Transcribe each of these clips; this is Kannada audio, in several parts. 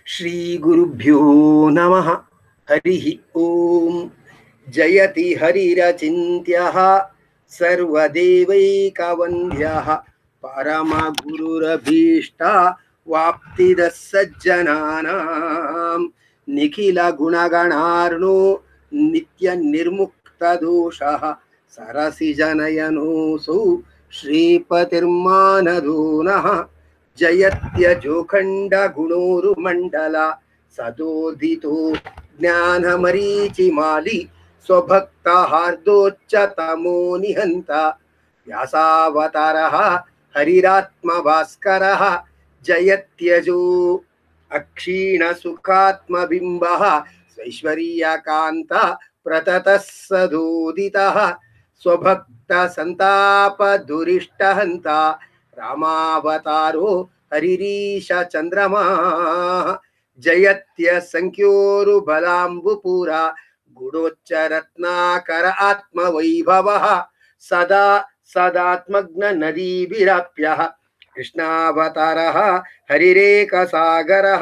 श्रीगुरुभ्यो नमः हरिः ॐ जयति हरिरचिन्त्यः सर्वदेवैकवन्द्यः परमगुरुरभीष्टा वाप्तिदः सज्जनानां निखिलगुणगणार्णो नित्यनिर्मुक्तदोषः सरसिजनयनोऽसौ श्रीपतिर्मानदो नः जयत्यजोखण्डगुणोरुमण्डल सदोदितो ज्ञानमरीचिमाली स्वभक्तहार्दोच्चतमो निहन्त व्यासावतारः हरिरात्मभास्करः जयत्यजो अक्षीणसुखात्मबिम्बः स्वैश्वर्यकान्त प्रततः सदोदितः स्वभक्तसन्तापदुरिष्टहन्त रामावतारो हरिरीशचन्द्रमा जयत्य सङ्ख्योरुबलाम्बुपुरा गुणोच्चरत्नाकर आत्मवैभवः सदा सदात्मग्ननदीभिराप्यः कृष्णावतारः हरिरेकसागरः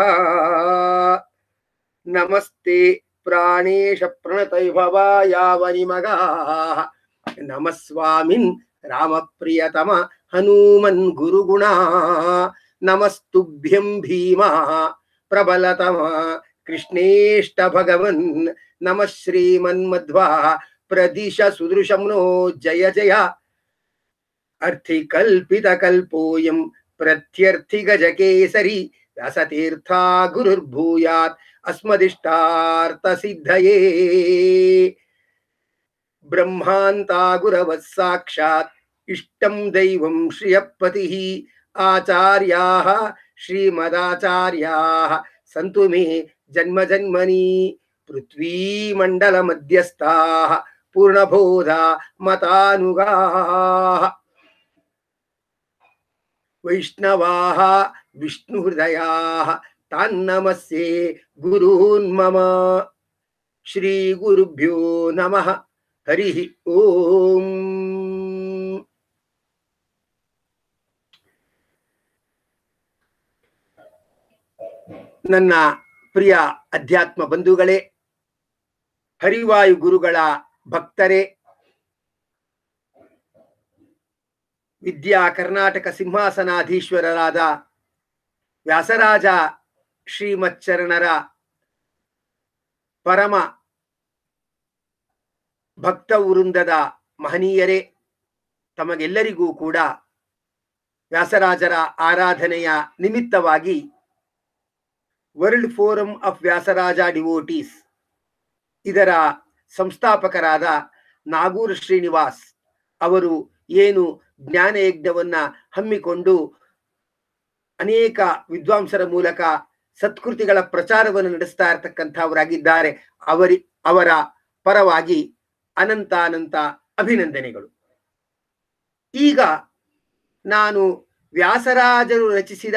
नमस्ते प्राणेश प्रणतैभवायावनिमगाः नमः स्वामिन् रामप्रियतम हनूमन् गुरुगुणा नमस्तुभ्यं भीमा प्रबलतम कृष्णेष्ट भगवन् नमः श्रीमन्मध्वा प्रदिश सुदृशं नो जय जय अर्थिकल्पितकल्पोऽयं प्रत्यर्थिगजकेसरी व्यासतीर्था गुरुर्भूयात् अस्मदिष्टार्थसिद्धये ब्रह्मान्ता गुरवः साक्षात् इष्टं दैवं श्रियपतिः आचार्याः श्रीमदाचार्याः सन्तु मे जन्मजन्मनि पृथ्वीमण्डलमध्यस्थाः पूर्णबोधा मतानुगाः वैष्णवाः विष्णुहृदयाः तान्नमस्ये गुरून् मम श्रीगुरुभ्यो नमः हरिः ಓಂ ನನ್ನ ಪ್ರಿಯ ಅಧ್ಯಾತ್ಮ ಬಂಧುಗಳೇ ಹರಿವಾಯು ಗುರುಗಳ ಭಕ್ತರೇ ವಿದ್ಯಾ ಕರ್ನಾಟಕ ಸಿಂಹಾಸನಾಧೀಶ್ವರರಾದ ವ್ಯಾಸರಾಜ ಶ್ರೀಮಚ್ಚರಣರ ಪರಮ ಭಕ್ತ ವೃಂದದ ಮಹನೀಯರೇ ತಮಗೆಲ್ಲರಿಗೂ ಕೂಡ ವ್ಯಾಸರಾಜರ ಆರಾಧನೆಯ ನಿಮಿತ್ತವಾಗಿ world forum of Vyasaraja devotees ಇದರ ಸಂಸ್ಥಾಪಕರಾದ ನಾಗೂರ್ ಶ್ರೀನಿವಾಸ್ ಅವರು ಏನು ಜ್ಞಾನಯಜ್ಞವನ್ನ ಹಮ್ಮಿಕೊಂಡು ಅನೇಕ ವಿದ್ವಾಂಸರ ಮೂಲಕ ಸತ್ಕೃತಿಗಳ ಪ್ರಚಾರವನ್ನು ನಡೆಸ್ತಾ ಇರತಕ್ಕಂಥವರಾಗಿದ್ದಾರೆ ಅವರಿ ಅವರ ಪರವಾಗಿ ಅನಂತ ಅನಂತ ಅಭಿನಂದನೆಗಳು ಈಗ ನಾನು ವ್ಯಾಸರಾಜರು ರಚಿಸಿದ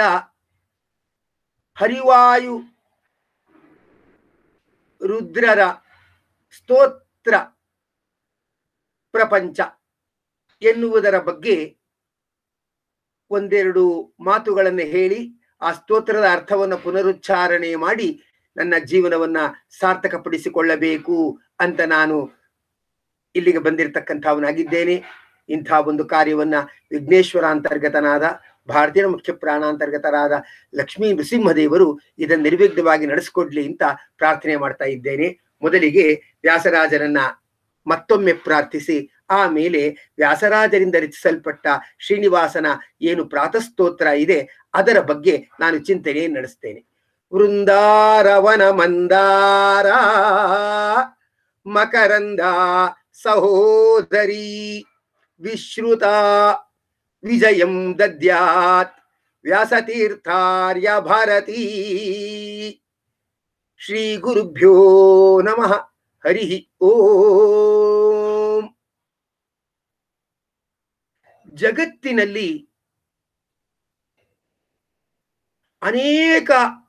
ಹರಿವಾಯು ರುದ್ರರ ಸ್ತೋತ್ರ ಪ್ರಪಂಚ ಎನ್ನುವುದರ ಬಗ್ಗೆ ಒಂದೆರಡು ಮಾತುಗಳನ್ನು ಹೇಳಿ ಆ ಸ್ತೋತ್ರದ ಅರ್ಥವನ್ನು ಪುನರುಚ್ಚಾರಣೆ ಮಾಡಿ ನನ್ನ ಜೀವನವನ್ನ ಸಾರ್ಥಕಪಡಿಸಿಕೊಳ್ಳಬೇಕು ಅಂತ ನಾನು ಇಲ್ಲಿಗೆ ಬಂದಿರತಕ್ಕಂಥವನಾಗಿದ್ದೇನೆ ಇಂಥ ಒಂದು ಕಾರ್ಯವನ್ನ ವಿಘ್ನೇಶ್ವರ ಅಂತರ್ಗತನಾದ ಭಾರತೀಯ ಮುಖ್ಯ ಪ್ರಾಣಾಂತರ್ಗತರಾದ ಲಕ್ಷ್ಮೀ ನೃಸಿಂಹದೇವರು ಇದನ್ನು ನಿರ್ವಿಘ್ನವಾಗಿ ನಡೆಸಿಕೊಡ್ಲಿ ಅಂತ ಪ್ರಾರ್ಥನೆ ಮಾಡ್ತಾ ಇದ್ದೇನೆ ಮೊದಲಿಗೆ ವ್ಯಾಸರಾಜರನ್ನ ಮತ್ತೊಮ್ಮೆ ಪ್ರಾರ್ಥಿಸಿ ಆಮೇಲೆ ವ್ಯಾಸರಾಜರಿಂದ ರಚಿಸಲ್ಪಟ್ಟ ಶ್ರೀನಿವಾಸನ ಏನು ಪ್ರಾತಸ್ತೋತ್ರ ಇದೆ ಅದರ ಬಗ್ಗೆ ನಾನು ಚಿಂತನೆ ನಡೆಸ್ತೇನೆ ವೃಂದಾರವನ ಮಂದಾರ ಮಕರಂದ ಸಹೋದರಿ ವಿಶ್ರುತ ವಿಜಯಂ ದದ್ಯಾತ್ ವ್ಯಾಸತೀರ್ಥಾರ್ಯ ಭಾರತೀ ಶ್ರೀ ಗುರುಭ್ಯೋ ನಮಃ ಹರಿ ಓಂ ಜಗತ್ತಿನಲ್ಲಿ ಅನೇಕ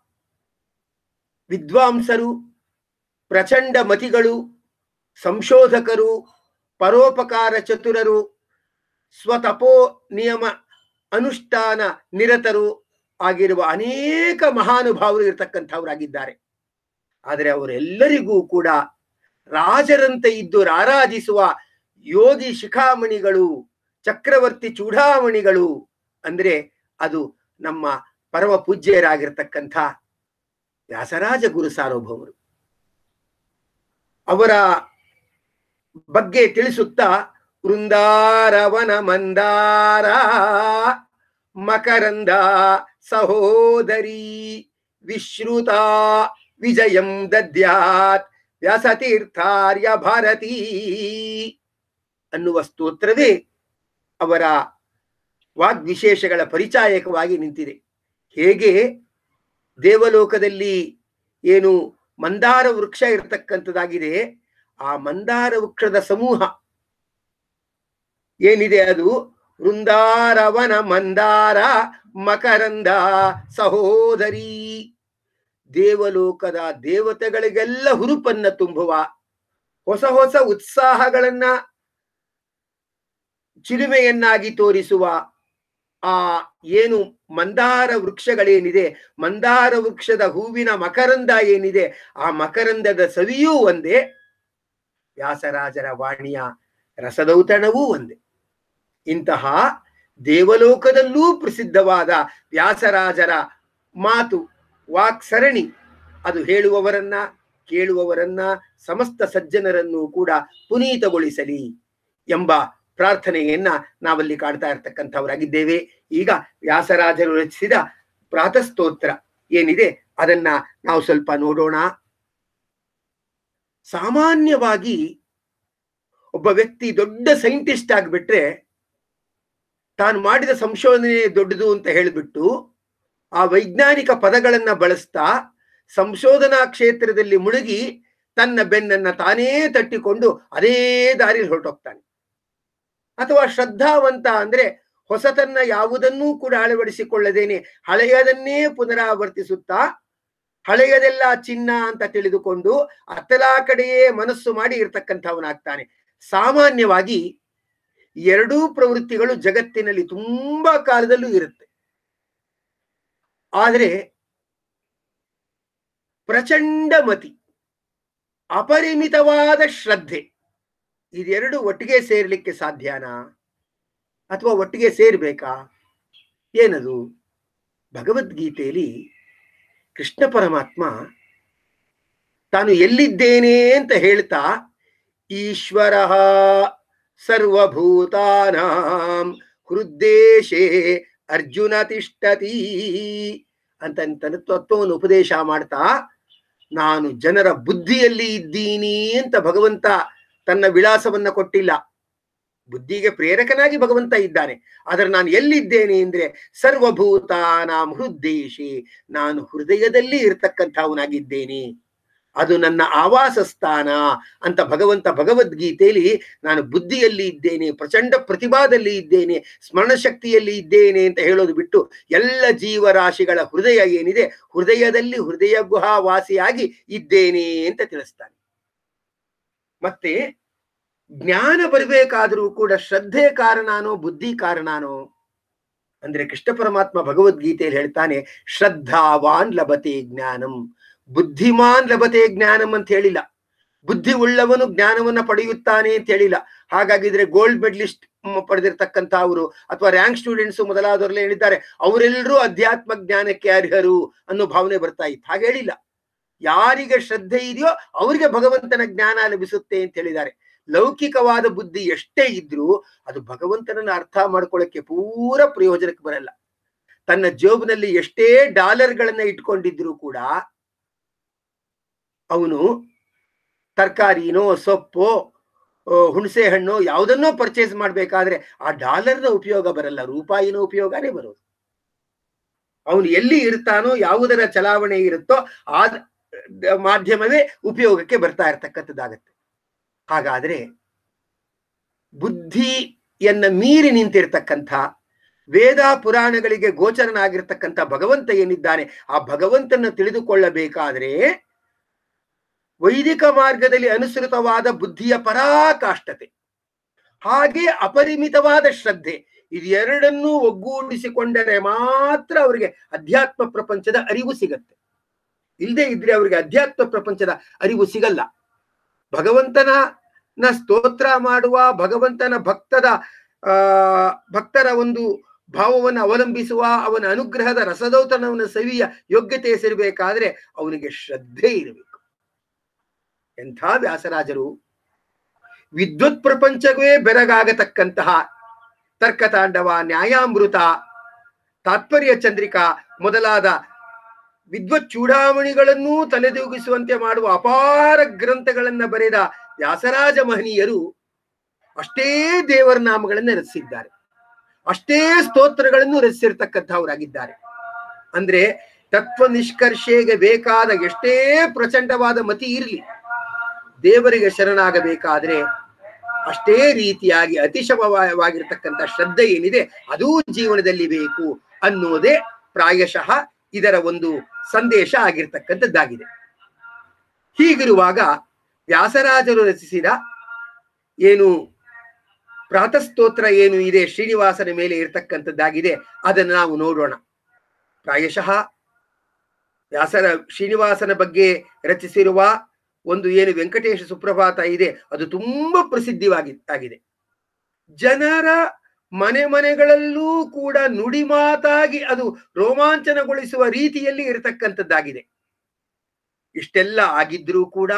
ವಿದ್ವಾಂಸರು ಪ್ರಚಂಡ ಮತಿಗಳು ಸಂಶೋಧಕರು ಪರೋಪಕಾರ ಚತುರರು ಸ್ವತಪೋ ನಿಯಮ ಅನುಷ್ಠಾನ ನಿರತರು ಆಗಿರುವ ಅನೇಕ ಮಹಾನುಭಾವರು ಇರತಕ್ಕಂಥವರಾಗಿದ್ದಾರೆ ಆದರೆ ಅವರೆಲ್ಲರಿಗೂ ಕೂಡ ರಾಜರಂತೆ ಇದ್ದು ರಾರಾಜಿಸುವ ಯೋಗಿ ಶಿಖಾಮಣಿಗಳು ಚಕ್ರವರ್ತಿ ಚೂಡಾಮಣಿಗಳು ಅಂದ್ರೆ ಅದು ನಮ್ಮ ಪರಮ ಪೂಜ್ಯರಾಗಿರ್ತಕ್ಕಂಥ ವ್ಯಾಸರಾಜ ಗುರು ಸಾರ್ವಭೌಮರು ಅವರ ಬಗ್ಗೆ ತಿಳಿಸುತ್ತಾ ವೃಂದಾರವನ ಮಂದಾರ ಮಕರಂದ ಸಹೋದರಿ ವಿಶ್ರುತ ವಿಜಯಂ ದದ್ಯಾತ್ ವ್ಯಾಸತೀರ್ಥಾರ್ಯ ಭಾರತೀ ಅನ್ನುವ ಸ್ತೋತ್ರವೇ ಅವರ ವಾಗ್ವಿಶೇಷಗಳ ಪರಿಚಾಯಕವಾಗಿ ನಿಂತಿದೆ ಹೇಗೆ ದೇವಲೋಕದಲ್ಲಿ ಏನು ಮಂದಾರ ವೃಕ್ಷ ಇರತಕ್ಕಂಥದ್ದಾಗಿದೆ ಆ ಮಂದಾರ ವೃಕ್ಷದ ಸಮೂಹ ಏನಿದೆ ಅದು ವೃಂದಾರವನ ಮಂದಾರ ಮಕರಂದ ಸಹೋದರಿ ದೇವಲೋಕದ ದೇವತೆಗಳಿಗೆಲ್ಲ ಹುರುಪನ್ನ ತುಂಬುವ ಹೊಸ ಹೊಸ ಉತ್ಸಾಹಗಳನ್ನ ಚಿಲುಮೆಯನ್ನಾಗಿ ತೋರಿಸುವ ಆ ಏನು ಮಂದಾರ ವೃಕ್ಷಗಳೇನಿದೆ ಮಂದಾರ ವೃಕ್ಷದ ಹೂವಿನ ಮಕರಂದ ಏನಿದೆ ಆ ಮಕರಂದದ ಸವಿಯೂ ಒಂದೇ ವ್ಯಾಸರಾಜರ ವಾಣಿಯ ರಸದೌತಣವೂ ಒಂದೇ ಇಂತಹ ದೇವಲೋಕದಲ್ಲೂ ಪ್ರಸಿದ್ಧವಾದ ವ್ಯಾಸರಾಜರ ಮಾತು ವಾಕ್ ಸರಣಿ ಅದು ಹೇಳುವವರನ್ನ ಕೇಳುವವರನ್ನ ಸಮಸ್ತ ಸಜ್ಜನರನ್ನು ಕೂಡ ಪುನೀತಗೊಳಿಸಲಿ ಎಂಬ ಪ್ರಾರ್ಥನೆಯನ್ನ ನಾವಲ್ಲಿ ಕಾಣ್ತಾ ಇರ್ತಕ್ಕಂಥವರಾಗಿದ್ದೇವೆ ಈಗ ವ್ಯಾಸರಾಜರು ರಚಿಸಿದ ಪ್ರಾತಸ್ತೋತ್ರ ಏನಿದೆ ಅದನ್ನ ನಾವು ಸ್ವಲ್ಪ ನೋಡೋಣ ಸಾಮಾನ್ಯವಾಗಿ ಒಬ್ಬ ವ್ಯಕ್ತಿ ದೊಡ್ಡ ಸೈಂಟಿಸ್ಟ್ ಆಗಿಬಿಟ್ರೆ ತಾನು ಮಾಡಿದ ಸಂಶೋಧನೆ ದೊಡ್ಡದು ಅಂತ ಹೇಳಿಬಿಟ್ಟು ಆ ವೈಜ್ಞಾನಿಕ ಪದಗಳನ್ನ ಬಳಸ್ತಾ ಸಂಶೋಧನಾ ಕ್ಷೇತ್ರದಲ್ಲಿ ಮುಳುಗಿ ತನ್ನ ಬೆನ್ನನ್ನ ತಾನೇ ತಟ್ಟಿಕೊಂಡು ಅದೇ ದಾರಿಯಲ್ಲಿ ಹೊರಟೋಗ್ತಾನೆ ಅಥವಾ ಶ್ರದ್ಧಾವಂತ ಅಂದ್ರೆ ಹೊಸತನ್ನ ಯಾವುದನ್ನೂ ಕೂಡ ಅಳವಡಿಸಿಕೊಳ್ಳದೇನೆ ಹಳೆಯದನ್ನೇ ಪುನರಾವರ್ತಿಸುತ್ತಾ ಹಳೆಯದೆಲ್ಲ ಚಿನ್ನ ಅಂತ ತಿಳಿದುಕೊಂಡು ಅತ್ತಲಾ ಕಡೆಯೇ ಮನಸ್ಸು ಮಾಡಿ ಇರ್ತಕ್ಕಂಥವನಾಗ್ತಾನೆ ಸಾಮಾನ್ಯವಾಗಿ ಎರಡೂ ಪ್ರವೃತ್ತಿಗಳು ಜಗತ್ತಿನಲ್ಲಿ ತುಂಬಾ ಕಾಲದಲ್ಲೂ ಇರುತ್ತೆ ಆದರೆ ಪ್ರಚಂಡ ಮತಿ ಅಪರಿಮಿತವಾದ ಶ್ರದ್ಧೆ ಇದೆರಡು ಒಟ್ಟಿಗೆ ಸೇರ್ಲಿಕ್ಕೆ ಸಾಧ್ಯನಾ ಅಥವಾ ಒಟ್ಟಿಗೆ ಸೇರ್ಬೇಕಾ ಏನದು ಭಗವದ್ಗೀತೆಯಲ್ಲಿ ಕೃಷ್ಣ ಪರಮಾತ್ಮ ತಾನು ಎಲ್ಲಿದ್ದೇನೆ ಅಂತ ಹೇಳ್ತಾ ಈಶ್ವರ ಸರ್ವಭೂತಾನಾಂ ಹೃದ್ದೇಶೇ ಅರ್ಜುನ ತಿಷ್ಟತಿ ಅಂತ ತನ್ನ ತತ್ವವನ್ನು ಉಪದೇಶ ಮಾಡ್ತಾ ನಾನು ಜನರ ಬುದ್ಧಿಯಲ್ಲಿ ಇದ್ದೀನಿ ಅಂತ ಭಗವಂತ ತನ್ನ ವಿಳಾಸವನ್ನ ಕೊಟ್ಟಿಲ್ಲ ಬುದ್ಧಿಗೆ ಪ್ರೇರಕನಾಗಿ ಭಗವಂತ ಇದ್ದಾನೆ ಆದ್ರೆ ನಾನು ಎಲ್ಲಿದ್ದೇನೆ ಅಂದ್ರೆ ಸರ್ವಭೂತಾನಾಂ ಹೃದ್ದೇಶಿ ನಾನು ಹೃದಯದಲ್ಲಿ ಇರ್ತಕ್ಕಂಥವನಾಗಿದ್ದೇನೆ ಅದು ನನ್ನ ಆವಾಸ ಸ್ಥಾನ ಅಂತ ಭಗವಂತ ಭಗವದ್ಗೀತೆಯಲ್ಲಿ ನಾನು ಬುದ್ಧಿಯಲ್ಲಿ ಇದ್ದೇನೆ ಪ್ರಚಂಡ ಪ್ರತಿಭಾದಲ್ಲಿ ಇದ್ದೇನೆ ಸ್ಮರಣ ಶಕ್ತಿಯಲ್ಲಿ ಇದ್ದೇನೆ ಅಂತ ಹೇಳೋದು ಬಿಟ್ಟು ಎಲ್ಲ ಜೀವರಾಶಿಗಳ ಹೃದಯ ಏನಿದೆ ಹೃದಯದಲ್ಲಿ ಹೃದಯ ಗುಹಾವಾಸಿಯಾಗಿ ಇದ್ದೇನೆ ಅಂತ ತಿಳಿಸ್ತಾನೆ ಮತ್ತೆ ಜ್ಞಾನ ಬರಬೇಕಾದ್ರೂ ಕೂಡ ಶ್ರದ್ಧೆ ಕಾರಣನೋ ಬುದ್ಧಿ ಕಾರಣನೋ ಅಂದ್ರೆ ಕೃಷ್ಣ ಪರಮಾತ್ಮ ಭಗವದ್ಗೀತೆಯಲ್ಲಿ ಹೇಳ್ತಾನೆ ಶ್ರದ್ಧಾವಾನ್ ಲಭತೆ ಜ್ಞಾನಂ ಬುದ್ಧಿಮಾನ್ ಲಭತೆ ಜ್ಞಾನಂ ಅಂತ ಹೇಳಿಲ್ಲ ಬುದ್ಧಿ ಉಳ್ಳವನು ಜ್ಞಾನವನ್ನ ಪಡೆಯುತ್ತಾನೆ ಅಂತ ಹೇಳಿಲ್ಲ ಹಾಗಾಗಿದ್ರೆ ಗೋಲ್ಡ್ ಮೆಡಲಿಸ್ಟ್ ಪಡೆದಿರ್ತಕ್ಕಂಥ ಅವರು ಅಥವಾ ರ್ಯಾಂಕ್ ಸ್ಟೂಡೆಂಟ್ಸ್ ಮೊದಲಾದವರೆಲ್ಲ ಹೇಳಿದ್ದಾರೆ ಅವರೆಲ್ಲರೂ ಅಧ್ಯಾತ್ಮ ಜ್ಞಾನಕ್ಕೆ ಅರ್ಹರು ಅನ್ನೋ ಭಾವನೆ ಬರ್ತಾ ಇತ್ತು ಹಾಗೆ ಹೇಳಿಲ್ಲ ಯಾರಿಗೆ ಶ್ರದ್ಧೆ ಇದೆಯೋ ಅವರಿಗೆ ಭಗವಂತನ ಜ್ಞಾನ ಲಭಿಸುತ್ತೆ ಅಂತ ಹೇಳಿದ್ದಾರೆ ಲೌಕಿಕವಾದ ಬುದ್ಧಿ ಎಷ್ಟೇ ಇದ್ರೂ ಅದು ಭಗವಂತನನ್ನ ಅರ್ಥ ಮಾಡ್ಕೊಳ್ಳಕ್ಕೆ ಪೂರ ಪ್ರಯೋಜನಕ್ಕೆ ಬರಲ್ಲ ತನ್ನ ಜೋಬ್ನಲ್ಲಿ ಎಷ್ಟೇ ಡಾಲರ್ಗಳನ್ನ ಇಟ್ಕೊಂಡಿದ್ರು ಕೂಡ ಅವನು ತರಕಾರಿನೋ ಸೊಪ್ಪು ಹುಣಸೆ ಹಣ್ಣು ಯಾವುದನ್ನೋ ಪರ್ಚೇಸ್ ಮಾಡ್ಬೇಕಾದ್ರೆ ಆ ಡಾಲರ್ನ ಉಪಯೋಗ ಬರಲ್ಲ ರೂಪಾಯಿನ ಉಪಯೋಗನೇ ಬರೋದು ಅವನು ಎಲ್ಲಿ ಇರ್ತಾನೋ ಯಾವುದರ ಚಲಾವಣೆ ಇರುತ್ತೋ ಆ ಮಾಧ್ಯಮವೇ ಉಪಯೋಗಕ್ಕೆ ಬರ್ತಾ ಇರ್ತಕ್ಕಂಥದ್ದಾಗತ್ತೆ ಹಾಗಾದ್ರೆ ಬುದ್ಧಿಯನ್ನ ಮೀರಿ ನಿಂತಿರ್ತಕ್ಕಂಥ ವೇದ ಪುರಾಣಗಳಿಗೆ ಗೋಚರನಾಗಿರ್ತಕ್ಕಂಥ ಭಗವಂತ ಏನಿದ್ದಾನೆ ಆ ಭಗವಂತನ ತಿಳಿದುಕೊಳ್ಳಬೇಕಾದ್ರೆ ವೈದಿಕ ಮಾರ್ಗದಲ್ಲಿ ಅನುಸೃತವಾದ ಬುದ್ಧಿಯ ಪರಾಕಾಷ್ಠತೆ ಹಾಗೆ ಅಪರಿಮಿತವಾದ ಶ್ರದ್ಧೆ ಇದೆರಡನ್ನೂ ಒಗ್ಗೂಡಿಸಿಕೊಂಡರೆ ಮಾತ್ರ ಅವರಿಗೆ ಅಧ್ಯಾತ್ಮ ಪ್ರಪಂಚದ ಅರಿವು ಸಿಗತ್ತೆ ಇಲ್ಲದೆ ಇದ್ರೆ ಅವರಿಗೆ ಅಧ್ಯಾತ್ಮ ಪ್ರಪಂಚದ ಅರಿವು ಸಿಗಲ್ಲ ಭಗವಂತನ ನ ಸ್ತೋತ್ರ ಮಾಡುವ ಭಗವಂತನ ಭಕ್ತದ ಆ ಭಕ್ತರ ಒಂದು ಭಾವವನ್ನು ಅವಲಂಬಿಸುವ ಅವನ ಅನುಗ್ರಹದ ರಸದೌತಣವನ್ನು ಸವಿಯ ಯೋಗ್ಯತೆ ಸೇರಬೇಕಾದ್ರೆ ಅವನಿಗೆ ಶ್ರದ್ಧೆ ಇರಬೇಕು ಎಂಥ ವ್ಯಾಸರಾಜರು ವಿದ್ವತ್ ಪ್ರಪಂಚವೇ ಬೆರಗಾಗತಕ್ಕಂತಹ ತರ್ಕತಾಂಡವ ನ್ಯಾಯಾಮೃತ ತಾತ್ಪರ್ಯ ಚಂದ್ರಿಕಾ ಮೊದಲಾದ ವಿದ್ವತ್ ಚೂಡಾಮಣಿಗಳನ್ನೂ ತಲೆದೂಗಿಸುವಂತೆ ಮಾಡುವ ಅಪಾರ ಗ್ರಂಥಗಳನ್ನ ಬರೆದ ವ್ಯಾಸರಾಜ ಮಹನೀಯರು ಅಷ್ಟೇ ದೇವರ ನಾಮಗಳನ್ನು ರಚಿಸಿದ್ದಾರೆ ಅಷ್ಟೇ ಸ್ತೋತ್ರಗಳನ್ನು ರಚಿಸಿರ್ತಕ್ಕಂಥವರಾಗಿದ್ದಾರೆ ಅಂದ್ರೆ ತತ್ವ ನಿಷ್ಕರ್ಷೆಗೆ ಬೇಕಾದ ಎಷ್ಟೇ ಪ್ರಚಂಡವಾದ ಮತಿ ಇರಲಿ ದೇವರಿಗೆ ಶರಣಾಗಬೇಕಾದ್ರೆ ಅಷ್ಟೇ ರೀತಿಯಾಗಿ ಅತಿಶಯವಾಗಿರ್ತಕ್ಕಂಥ ಶ್ರದ್ಧೆ ಏನಿದೆ ಅದೂ ಜೀವನದಲ್ಲಿ ಬೇಕು ಅನ್ನುವುದೇ ಪ್ರಾಯಶಃ ಇದರ ಒಂದು ಸಂದೇಶ ಆಗಿರ್ತಕ್ಕಂಥದ್ದಾಗಿದೆ ಹೀಗಿರುವಾಗ ವ್ಯಾಸರಾಜರು ರಚಿಸಿದ ಏನು ಪ್ರಾತಸ್ತೋತ್ರ ಏನು ಇದೆ ಶ್ರೀನಿವಾಸನ ಮೇಲೆ ಇರತಕ್ಕಂಥದ್ದಾಗಿದೆ ಅದನ್ನು ನಾವು ನೋಡೋಣ ಪ್ರಾಯಶಃ ವ್ಯಾಸರ ಶ್ರೀನಿವಾಸನ ಬಗ್ಗೆ ರಚಿಸಿರುವ ಒಂದು ಏನು ವೆಂಕಟೇಶ ಸುಪ್ರಭಾತ ಇದೆ ಅದು ತುಂಬಾ ಪ್ರಸಿದ್ಧವಾಗಿ ಆಗಿದೆ ಜನರ ಮನೆ ಮನೆಗಳಲ್ಲೂ ಕೂಡ ನುಡಿ ಮಾತಾಗಿ ಅದು ರೋಮಾಂಚನಗೊಳಿಸುವ ರೀತಿಯಲ್ಲಿ ಇರತಕ್ಕಂಥದ್ದಾಗಿದೆ ಇಷ್ಟೆಲ್ಲ ಆಗಿದ್ರೂ ಕೂಡ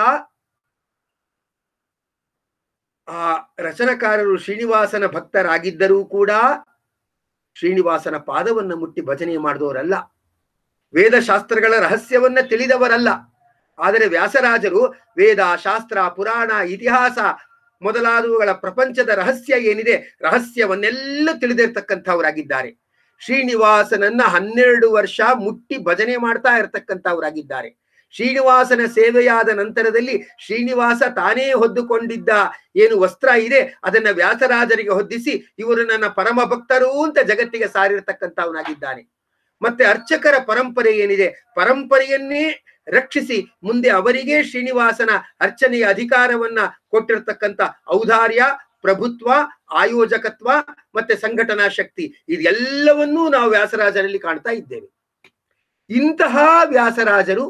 ಆ ರಚನಕಾರರು ಶ್ರೀನಿವಾಸನ ಭಕ್ತರಾಗಿದ್ದರೂ ಕೂಡ ಶ್ರೀನಿವಾಸನ ಪಾದವನ್ನ ಮುಟ್ಟಿ ಭಜನೆ ಮಾಡಿದವರಲ್ಲ ವೇದಶಾಸ್ತ್ರಗಳ ರಹಸ್ಯವನ್ನ ತಿಳಿದವರಲ್ಲ ಆದರೆ ವ್ಯಾಸರಾಜರು ವೇದ ಶಾಸ್ತ್ರ ಪುರಾಣ ಇತಿಹಾಸ ಮೊದಲಾದವುಗಳ ಪ್ರಪಂಚದ ರಹಸ್ಯ ಏನಿದೆ ರಹಸ್ಯವನ್ನೆಲ್ಲ ತಿಳಿದಿರ್ತಕ್ಕಂಥವರಾಗಿದ್ದಾರೆ ಶ್ರೀನಿವಾಸನನ್ನ ಹನ್ನೆರಡು ವರ್ಷ ಮುಟ್ಟಿ ಭಜನೆ ಮಾಡ್ತಾ ಇರತಕ್ಕಂಥವರಾಗಿದ್ದಾರೆ ಶ್ರೀನಿವಾಸನ ಸೇವೆಯಾದ ನಂತರದಲ್ಲಿ ಶ್ರೀನಿವಾಸ ತಾನೇ ಹೊದ್ದುಕೊಂಡಿದ್ದ ಏನು ವಸ್ತ್ರ ಇದೆ ಅದನ್ನ ವ್ಯಾಸರಾಜರಿಗೆ ಹೊದ್ದಿಸಿ ಇವರು ನನ್ನ ಪರಮ ಭಕ್ತರು ಅಂತ ಜಗತ್ತಿಗೆ ಸಾರಿರ್ತಕ್ಕಂಥವನಾಗಿದ್ದಾನೆ ಮತ್ತೆ ಅರ್ಚಕರ ಪರಂಪರೆ ಏನಿದೆ ಪರಂಪರೆಯನ್ನೇ ರಕ್ಷಿಸಿ ಮುಂದೆ ಅವರಿಗೆ ಶ್ರೀನಿವಾಸನ ಅರ್ಚನೆಯ ಅಧಿಕಾರವನ್ನ ಕೊಟ್ಟಿರ್ತಕ್ಕಂಥ ಔದಾರ್ಯ ಪ್ರಭುತ್ವ ಆಯೋಜಕತ್ವ ಮತ್ತೆ ಸಂಘಟನಾ ಶಕ್ತಿ ಇದೆಲ್ಲವನ್ನೂ ನಾವು ವ್ಯಾಸರಾಜರಲ್ಲಿ ಕಾಣ್ತಾ ಇದ್ದೇವೆ ಇಂತಹ ವ್ಯಾಸರಾಜರು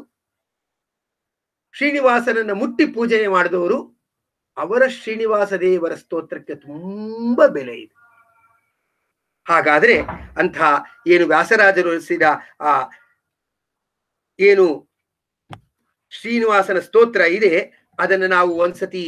ಶ್ರೀನಿವಾಸನನ್ನ ಮುಟ್ಟಿ ಪೂಜೆ ಮಾಡಿದವರು ಅವರ ಶ್ರೀನಿವಾಸ ದೇವರ ಸ್ತೋತ್ರಕ್ಕೆ ತುಂಬಾ ಬೆಲೆ ಇದೆ ಹಾಗಾದ್ರೆ ಅಂಥ ಏನು ವ್ಯಾಸರಾಜರು ರಚಿಸಿದ ಆ ಏನು ಶ್ರೀನಿವಾಸನ ಸ್ತೋತ್ರ ಇದೆ ಅದನ್ನು ನಾವು ಒಂದ್ಸತಿ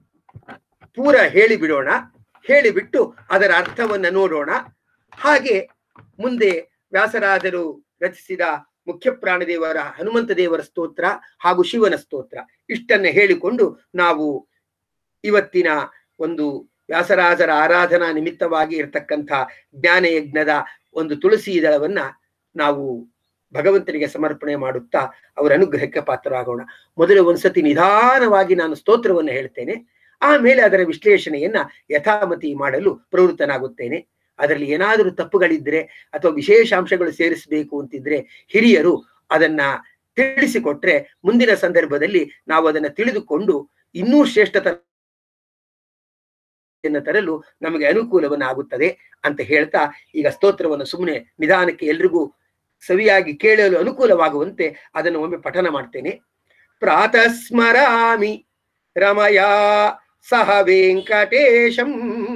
ಪೂರ ಹೇಳಿ ಬಿಡೋಣ ಹೇಳಿಬಿಟ್ಟು ಅದರ ಅರ್ಥವನ್ನ ನೋಡೋಣ ಹಾಗೆ ಮುಂದೆ ವ್ಯಾಸರಾಜರು ರಚಿಸಿದ ಮುಖ್ಯ ಪ್ರಾಣದೇವರ ಹನುಮಂತ ದೇವರ ಸ್ತೋತ್ರ ಹಾಗೂ ಶಿವನ ಸ್ತೋತ್ರ ಇಷ್ಟನ್ನ ಹೇಳಿಕೊಂಡು ನಾವು ಇವತ್ತಿನ ಒಂದು ವ್ಯಾಸರಾಜರ ಆರಾಧನಾ ನಿಮಿತ್ತವಾಗಿ ಇರತಕ್ಕಂಥ ಜ್ಞಾನಯಜ್ಞದ ಒಂದು ತುಳಸಿ ದಳವನ್ನ ನಾವು ಭಗವಂತನಿಗೆ ಸಮರ್ಪಣೆ ಮಾಡುತ್ತಾ ಅವರ ಅನುಗ್ರಹಕ್ಕೆ ಪಾತ್ರರಾಗೋಣ ಮೊದಲು ಒಂದ್ಸತಿ ನಿಧಾನವಾಗಿ ನಾನು ಸ್ತೋತ್ರವನ್ನು ಹೇಳ್ತೇನೆ ಆಮೇಲೆ ಅದರ ವಿಶ್ಲೇಷಣೆಯನ್ನ ಯಥಾಮತಿ ಮಾಡಲು ಪ್ರವೃತ್ತನಾಗುತ್ತೇನೆ ಅದರಲ್ಲಿ ಏನಾದರೂ ತಪ್ಪುಗಳಿದ್ರೆ ಅಥವಾ ವಿಶೇಷಾಂಶಗಳು ಸೇರಿಸಬೇಕು ಅಂತಿದ್ರೆ ಹಿರಿಯರು ಅದನ್ನ ತಿಳಿಸಿಕೊಟ್ರೆ ಮುಂದಿನ ಸಂದರ್ಭದಲ್ಲಿ ನಾವು ಅದನ್ನ ತಿಳಿದುಕೊಂಡು ಇನ್ನೂ ಶ್ರೇಷ್ಠತ ತರಲು ನಮಗೆ ಅನುಕೂಲವನ್ನ ಆಗುತ್ತದೆ ಅಂತ ಹೇಳ್ತಾ ಈಗ ಸ್ತೋತ್ರವನ್ನು ಸುಮ್ಮನೆ ನಿಧಾನಕ್ಕೆ ಎಲ್ರಿಗೂ ಸವಿಯಾಗಿ ಕೇಳಲು ಅನುಕೂಲವಾಗುವಂತೆ ಅದನ್ನು ಒಮ್ಮೆ ಪಠನ ಮಾಡ್ತೇನೆ ಪ್ರಾತಸ್ಮರಾಮಿ ರಮಯಾ ಸಹ ವೆಂಕಟೇಶಂ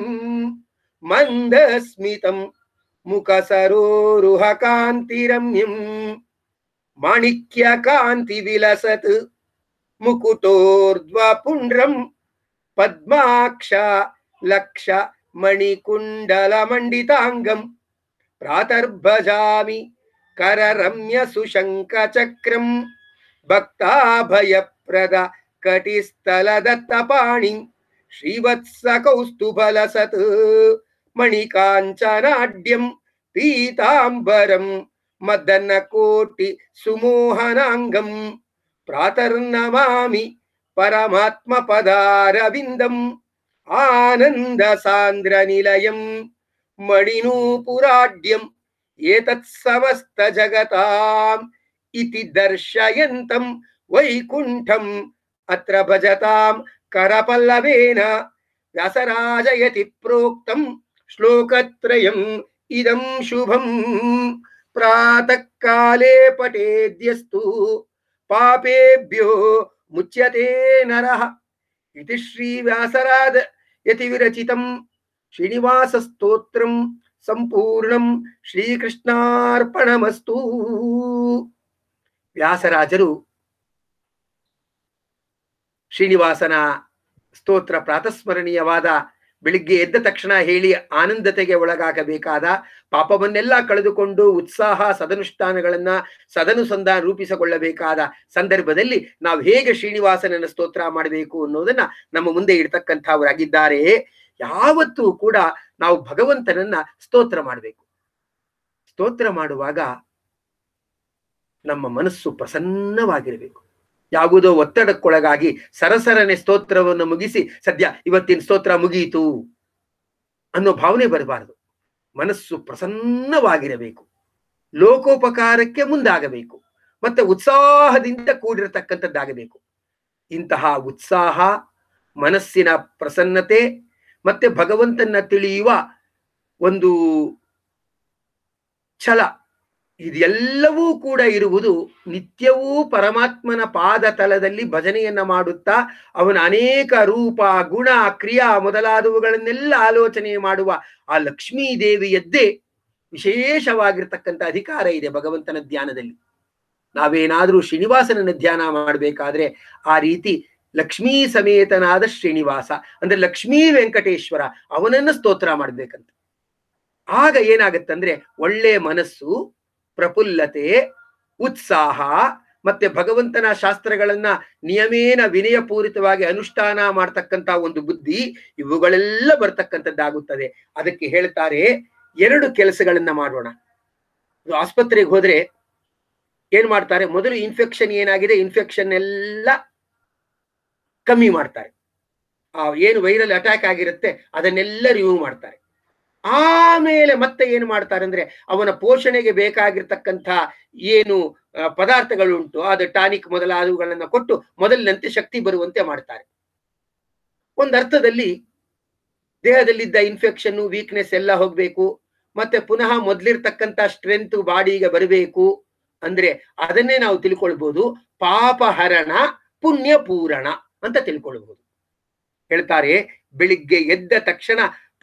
ಮಂದಸ್ಮಿತಂ ಮುಖ ಸರೋರುಹ ಕಾಂತಿರಮ್ಯಂ ಮಾಣಿಕ್ಯ ಕಾಂತಿ ವಿಲಸತ್ ಮುಕುಟೋರ್ಧ್ವ ಪುಂಡ್ರಂ ಪದ್ಮಾಕ್ಷ ಲಕ್ಷ ಮಣಿಕುಂಡಲ ಮಂಡಿತಾಂಗಂ ಪ್ರಾತರ್ಭಜಾಮಿ ಕರರಮ್ಯ ಸುಶಂಕ ಚಕ್ರಂ ಭಕ್ತಾಭಯಪ್ರದ ಕಟಿಸ್ಥಲ ದತ್ತಪಾಣಿ ಶ್ರೀವತ್ಸ ಕೌಸ್ತುಭಲಸತ್ ಮಣಿಕಾಂಚನಾಡ್ಯಂ ಪೀತಾಂಬರಂ ಮದನ ಕೋಟಿ ಸುಮೋಹನಾಂಗಂ ಪ್ರಾತರ್ನಮಾಮಿ ಪರಮಾತ್ಮ ಪದಾರವಿಂದಂ ಆನಂದ ಸಾಂದ್ರ ನಿಲಯಂ ಮಣಿನೂಪುರಾಡ್ಯಂ ಏತತ್ ಸಮಸ್ತ ಜಗತಾಂ ಇತಿ ದರ್ಶಯಂತಂ ವೈಕುಂಠಂ ಅತ್ರ ಭಜತಾಂ ಕರಪಲ್ಲವೇನ ವ್ಯಾಸರಾಜಯತಿ ಪ್ರೋಕ್ತಂ ಶ್ಲೋಕತ್ರಯಂ ಇದಂ ಶುಭಂ ಪ್ರಾತಃ ಕಾಲೇ ಪಠೇದ್ಯಸ್ತು ಪಾಪೇಭ್ಯೋ ಮುಚ್ಯತೆ ನರಃ ಇತಿ ಶ್ರೀ ವ್ಯಾಸರಾದ ಯತಿ ವಿರಚಿತಂ ಶ್ರೀನಿವಾಸ ಸ್ತೋತ್ರಂ ಸಂಪೂರ್ಣಂ ಶ್ರೀಕೃಷ್ಣಾರ್ಪಣಮಸ್ತು ವ್ಯಾಸರಾಜರು ಶ್ರೀನಿವಾಸನ ಸ್ತೋತ್ರ ಪ್ರಾತಸ್ಮರಣೀಯವಾದ ಬೆಳಿಗ್ಗೆ ಎದ್ದ ತಕ್ಷಣ ಹೇಳಿ ಆನಂದತೆಗೆ ಒಳಗಾಗಬೇಕಾದ ಪಾಪವನ್ನೆಲ್ಲ ಕಳೆದುಕೊಂಡು ಉತ್ಸಾಹ ಸದನುಷ್ಠಾನಗಳನ್ನ ಸದನುಸಂಧಾನ ರೂಪಿಸಿಕೊಳ್ಳಬೇಕಾದ ಸಂದರ್ಭದಲ್ಲಿ ನಾವು ಹೇಗೆ ಶ್ರೀನಿವಾಸನನ್ನ ಸ್ತೋತ್ರ ಮಾಡಬೇಕು ಅನ್ನೋದನ್ನ ನಮ್ಮ ಮುಂದೆ ಇಡ್ತಕ್ಕಂಥವರಾಗಿದ್ದಾರೆ ಯಾವತ್ತೂ ಕೂಡ ನಾವು ಭಗವಂತನನ್ನ ಸ್ತೋತ್ರ ಮಾಡಬೇಕು ಸ್ತೋತ್ರ ಮಾಡುವಾಗ ನಮ್ಮ ಮನಸ್ಸು ಪ್ರಸನ್ನವಾಗಿರಬೇಕು ಯಾವುದೋ ಒತ್ತಡಕ್ಕೊಳಗಾಗಿ ಸರಸರನೆ ಸ್ತೋತ್ರವನ್ನು ಮುಗಿಸಿ ಸದ್ಯ ಇವತ್ತಿನ ಸ್ತೋತ್ರ ಮುಗಿಯಿತು ಅನ್ನೋ ಭಾವನೆ ಬರಬಾರದು ಮನಸ್ಸು ಪ್ರಸನ್ನವಾಗಿರಬೇಕು ಲೋಕೋಪಕಾರಕ್ಕೆ ಮುಂದಾಗಬೇಕು ಮತ್ತೆ ಉತ್ಸಾಹದಿಂದ ಕೂಡಿರತಕ್ಕಂಥದ್ದಾಗಬೇಕು ಇಂತಹ ಉತ್ಸಾಹ ಮನಸ್ಸಿನ ಪ್ರಸನ್ನತೆ ಮತ್ತೆ ಭಗವಂತನ ತಿಳಿಯುವ ಒಂದು ಛಲ ಇದೆಲ್ಲವೂ ಕೂಡ ಇರುವುದು ನಿತ್ಯವೂ ಪರಮಾತ್ಮನ ಪಾದ ತಲದಲ್ಲಿ ಭಜನೆಯನ್ನ ಮಾಡುತ್ತಾ ಅವನ ಅನೇಕ ರೂಪ ಗುಣ ಕ್ರಿಯಾ ಮೊದಲಾದವುಗಳನ್ನೆಲ್ಲ ಆಲೋಚನೆ ಮಾಡುವ ಆ ಲಕ್ಷ್ಮೀ ದೇವಿಯದ್ದೇ ವಿಶೇಷವಾಗಿರ್ತಕ್ಕಂಥ ಅಧಿಕಾರ ಇದೆ ಭಗವಂತನ ಧ್ಯಾನದಲ್ಲಿ ನಾವೇನಾದ್ರೂ ಶ್ರೀನಿವಾಸನನ್ನ ಧ್ಯಾನ ಮಾಡಬೇಕಾದ್ರೆ ಆ ರೀತಿ ಲಕ್ಷ್ಮೀ ಸಮೇತನಾದ ಶ್ರೀನಿವಾಸ ಅಂದ್ರೆ ಲಕ್ಷ್ಮೀ ವೆಂಕಟೇಶ್ವರ ಅವನನ್ನ ಸ್ತೋತ್ರ ಮಾಡ್ಬೇಕಂತ ಆಗ ಏನಾಗತ್ತಂದ್ರೆ ಒಳ್ಳೆ ಮನಸ್ಸು ಪ್ರಫುಲ್ಲತೆ ಉತ್ಸಾಹ ಮತ್ತೆ ಭಗವಂತನ ಶಾಸ್ತ್ರಗಳನ್ನ ನಿಯಮೇನ ವಿನಯಪೂರಿತವಾಗಿ ಅನುಷ್ಠಾನ ಮಾಡ್ತಕ್ಕಂತ ಒಂದು ಬುದ್ಧಿ ಇವುಗಳೆಲ್ಲ ಬರ್ತಕ್ಕಂಥದ್ದಾಗುತ್ತದೆ ಅದಕ್ಕೆ ಹೇಳ್ತಾರೆ ಎರಡು ಕೆಲಸಗಳನ್ನ ಮಾಡೋಣ ಇದು ಆಸ್ಪತ್ರೆಗೆ ಹೋದ್ರೆ ಏನ್ ಮಾಡ್ತಾರೆ ಮೊದಲು ಇನ್ಫೆಕ್ಷನ್ ಏನಾಗಿದೆ ಇನ್ಫೆಕ್ಷನ್ ಎಲ್ಲ ಕಮ್ಮಿ ಮಾಡ್ತಾರೆ ಆ ಏನು ವೈರಲ್ ಅಟ್ಯಾಕ್ ಆಗಿರುತ್ತೆ ಅದನ್ನೆಲ್ಲ ರಿಮೂವ್ ಮಾಡ್ತಾರೆ ಆಮೇಲೆ ಮತ್ತೆ ಏನು ಮಾಡ್ತಾರೆ ಅಂದ್ರೆ ಅವನ ಪೋಷಣೆಗೆ ಬೇಕಾಗಿರ್ತಕ್ಕಂಥ ಏನು ಆ, ಪದಾರ್ಥಗಳುಂಟು ಅದು ಟಾನಿಕ್ ಮೊದಲಾದವುಗಳನ್ನ ಕೊಟ್ಟು ಮೊದಲಿನಂತೆ ಶಕ್ತಿ ಬರುವಂತೆ ಮಾಡ್ತಾರೆ ಒಂದರ್ಥದಲ್ಲಿ ದೇಹದಲ್ಲಿದ್ದ ಇನ್ಫೆಕ್ಷನ್ ವೀಕ್ನೆಸ್ ಎಲ್ಲ ಹೋಗ್ಬೇಕು ಮತ್ತೆ ಪುನಃ ಮೊದ್ಲಿರ್ತಕ್ಕಂಥ ಸ್ಟ್ರೆಂತ್ ಬಾಡಿಗೆ ಬರಬೇಕು ಅಂದ್ರೆ ಅದನ್ನೇ ನಾವು ತಿಳ್ಕೊಳ್ಬಹುದು ಪಾಪಹರಣ ಪುಣ್ಯ ಪೂರಣ ಅಂತ ತಿಳ್ಕೊಳ್ಬಹುದು ಹೇಳ್ತಾರೆ ಬೆಳಿಗ್ಗೆ ಎದ್ದ ತಕ್ಷಣ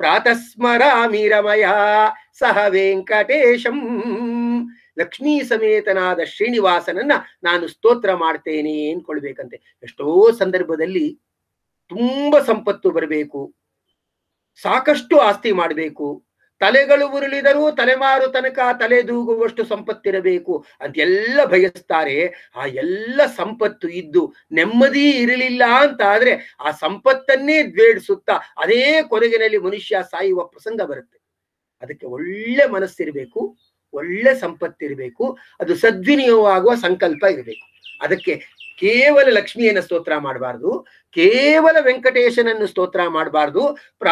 ಪ್ರಾತಸ್ಮರಾಮಿರಮಯ ಸಹ ವೆಂಕಟೇಶಂ ಲಕ್ಷ್ಮೀ ಸಮೇತನಾದ ಶ್ರೀನಿವಾಸನನ್ನ ನಾನು ಸ್ತೋತ್ರ ಮಾಡ್ತೇನೆ ಅನ್ಕೊಳ್ಬೇಕಂತೆ ಎಷ್ಟೋ ಸಂದರ್ಭದಲ್ಲಿ ತುಂಬಾ ಸಂಪತ್ತು ಬರಬೇಕು ಸಾಕಷ್ಟು ಆಸ್ತಿ ಮಾಡಬೇಕು ತಲೆಗಳು ಉರುಳಿದರೂ ತಲೆಮಾರು ತನಕ ತಲೆ ದೂಗುವಷ್ಟು ಸಂಪತ್ತಿರಬೇಕು ಅಂತೆಲ್ಲ ಬಯಸ್ತಾರೆ ಆ ಎಲ್ಲ ಸಂಪತ್ತು ಇದ್ದು ನೆಮ್ಮದಿ ಇರಲಿಲ್ಲ ಅಂತ ಆದ್ರೆ ಆ ಸಂಪತ್ತನ್ನೇ ದ್ವೇಡಿಸುತ್ತಾ ಅದೇ ಕೊನೆಗಿನಲ್ಲಿ ಮನುಷ್ಯ ಸಾಯುವ ಪ್ರಸಂಗ ಬರುತ್ತೆ ಅದಕ್ಕೆ ಒಳ್ಳೆ ಮನಸ್ಸಿರಬೇಕು ಒಳ್ಳೆ ಸಂಪತ್ತಿರಬೇಕು ಅದು ಸದ್ವಿನಿಯೋಗವಾಗುವ ಸಂಕಲ್ಪ ಇರಬೇಕು ಅದಕ್ಕೆ ಕೇವಲ ಲಕ್ಷ್ಮಿಯನ್ನ ಸ್ತೋತ್ರ ಮಾಡಬಾರ್ದು ಕೇವಲ ವೆಂಕಟೇಶನನ್ನು ಸ್ತೋತ್ರ ಮಾಡಬಾರ್ದು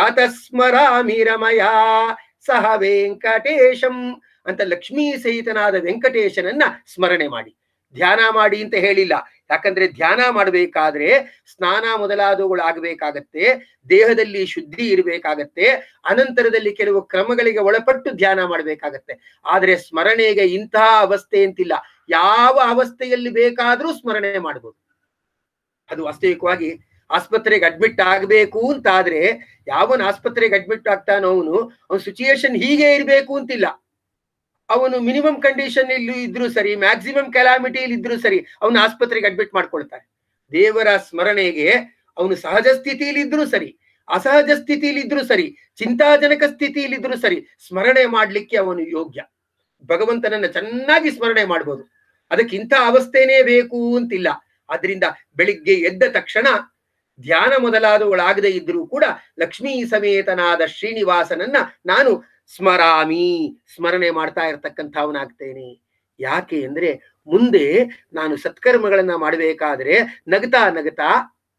ಪ್ರಾತಸ್ಮರಾಮಿರಮಯ ಸಹ ವೆಂಕಟೇಶಂ ಅಂತ ಲಕ್ಷ್ಮೀ ಸಹಿತನಾದ ವೆಂಕಟೇಶನನ್ನ ಸ್ಮರಣೆ ಮಾಡಿ ಧ್ಯಾನ ಮಾಡಿ ಅಂತ ಹೇಳಿಲ್ಲ ಯಾಕಂದ್ರೆ ಧ್ಯಾನ ಮಾಡಬೇಕಾದ್ರೆ ಸ್ನಾನ ಮೊದಲಾದವುಗಳು ಆಗಬೇಕಾಗತ್ತೆ ದೇಹದಲ್ಲಿ ಶುದ್ಧಿ ಇರಬೇಕಾಗತ್ತೆ ಅನಂತರದಲ್ಲಿ ಕೆಲವು ಕ್ರಮಗಳಿಗೆ ಒಳಪಟ್ಟು ಧ್ಯಾನ ಮಾಡಬೇಕಾಗತ್ತೆ ಆದ್ರೆ ಸ್ಮರಣೆಗೆ ಇಂತಹ ಅವಸ್ಥೆ ಅಂತಿಲ್ಲ ಯಾವ ಅವಸ್ಥೆಯಲ್ಲಿ ಬೇಕಾದ್ರೂ ಸ್ಮರಣೆ ಮಾಡಬಹುದು ಅದು ವಾಸ್ತವಿಕವಾಗಿ ಆಸ್ಪತ್ರೆಗೆ ಅಡ್ಮಿಟ್ ಆಗಬೇಕು ಅಂತ ಆದ್ರೆ ಯಾವನ್ ಆಸ್ಪತ್ರೆಗೆ ಅಡ್ಮಿಟ್ ಆಗ್ತಾನೋ ಅವನು ಅವನ ಸಿಚುಯೇಷನ್ ಹೀಗೆ ಇರಬೇಕು ಅಂತಿಲ್ಲ ಅವನು ಮಿನಿಮಮ್ ಕಂಡೀಷನ್ ಇಲ್ಲಿ ಇದ್ರು ಸರಿ ಮ್ಯಾಕ್ಸಿಮಮ್ ಕೆಲಾಮಿಟಿಯಲ್ಲಿ ಇದ್ರು ಸರಿ ಅವನ ಆಸ್ಪತ್ರೆಗೆ ಅಡ್ಮಿಟ್ ಮಾಡ್ಕೊಳ್ತಾರೆ ದೇವರ ಸ್ಮರಣೆಗೆ ಅವನು ಸಹಜ ಸ್ಥಿತಿಯಲ್ಲಿ ಇದ್ರು ಸರಿ ಅಸಹಜ ಸ್ಥಿತಿಯಲ್ಲಿ ಇದ್ರು ಸರಿ ಚಿಂತಾಜನಕ ಸ್ಥಿತಿಯಲ್ಲಿ ಇದ್ರು ಸರಿ ಸ್ಮರಣೆ ಮಾಡ್ಲಿಕ್ಕೆ ಅವನು ಯೋಗ್ಯ ಭಗವಂತನನ್ನ ಚೆನ್ನಾಗಿ ಸ್ಮರಣೆ ಮಾಡ್ಬೋದು ಅದಕ್ಕೆ ಇಂಥ ಅವಸ್ಥೆನೇ ಬೇಕು ಅಂತಿಲ್ಲ ಆದ್ರಿಂದ ಬೆಳಿಗ್ಗೆ ಎದ್ದ ತಕ್ಷಣ ಧ್ಯಾನ ಮೊದಲಾದವುಗಳಾಗದೇ ಇದ್ರೂ ಕೂಡ ಲಕ್ಷ್ಮೀ ಸಮೇತನಾದ ಶ್ರೀನಿವಾಸನನ್ನ ನಾನು ಸ್ಮರಾಮಿ ಸ್ಮರಣೆ ಮಾಡ್ತಾ ಇರ್ತಕ್ಕಂಥವನಾಗ್ತೇನೆ ಯಾಕೆ ಅಂದ್ರೆ ಮುಂದೆ ನಾನು ಸತ್ಕರ್ಮಗಳನ್ನ ಮಾಡಬೇಕಾದ್ರೆ ನಗತಾ ನಗತಾ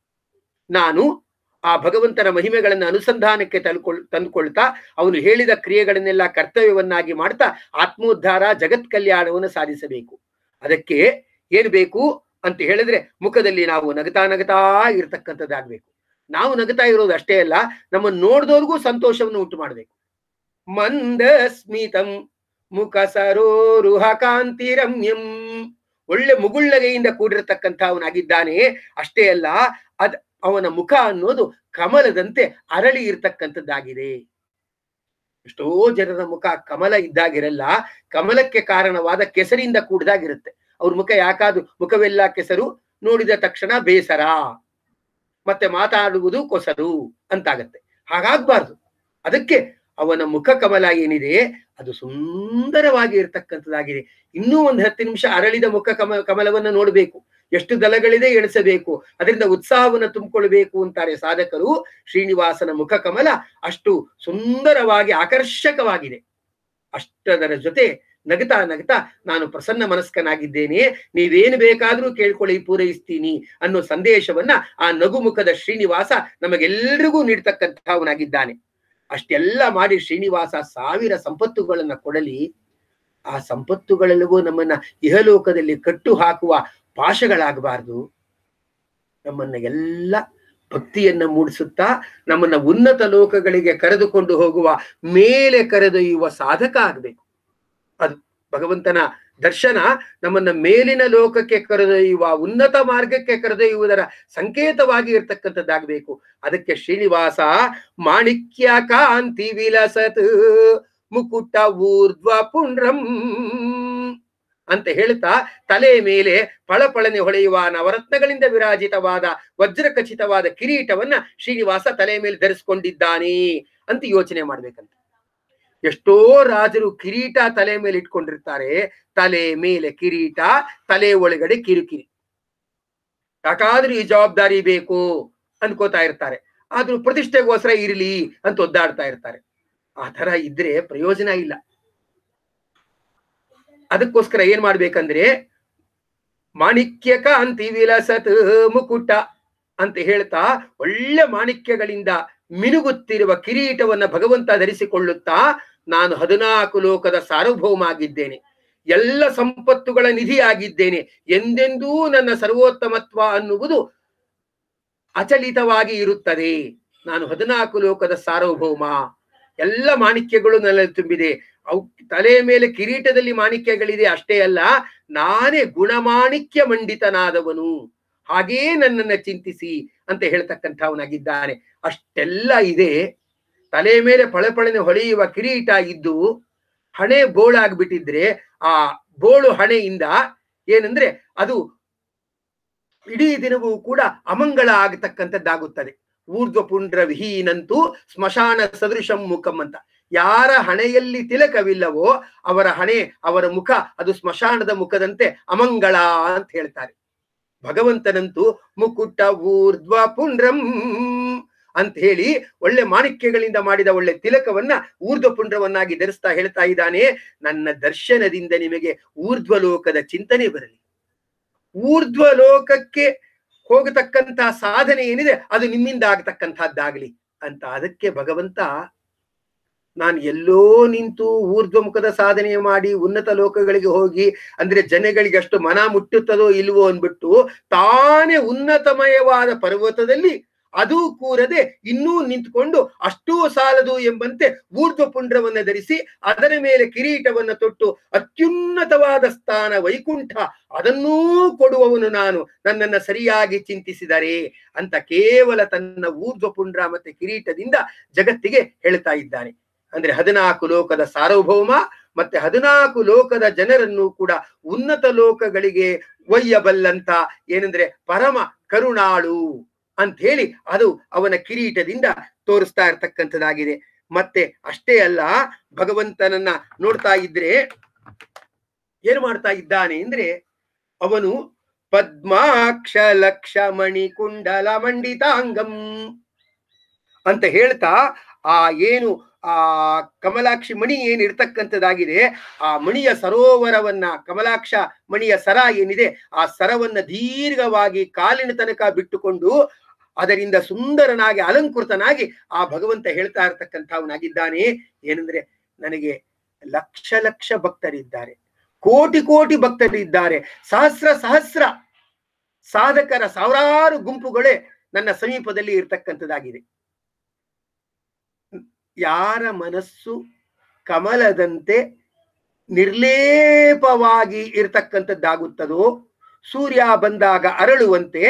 ನಾನು ಆ ಭಗವಂತನ ಮಹಿಮೆಗಳನ್ನ ಅನುಸಂಧಾನಕ್ಕೆ ತಲ್ಕೊಳ್ ತಂದುಕೊಳ್ತಾ ಅವನು ಹೇಳಿದ ಕ್ರಿಯೆಗಳನ್ನೆಲ್ಲ ಕರ್ತವ್ಯವನ್ನಾಗಿ ಮಾಡ್ತಾ ಆತ್ಮೋದ್ಧಾರ ಜಗತ್ ಕಲ್ಯಾಣವನ್ನು ಸಾಧಿಸಬೇಕು ಅದಕ್ಕೆ ಏನ್ ಬೇಕು ಅಂತ ಹೇಳಿದ್ರೆ ಮುಖದಲ್ಲಿ ನಾವು ನಗತಾ ನಗತಾ ಇರ್ತಕ್ಕಂಥದ್ದಾಗ್ಬೇಕು ನಾವು ನಗತಾ ಇರೋದು ಅಷ್ಟೇ ಅಲ್ಲ ನಮ್ಮನ್ನು ನೋಡಿದವ್ರಿಗೂ ಸಂತೋಷವನ್ನು ಉಂಟು ಮಾಡಬೇಕು ಮಂದಸ್ಮಿತಂ ಮುಖ ಸರೋರುಹ ಕಾಂತಿರಮ್ಯಂ ಒಳ್ಳೆ ಮುಗುಳ್ಳಗೆಯಿಂದ ಕೂಡಿರತಕ್ಕಂಥ ಅವನಾಗಿದ್ದಾನೆ ಅಷ್ಟೇ ಅಲ್ಲ ಅದ್ ಅವನ ಮುಖ ಅನ್ನೋದು ಕಮಲದಂತೆ ಅರಳಿ ಇರ್ತಕ್ಕಂಥದ್ದಾಗಿದೆ ಎಷ್ಟೋ ಜನರ ಮುಖ ಕಮಲ ಇದ್ದಾಗಿರಲ್ಲ ಕಮಲಕ್ಕೆ ಕಾರಣವಾದ ಕೆಸರಿಂದ ಕೂಡಿದಾಗಿರುತ್ತೆ ಅವ್ರ ಮುಖ ಯಾಕಾದ್ರು ಮುಖವೆಲ್ಲ ಕೆಸರು ನೋಡಿದ ತಕ್ಷಣ ಬೇಸರ ಮತ್ತೆ ಮಾತಾಡುವುದು ಕೊಸರು ಅಂತಾಗತ್ತೆ ಹಾಗಾಗ್ಬಾರ್ದು ಅದಕ್ಕೆ ಅವನ ಮುಖ ಕಮಲ ಏನಿದೆ ಅದು ಸುಂದರವಾಗಿ ಇರತಕ್ಕಂಥದ್ದಾಗಿದೆ ಇನ್ನೂ ಒಂದು ಹತ್ತು ನಿಮಿಷ ಅರಳಿದ ಮುಖ ಕಮ ಕಮಲವನ್ನು ನೋಡಬೇಕು ಎಷ್ಟು ದಲಗಳಿದೆ ಎಣಿಸಬೇಕು ಅದರಿಂದ ಉತ್ಸಾಹವನ್ನು ತುಂಬಿಕೊಳ್ಬೇಕು ಅಂತಾರೆ ಸಾಧಕರು ಶ್ರೀನಿವಾಸನ ಮುಖ ಕಮಲ ಅಷ್ಟು ಸುಂದರವಾಗಿ ಆಕರ್ಷಕವಾಗಿದೆ ಅಷ್ಟದರ ಜೊತೆ ನಗತಾ ನಗತಾ ನಾನು ಪ್ರಸನ್ನ ಮನಸ್ಕನಾಗಿದ್ದೇನೆ ನೀವೇನು ಬೇಕಾದ್ರೂ ಕೇಳ್ಕೊಳ್ಳಿ ಪೂರೈಸ್ತೀನಿ ಅನ್ನೋ ಸಂದೇಶವನ್ನ ಆ ನಗುಮುಖದ ಶ್ರೀನಿವಾಸ ನಮಗೆಲ್ಲರಿಗೂ ನೀಡ್ತಕ್ಕಂಥವನಾಗಿದ್ದಾನೆ ಅಷ್ಟೆಲ್ಲ ಮಾಡಿ ಶ್ರೀನಿವಾಸ ಸಾವಿರ ಸಂಪತ್ತುಗಳನ್ನ ಕೊಡಲಿ ಆ ಸಂಪತ್ತುಗಳೆಲ್ಲವೂ ನಮ್ಮನ್ನ ಇಹಲೋಕದಲ್ಲಿ ಕಟ್ಟು ಹಾಕುವ ಪಾಶಗಳಾಗಬಾರ್ದು ನಮ್ಮನ್ನ ಎಲ್ಲ ಭಕ್ತಿಯನ್ನ ಮೂಡಿಸುತ್ತಾ ನಮ್ಮನ್ನ ಉನ್ನತ ಲೋಕಗಳಿಗೆ ಕರೆದುಕೊಂಡು ಹೋಗುವ ಮೇಲೆ ಕರೆದೊಯ್ಯುವ ಸಾಧಕ ಆಗ್ಬೇಕು ಅದು ಭಗವಂತನ ದರ್ಶನ ನಮ್ಮನ್ನ ಮೇಲಿನ ಲೋಕಕ್ಕೆ ಕರೆದೊಯ್ಯುವ ಉನ್ನತ ಮಾರ್ಗಕ್ಕೆ ಕರೆದೊಯ್ಯುವುದರ ಸಂಕೇತವಾಗಿ ಇರ್ತಕ್ಕಂಥದ್ದಾಗಬೇಕು ಅದಕ್ಕೆ ಶ್ರೀನಿವಾಸ ಮಾಣಿಕ್ಯ ಕಾಂತಿ ವಿಲಸತ್ ಮುಕುಟ ಊರ್ಧ್ವ ಪುಂಡ್ರಂ ಅಂತ ಹೇಳ್ತಾ ತಲೆ ಮೇಲೆ ಪಳಪಳನೆ ಹೊಳೆಯುವ ನವರತ್ನಗಳಿಂದ ವಿರಾಜಿತವಾದ ವಜ್ರ ಖಚಿತವಾದ ಕಿರೀಟವನ್ನ ಶ್ರೀನಿವಾಸ ತಲೆ ಮೇಲೆ ಧರಿಸಿಕೊಂಡಿದ್ದಾನೆ ಅಂತ ಯೋಚನೆ ಮಾಡ್ಬೇಕಂತ ಎಷ್ಟೋ ರಾಜರು ಕಿರೀಟ ತಲೆ ಮೇಲೆ ಇಟ್ಕೊಂಡಿರ್ತಾರೆ ತಲೆ ಮೇಲೆ ಕಿರೀಟ ತಲೆ ಒಳಗಡೆ ಕಿರಿಕಿರಿ ಯಾಕಾದ್ರೂ ಈ ಜವಾಬ್ದಾರಿ ಬೇಕು ಅನ್ಕೋತಾ ಇರ್ತಾರೆ ಆದ್ರೂ ಪ್ರತಿಷ್ಠೆಗೋಸ್ಕರ ಇರಲಿ ಅಂತ ಒದ್ದಾಡ್ತಾ ಇರ್ತಾರೆ ಆ ತರ ಇದ್ರೆ ಪ್ರಯೋಜನ ಇಲ್ಲ ಅದಕ್ಕೋಸ್ಕರ ಏನ್ ಮಾಡ್ಬೇಕಂದ್ರೆ ಮಾಣಿಕ್ಯಕ ಅಂತಿ ವಿಲಸತ್ ಮುಕುಟ ಅಂತ ಹೇಳ್ತಾ ಒಳ್ಳೆ ಮಾಣಿಕ್ಯಗಳಿಂದ ಮಿನುಗುತ್ತಿರುವ ಕಿರೀಟವನ್ನ ಭಗವಂತ ಧರಿಸಿಕೊಳ್ಳುತ್ತಾ ನಾನು ಹದಿನಾಲ್ಕು ಲೋಕದ ಸಾರ್ವಭೌಮ ಆಗಿದ್ದೇನೆ ಎಲ್ಲ ಸಂಪತ್ತುಗಳ ನಿಧಿಯಾಗಿದ್ದೇನೆ ಎಂದೆಂದೂ ನನ್ನ ಸರ್ವೋತ್ತಮತ್ವ ಅನ್ನುವುದು ಅಚಲಿತವಾಗಿ ಇರುತ್ತದೆ ನಾನು ಹದಿನಾಲ್ಕು ಲೋಕದ ಸಾರ್ವಭೌಮ ಎಲ್ಲ ಮಾಣಿಕ್ಯಗಳು ನನ್ನಲ್ಲಿ ತುಂಬಿದೆ ಅವು ತಲೆ ಮೇಲೆ ಕಿರೀಟದಲ್ಲಿ ಮಾಣಿಕ್ಯಗಳಿದೆ ಅಷ್ಟೇ ಅಲ್ಲ ನಾನೇ ಗುಣಮಾಣಿಕ್ಯ ಮಂಡಿತನಾದವನು ಹಾಗೇ ನನ್ನನ್ನ ಚಿಂತಿಸಿ ಅಂತ ಹೇಳ್ತಕ್ಕಂಥವನಾಗಿದ್ದಾನೆ ಅಷ್ಟೆಲ್ಲ ಇದೆ ತಲೆ ಮೇಲೆ ಪಳಪಳನೆ ಹೊಳೆಯುವ ಕಿರೀಟ ಇದ್ದು ಹಣೆ ಬೋಳಾಗ್ಬಿಟ್ಟಿದ್ರೆ ಆ ಬೋಳು ಹಣೆಯಿಂದ ಏನಂದ್ರೆ ಅದು ಇಡೀ ದಿನವೂ ಕೂಡ ಅಮಂಗಳ ಆಗತಕ್ಕಂಥದ್ದಾಗುತ್ತದೆ ಊರ್ಧ್ವ ಪುಂಡ್ರ ವಿಹೀನಂತೂ ಸ್ಮಶಾನ ಸದೃಶಂ ಮುಖಂ ಅಂತ ಯಾರ ಹಣೆಯಲ್ಲಿ ತಿಲಕವಿಲ್ಲವೋ ಅವರ ಹಣೆ ಅವರ ಮುಖ ಅದು ಸ್ಮಶಾನದ ಮುಖದಂತೆ ಅಮಂಗಳ ಅಂತ ಹೇಳ್ತಾರೆ ಭಗವಂತನಂತೂ ಮುಕುಟ ಊರ್ಧ್ವ ಪುಂಡ್ರಂ ಅಂತ ಹೇಳಿ ಒಳ್ಳೆ ಮಾಣಿಕ್ಯಗಳಿಂದ ಮಾಡಿದ ಒಳ್ಳೆ ತಿಲಕವನ್ನ ಊರ್ಧ್ವ ಪುಂಡ್ರವನ್ನಾಗಿ ಧರಿಸ್ತಾ ಹೇಳ್ತಾ ಇದ್ದಾನೆ ನನ್ನ ದರ್ಶನದಿಂದ ನಿಮಗೆ ಊರ್ಧ್ವ ಲೋಕದ ಚಿಂತನೆ ಬರಲಿ ಊರ್ಧ್ವ ಲೋಕಕ್ಕೆ ಹೋಗತಕ್ಕಂತಹ ಸಾಧನೆ ಏನಿದೆ ಅದು ನಿಮ್ಮಿಂದ ಆಗತಕ್ಕಂತಹದ್ದಾಗ್ಲಿ ಅಂತ ಅದಕ್ಕೆ ಭಗವಂತ ನಾನು ಎಲ್ಲೋ ನಿಂತು ಊರ್ಧ್ವ ಮುಖದ ಸಾಧನೆ ಮಾಡಿ ಉನ್ನತ ಲೋಕಗಳಿಗೆ ಹೋಗಿ ಅಂದ್ರೆ ಜನಗಳಿಗೆ ಅಷ್ಟು ಮನ ಮುಟ್ಟುತ್ತದೋ ಇಲ್ವೋ ಅನ್ಬಿಟ್ಟು ತಾನೇ ಉನ್ನತಮಯವಾದ ಪರ್ವತದಲ್ಲಿ ಅದು ಕೂರದೆ ಇನ್ನೂ ನಿಂತ್ಕೊಂಡು ಅಷ್ಟೂ ಸಾಲದು ಎಂಬಂತೆ ಊರ್ಧ್ವ ಪುಂಡ್ರವನ್ನ ಧರಿಸಿ ಅದರ ಮೇಲೆ ಕಿರೀಟವನ್ನ ತೊಟ್ಟು ಅತ್ಯುನ್ನತವಾದ ಸ್ಥಾನ ವೈಕುಂಠ ಅದನ್ನೂ ಕೊಡುವವನು ನಾನು ನನ್ನನ್ನ ಸರಿಯಾಗಿ ಚಿಂತಿಸಿದರೆ ಅಂತ ಕೇವಲ ತನ್ನ ಊರ್ಧ್ವ ಪುಂಡ್ರ ಮತ್ತೆ ಕಿರೀಟದಿಂದ ಜಗತ್ತಿಗೆ ಹೇಳ್ತಾ ಇದ್ದಾನೆ ಅಂದ್ರೆ ಹದಿನಾಲ್ಕು ಲೋಕದ ಸಾರ್ವಭೌಮ ಮತ್ತೆ ಹದಿನಾಲ್ಕು ಲೋಕದ ಜನರನ್ನು ಕೂಡ ಉನ್ನತ ಲೋಕಗಳಿಗೆ ಒಯ್ಯಬಲ್ಲಂತ ಏನಂದ್ರೆ ಪರಮ ಕರುಣಾಳು ಅಂತ ಹೇಳಿ ಅದು ಅವನ ಕಿರೀಟದಿಂದ ತೋರಿಸ್ತಾ ಇರ್ತಕ್ಕಂಥದ್ದಾಗಿದೆ ಮತ್ತೆ ಅಷ್ಟೇ ಅಲ್ಲ ಭಗವಂತನನ್ನ ನೋಡ್ತಾ ಇದ್ರೆ ಏನು ಮಾಡ್ತಾ ಇದ್ದಾನೆ ಅಂದ್ರೆ ಅವನು ಪದ್ಮಾಕ್ಷ ಲಕ್ಷ ಮಣಿ ಕುಂಡಲ ಮಂಡಿತಾಂಗಂ ಅಂತ ಹೇಳ್ತಾ ಆ ಏನು ಆ ಕಮಲಾಕ್ಷಿ ಮಣಿ ಏನ್ ಇರ್ತಕ್ಕಂಥದ್ದಾಗಿದೆ ಆ ಮಣಿಯ ಸರೋವರವನ್ನ ಕಮಲಾಕ್ಷ ಮಣಿಯ ಸರ ಏನಿದೆ ಆ ಸರವನ್ನ ದೀರ್ಘವಾಗಿ ಕಾಲಿನ ತನಕ ಬಿಟ್ಟುಕೊಂಡು ಅದರಿಂದ ಸುಂದರನಾಗಿ ಅಲಂಕೃತನಾಗಿ ಆ ಭಗವಂತ ಹೇಳ್ತಾ ಇರ್ತಕ್ಕಂಥವನಾಗಿದ್ದಾನೆ ಏನಂದ್ರೆ ನನಗೆ ಲಕ್ಷ ಲಕ್ಷ ಭಕ್ತರಿದ್ದಾರೆ ಕೋಟಿ ಕೋಟಿ ಭಕ್ತರಿದ್ದಾರೆ ಸಹಸ್ರ ಸಹಸ್ರ ಸಾಧಕರ ಸಾವಿರಾರು ಗುಂಪುಗಳೇ ನನ್ನ ಸಮೀಪದಲ್ಲಿ ಇರ್ತಕ್ಕಂಥದ್ದಾಗಿದೆ ಯಾರ ಮನಸ್ಸು ಕಮಲದಂತೆ ನಿರ್ಲೇಪವಾಗಿ ಇರತಕ್ಕಂಥದ್ದಾಗುತ್ತದೋ ಸೂರ್ಯ ಬಂದಾಗ ಅರಳುವಂತೆ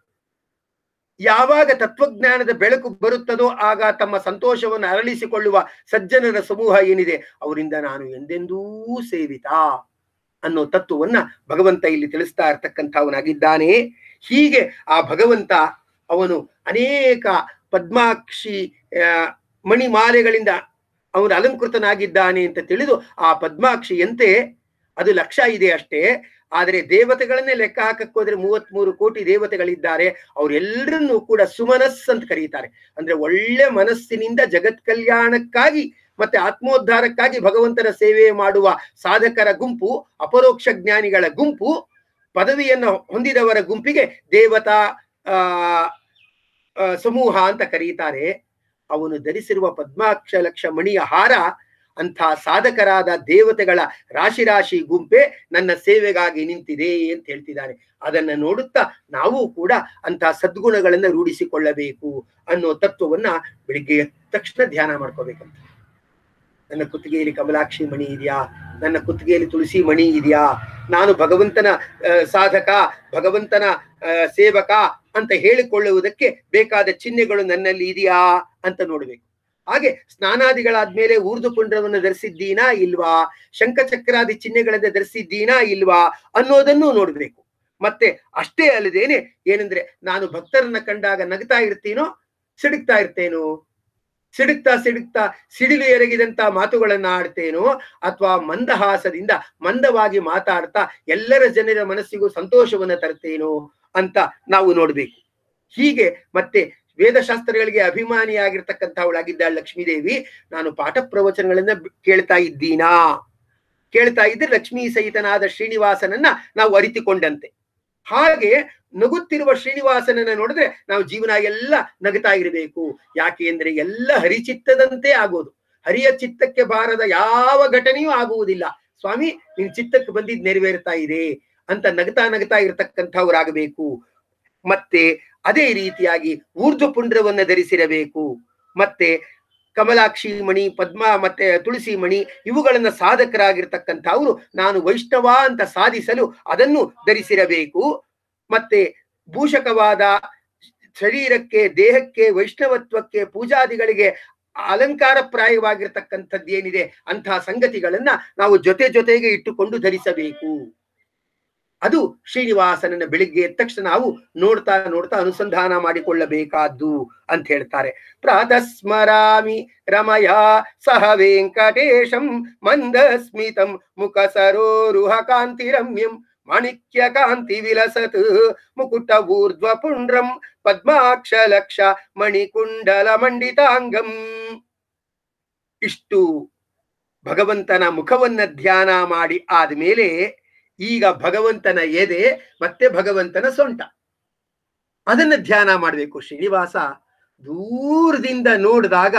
ಯಾವಾಗ ತತ್ವಜ್ಞಾನದ ಬೆಳಕು ಬರುತ್ತದೋ ಆಗ ತಮ್ಮ ಸಂತೋಷವನ್ನು ಅರಳಿಸಿಕೊಳ್ಳುವ ಸಜ್ಜನರ ಸಮೂಹ ಏನಿದೆ ಅವರಿಂದ ನಾನು ಎಂದೆಂದೂ ಸೇವಿತ ಅನ್ನೋ ತತ್ವವನ್ನ ಭಗವಂತ ಇಲ್ಲಿ ತಿಳಿಸ್ತಾ ಇರ್ತಕ್ಕಂಥವನಾಗಿದ್ದಾನೆ ಹೀಗೆ ಆ ಭಗವಂತ ಅವನು ಅನೇಕ ಪದ್ಮಾಕ್ಷಿ ಆ, ಮಣಿಮಾಲೆಗಳಿಂದ ಅವನು ಅಲಂಕೃತನಾಗಿದ್ದಾನೆ ಅಂತ ತಿಳಿದು ಆ ಪದ್ಮಾಕ್ಷಿಯಂತೆ ಅದು ಲಕ್ಷ ಇದೆ ಅಷ್ಟೇ ಆದರೆ ದೇವತೆಗಳನ್ನೇ ಲೆಕ್ಕ ಹಾಕಕ್ಕೆ ಹೋದ್ರೆ ಮೂವತ್ಮೂರು ಕೋಟಿ ದೇವತೆಗಳಿದ್ದಾರೆ ಅವರೆಲ್ಲರನ್ನೂ ಕೂಡ ಸುಮನಸ್ ಅಂತ ಕರೀತಾರೆ ಅಂದ್ರೆ ಒಳ್ಳೆ ಮನಸ್ಸಿನಿಂದ ಜಗತ್ ಕಲ್ಯಾಣಕ್ಕಾಗಿ ಮತ್ತೆ ಆತ್ಮೋದ್ಧಾರಕ್ಕಾಗಿ ಭಗವಂತನ ಸೇವೆ ಮಾಡುವ ಸಾಧಕರ ಗುಂಪು ಅಪರೋಕ್ಷ ಜ್ಞಾನಿಗಳ ಗುಂಪು ಪದವಿಯನ್ನು ಹೊಂದಿದವರ ಗುಂಪಿಗೆ ದೇವತಾ ಆ ಆ, ಸಮೂಹ ಅಂತ ಕರೀತಾರೆ ಅವನು ಧರಿಸಿರುವ ಪದ್ಮಾಕ್ಷ ಲಕ್ಷ ಮಣಿಯ ಹಾರ ಅಂಥ ಸಾಧಕರಾದ ದೇವತೆಗಳ ರಾಶಿ ರಾಶಿ ಗುಂಪೆ ನನ್ನ ಸೇವೆಗಾಗಿ ನಿಂತಿದೆ ಅಂತ ಹೇಳ್ತಿದ್ದಾನೆ ಅದನ್ನ ನೋಡುತ್ತಾ ನಾವು ಕೂಡ ಅಂತಹ ಸದ್ಗುಣಗಳನ್ನ ರೂಢಿಸಿಕೊಳ್ಳಬೇಕು ಅನ್ನೋ ತತ್ವವನ್ನ ಬೆಳಿಗ್ಗೆ ಎದ್ದ ತಕ್ಷಣ ಧ್ಯಾನ ಮಾಡ್ಕೋಬೇಕಂತ ನನ್ನ ಕುತ್ತಿಗೆಯಲ್ಲಿ ಕಮಲಾಕ್ಷಿ ಮಣಿ ಇದೆಯಾ ನನ್ನ ಕುತ್ತಿಗೆಯಲ್ಲಿ ತುಳಸಿ ಮಣಿ ಇದೆಯಾ ನಾನು ಭಗವಂತನ ಆ, ಸಾಧಕ ಭಗವಂತನ ಆ, ಸೇವಕ ಅಂತ ಹೇಳಿಕೊಳ್ಳುವುದಕ್ಕೆ ಬೇಕಾದ ಚಿಹ್ನೆಗಳು ನನ್ನಲ್ಲಿ ಇದೆಯಾ ಅಂತ ನೋಡ್ಬೇಕು ಹಾಗೆ ಸ್ನಾನಾದಿಗಳಾದ್ಮೇಲೆ ಊರ್ದು ಪುಂಡ್ರವನ್ನು ಧರಿಸಿದ್ದೀನಾ ಇಲ್ವಾ ಶಂಖಚಕ್ರಾದಿ ಚಿಹ್ನೆಗಳಿಂದ ಧರಿಸಿದ್ದೀನಾ ಇಲ್ವಾ ಅನ್ನೋದನ್ನು ನೋಡ್ಬೇಕು ಮತ್ತೆ ಅಷ್ಟೇ ಅಲ್ಲದೇನೆ ಏನಂದ್ರೆ ನಾನು ಭಕ್ತರನ್ನ ಕಂಡಾಗ ನಗ್ತಾ ಇರ್ತೀನೋ ಸಿಡುಕ್ತಾ ಇರ್ತೇನೋ ಸಿಡುಕ್ತಾ ಸಿಡುಕ್ತಾ ಸಿಡಿಲು ಎರಗಿದಂತ ಮಾತುಗಳನ್ನ ಆಡ್ತೇನೋ ಅಥವಾ ಮಂದಹಾಸದಿಂದ ಮಂದವಾಗಿ ಮಾತಾಡ್ತಾ ಎಲ್ಲರ ಜನರ ಮನಸ್ಸಿಗೂ ಸಂತೋಷವನ್ನ ತರ್ತೇನೋ ಅಂತ ನಾವು ನೋಡ್ಬೇಕು ಹೀಗೆ ಮತ್ತೆ ವೇದಶಾಸ್ತ್ರಗಳಿಗೆ ಅಭಿಮಾನಿಯಾಗಿರ್ತಕ್ಕಂಥವಳಾಗಿದ್ದಾಳೆ ಲಕ್ಷ್ಮೀದೇವಿ ನಾನು ಪಾಠ ಪ್ರವಚನಗಳನ್ನ ಬ್- ಕೇಳ್ತಾ ಇದ್ದೀನಾ ಕೇಳ್ತಾ ಇದ್ರೆ ಲಕ್ಷ್ಮೀ ಸಹಿತನಾದ ಶ್ರೀನಿವಾಸನನ್ನ ನಾವು ಅರಿತುಕೊಂಡಂತೆ ಹಾಗೆ ನಗುತ್ತಿರುವ ಶ್ರೀನಿವಾಸನನ್ನ ನೋಡಿದ್ರೆ ನಾವು ಜೀವನ ಎಲ್ಲ ನಗುತ್ತಾ ಇರಬೇಕು ಯಾಕೆ ಅಂದ್ರೆ ಎಲ್ಲ ಹರಿಚಿತ್ತದಂತೆ ಆಗೋದು ಹರಿಯ ಚಿತ್ತಕ್ಕೆ ಬಾರದ ಯಾವ ಘಟನೆಯೂ ಆಗುವುದಿಲ್ಲ ಸ್ವಾಮಿ ನಿನ್ ಚಿತ್ತಕ್ಕೆ ಬಂದಿದ್ ನೆರವೇರ್ತಾ ಇದೆ ಅಂತ ನಗತಾ ನಗತಾ ಇರತಕ್ಕಂಥವ್ರಾಗಬೇಕು ಮತ್ತೆ ಅದೇ ರೀತಿಯಾಗಿ ಊರ್ಧ್ವ ಪುಂಡ್ರವನ್ನ ಧರಿಸಿರಬೇಕು ಮತ್ತೆ ಕಮಲಾಕ್ಷಿ ಮಣಿ ಪದ್ಮ ಮತ್ತೆ ತುಳಸಿ ಮಣಿ ಇವುಗಳನ್ನ ಸಾಧಕರಾಗಿರ್ತಕ್ಕಂಥವ್ರು ನಾನು ವೈಷ್ಣವ ಅಂತ ಸಾಧಿಸಲು ಅದನ್ನು ಧರಿಸಿರಬೇಕು ಮತ್ತೆ ಭೂಷಕವಾದ ಶರೀರಕ್ಕೆ ದೇಹಕ್ಕೆ ವೈಷ್ಣವತ್ವಕ್ಕೆ ಪೂಜಾದಿಗಳಿಗೆ ಅಲಂಕಾರ ಪ್ರಾಯವಾಗಿರ್ತಕ್ಕಂಥದ್ದೇನಿದೆ ಅಂತಹ ಸಂಗತಿಗಳನ್ನ ನಾವು ಜೊತೆ ಜೊತೆಗೆ ಇಟ್ಟುಕೊಂಡು ಧರಿಸಬೇಕು ಅದು ಶ್ರೀನಿವಾಸನನ್ನ ಬೆಳಿಗ್ಗೆ ಎದ್ದ ತಕ್ಷಣ ನಾವು ನೋಡ್ತಾ ನೋಡ್ತಾ ಅನುಸಂಧಾನ ಮಾಡಿಕೊಳ್ಳಬೇಕಾದ್ದು ಅಂತ ಹೇಳ್ತಾರೆ ಪ್ರಾತಃ ಸ್ಮರಾಮಿ ರಮಯ ಸಹ ವೆಂಕಟೇಶಂ ಮಂದಸ್ಮಿತಂ ಮುಖ ಸರೋರುಹ ಕಾಂತಿ ರಮ್ಯಂ ಮಾಣಿಕ್ಯ ಕಾಂತಿ ವಿಲಸತ್ ಮುಕುಟ ಊರ್ಧ್ವ ಪುಂಡ್ರಂ ಪದ್ಮಾಕ್ಷ ಲಕ್ಷ ಮಣಿಕುಂಡಲ ಮಂಡಿತಾಂಗಂ ಇಷ್ಟು ಭಗವಂತನ ಮುಖವನ್ನ ಧ್ಯಾನ ಮಾಡಿ ಆದ್ಮೇಲೆ ಈಗ ಭಗವಂತನ ಎದೆ ಮತ್ತೆ ಭಗವಂತನ ಸೊಂಟ ಅದನ್ನ ಧ್ಯಾನ ಮಾಡಬೇಕು ಶ್ರೀನಿವಾಸ ದೂರದಿಂದ ನೋಡಿದಾಗ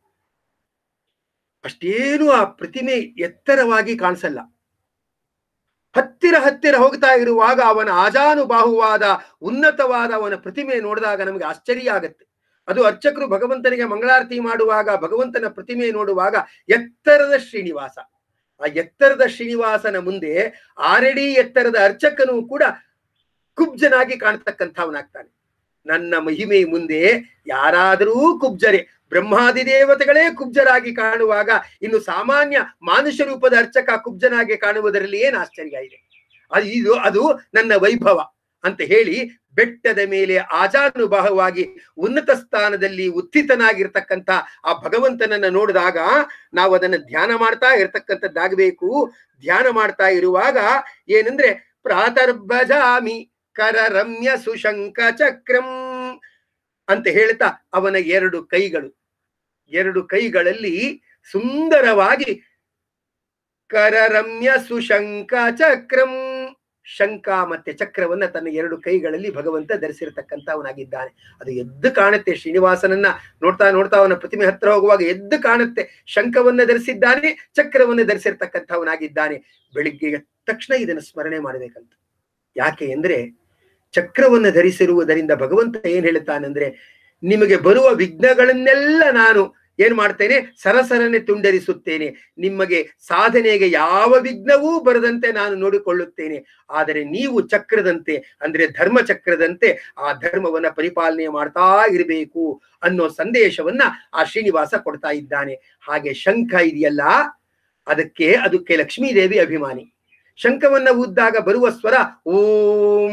ಅಷ್ಟೇನು ಆ ಪ್ರತಿಮೆ ಎತ್ತರವಾಗಿ ಕಾಣಿಸಲ್ಲ ಹತ್ತಿರ ಹತ್ತಿರ ಹೋಗ್ತಾ ಇರುವಾಗ ಅವನ ಆಜಾನುಬಾಹುವಾದ ಉನ್ನತವಾದ ಅವನ ಪ್ರತಿಮೆ ನೋಡಿದಾಗ ನಮಗೆ ಆಶ್ಚರ್ಯ ಆಗತ್ತೆ ಅದು ಅರ್ಚಕರು ಭಗವಂತನಿಗೆ ಮಂಗಳಾರತಿ ಮಾಡುವಾಗ ಭಗವಂತನ ಪ್ರತಿಮೆ ನೋಡುವಾಗ ಎತ್ತರದ ಶ್ರೀನಿವಾಸ ಆ ಎತ್ತರದ ಶ್ರೀನಿವಾಸನ ಮುಂದೆ ಆರಡಿ ಎತ್ತರದ ಅರ್ಚಕನು ಕೂಡ ಕುಬ್ಜನಾಗಿ ಕಾಣತಕ್ಕಂಥವನಾಗ್ತಾನೆ ನನ್ನ ಮಹಿಮೆ ಮುಂದೆ ಯಾರಾದರೂ ಕುಬ್ಜರೇ ಬ್ರಹ್ಮಾದಿ ದೇವತೆಗಳೇ ಕುಬ್ಜರಾಗಿ ಕಾಣುವಾಗ ಇನ್ನು ಸಾಮಾನ್ಯ ಮಾನುಷ ರೂಪದ ಅರ್ಚಕ ಕುಬ್ಜನಾಗಿ ಕಾಣುವುದರಲ್ಲಿ ಏನ್ ಆಶ್ಚರ್ಯ ಇದೆ ಅದು ಇದು ಅದು ನನ್ನ ವೈಭವ ಅಂತ ಹೇಳಿ ಬೆಟ್ಟದ ಮೇಲೆ ಆಜಾನುಬಾಹವಾಗಿ ಉನ್ನತ ಸ್ಥಾನದಲ್ಲಿ ಉತ್ಥಿತನಾಗಿರ್ತಕ್ಕಂಥ ಆ ಭಗವಂತನನ್ನ ನೋಡಿದಾಗ ನಾವು ಅದನ್ನ ಧ್ಯಾನ ಮಾಡ್ತಾ ಇರ್ತಕ್ಕಂಥದ್ದಾಗಬೇಕು ಧ್ಯಾನ ಮಾಡ್ತಾ ಇರುವಾಗ ಏನಂದ್ರೆ ಪ್ರಾತರ್ಭಜಾಮಿ ಕರ ರಮ್ಯ ಸುಶಂಕ ಚಕ್ರಂ ಅಂತ ಹೇಳ್ತಾ ಅವನ ಎರಡು ಕೈಗಳು ಎರಡು ಕೈಗಳಲ್ಲಿ ಸುಂದರವಾಗಿ ಕರರಮ್ಯ ಸುಶಂಕ ಚಕ್ರಂ ಶಂಕ ಮತ್ತೆ ಚಕ್ರವನ್ನ ತನ್ನ ಎರಡು ಕೈಗಳಲ್ಲಿ ಭಗವಂತ ಧರಿಸಿರ್ತಕ್ಕಂಥವನಾಗಿದ್ದಾನೆ ಅದು ಎದ್ದು ಕಾಣುತ್ತೆ ಶ್ರೀನಿವಾಸನನ್ನ ನೋಡ್ತಾ ನೋಡ್ತಾ ಅವನ ಪ್ರತಿಮೆ ಹತ್ರ ಹೋಗುವಾಗ ಎದ್ದು ಕಾಣುತ್ತೆ ಶಂಖವನ್ನ ಧರಿಸಿದ್ದಾನೆ ಚಕ್ರವನ್ನ ಧರಿಸಿರ್ತಕ್ಕಂಥವನಾಗಿದ್ದಾನೆ ಬೆಳಿಗ್ಗೆ ಎದ್ದ ತಕ್ಷಣ ಇದನ್ನು ಸ್ಮರಣೆ ಮಾಡಬೇಕಂತ ಯಾಕೆ ಅಂದ್ರೆ ಚಕ್ರವನ್ನ ಧರಿಸಿರುವುದರಿಂದ ಭಗವಂತ ಏನ್ ಹೇಳ್ತಾನಂದ್ರೆ ನಿಮಗೆ ಬರುವ ವಿಘ್ನಗಳನ್ನೆಲ್ಲ ನಾನು ಏನ್ ಮಾಡ್ತೇನೆ ಸರಸರನೆ ತುಂಡರಿಸುತ್ತೇನೆ ನಿಮಗೆ ಸಾಧನೆಗೆ ಯಾವ ವಿಘ್ನವೂ ಬರದಂತೆ ನಾನು ನೋಡಿಕೊಳ್ಳುತ್ತೇನೆ ಆದರೆ ನೀವು ಚಕ್ರದಂತೆ ಅಂದ್ರೆ ಧರ್ಮ ಚಕ್ರದಂತೆ ಆ ಧರ್ಮವನ್ನ ಪರಿಪಾಲನೆ ಮಾಡ್ತಾ ಇರಬೇಕು ಅನ್ನೋ ಸಂದೇಶವನ್ನ ಆ ಶ್ರೀನಿವಾಸ ಕೊಡ್ತಾ ಇದ್ದಾನೆ ಹಾಗೆ ಶಂಖ ಇದೆಯಲ್ಲ ಅದಕ್ಕೆ ಅದಕ್ಕೆ ಲಕ್ಷ್ಮೀದೇವಿ ಅಭಿಮಾನಿ ಶಂಖವನ್ನ ಊದ್ದಾಗ ಬರುವ ಸ್ವರ ಓಂ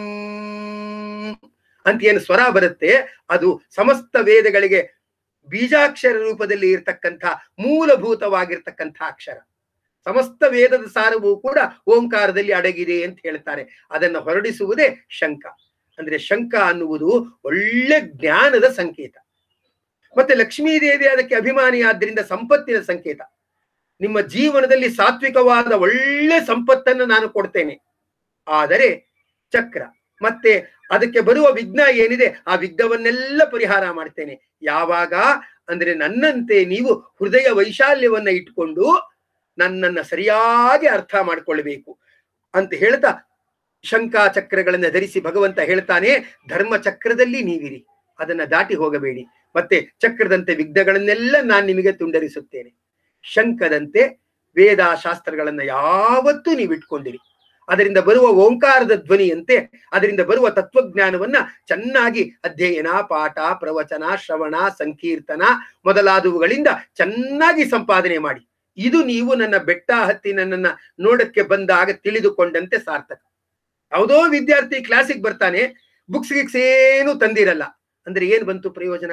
ಅಂತ ಏನು ಸ್ವರ ಬರುತ್ತೆ ಅದು ಸಮಸ್ತ ವೇದಗಳಿಗೆ ಬೀಜಾಕ್ಷರ ರೂಪದಲ್ಲಿ ಇರ್ತಕ್ಕಂಥ ಮೂಲಭೂತವಾಗಿರ್ತಕ್ಕಂಥ ಅಕ್ಷರ ಸಮಸ್ತ ವೇದದ ಸಾರವೂ ಕೂಡ ಓಂಕಾರದಲ್ಲಿ ಅಡಗಿದೆ ಅಂತ ಹೇಳ್ತಾರೆ ಅದನ್ನ ಹೊರಡಿಸುವುದೇ ಶಂಖ ಅಂದ್ರೆ ಶಂಖ ಅನ್ನುವುದು ಒಳ್ಳೆ ಜ್ಞಾನದ ಸಂಕೇತ ಮತ್ತೆ ಲಕ್ಷ್ಮೀದೇವಿ ಅದಕ್ಕೆ ಅಭಿಮಾನಿ ಆದ್ರಿಂದ ಸಂಪತ್ತಿನ ಸಂಕೇತ ನಿಮ್ಮ ಜೀವನದಲ್ಲಿ ಸಾತ್ವಿಕವಾದ ಒಳ್ಳೆ ಸಂಪತ್ತನ್ನು ನಾನು ಕೊಡ್ತೇನೆ ಆದರೆ ಚಕ್ರ ಮತ್ತೆ ಅದಕ್ಕೆ ಬರುವ ವಿಘ್ನ ಏನಿದೆ ಆ ವಿಘ್ನವನ್ನೆಲ್ಲ ಪರಿಹಾರ ಮಾಡ್ತೇನೆ ಯಾವಾಗ ಅಂದ್ರೆ ನನ್ನಂತೆ ನೀವು ಹೃದಯ ವೈಶಾಲ್ಯವನ್ನ ಇಟ್ಕೊಂಡು ನನ್ನನ್ನ ಸರಿಯಾಗಿ ಅರ್ಥ ಮಾಡ್ಕೊಳ್ಬೇಕು ಅಂತ ಹೇಳ್ತಾ ಶಂಕಾ ಚಕ್ರಗಳನ್ನ ಧರಿಸಿ ಭಗವಂತ ಹೇಳ್ತಾನೆ ಧರ್ಮ ಚಕ್ರದಲ್ಲಿ ನೀವಿರಿ ಅದನ್ನ ದಾಟಿ ಹೋಗಬೇಡಿ ಮತ್ತೆ ಚಕ್ರದಂತೆ ವಿಘ್ನಗಳನ್ನೆಲ್ಲ ನಾನು ನಿಮಗೆ ತುಂಡರಿಸುತ್ತೇನೆ ಶಂಕದಂತೆ ವೇದ ಶಾಸ್ತ್ರಗಳನ್ನ ಯಾವತ್ತೂ ನೀವು ಇಟ್ಕೊಂಡಿರಿ ಅದರಿಂದ ಬರುವ ಓಂಕಾರದ ಧ್ವನಿಯಂತೆ ಅದರಿಂದ ಬರುವ ತತ್ವಜ್ಞಾನವನ್ನ ಚೆನ್ನಾಗಿ ಅಧ್ಯಯನ ಪಾಠ ಪ್ರವಚನ ಶ್ರವಣ ಸಂಕೀರ್ತನ ಮೊದಲಾದವುಗಳಿಂದ ಚೆನ್ನಾಗಿ ಸಂಪಾದನೆ ಮಾಡಿ ಇದು ನೀವು ನನ್ನ ಬೆಟ್ಟ ಹತ್ತಿ ನನ್ನನ್ನ ನೋಡಕ್ಕೆ ಬಂದಾಗ ತಿಳಿದುಕೊಂಡಂತೆ ಸಾರ್ಥಕ ಯಾವುದೋ ವಿದ್ಯಾರ್ಥಿ ಕ್ಲಾಸಿಗೆ ಬರ್ತಾನೆ ಬುಕ್ಸ್ ಗಿಕ್ಸ್ ಏನು ತಂದಿರಲ್ಲ ಅಂದ್ರೆ ಏನ್ ಬಂತು ಪ್ರಯೋಜನ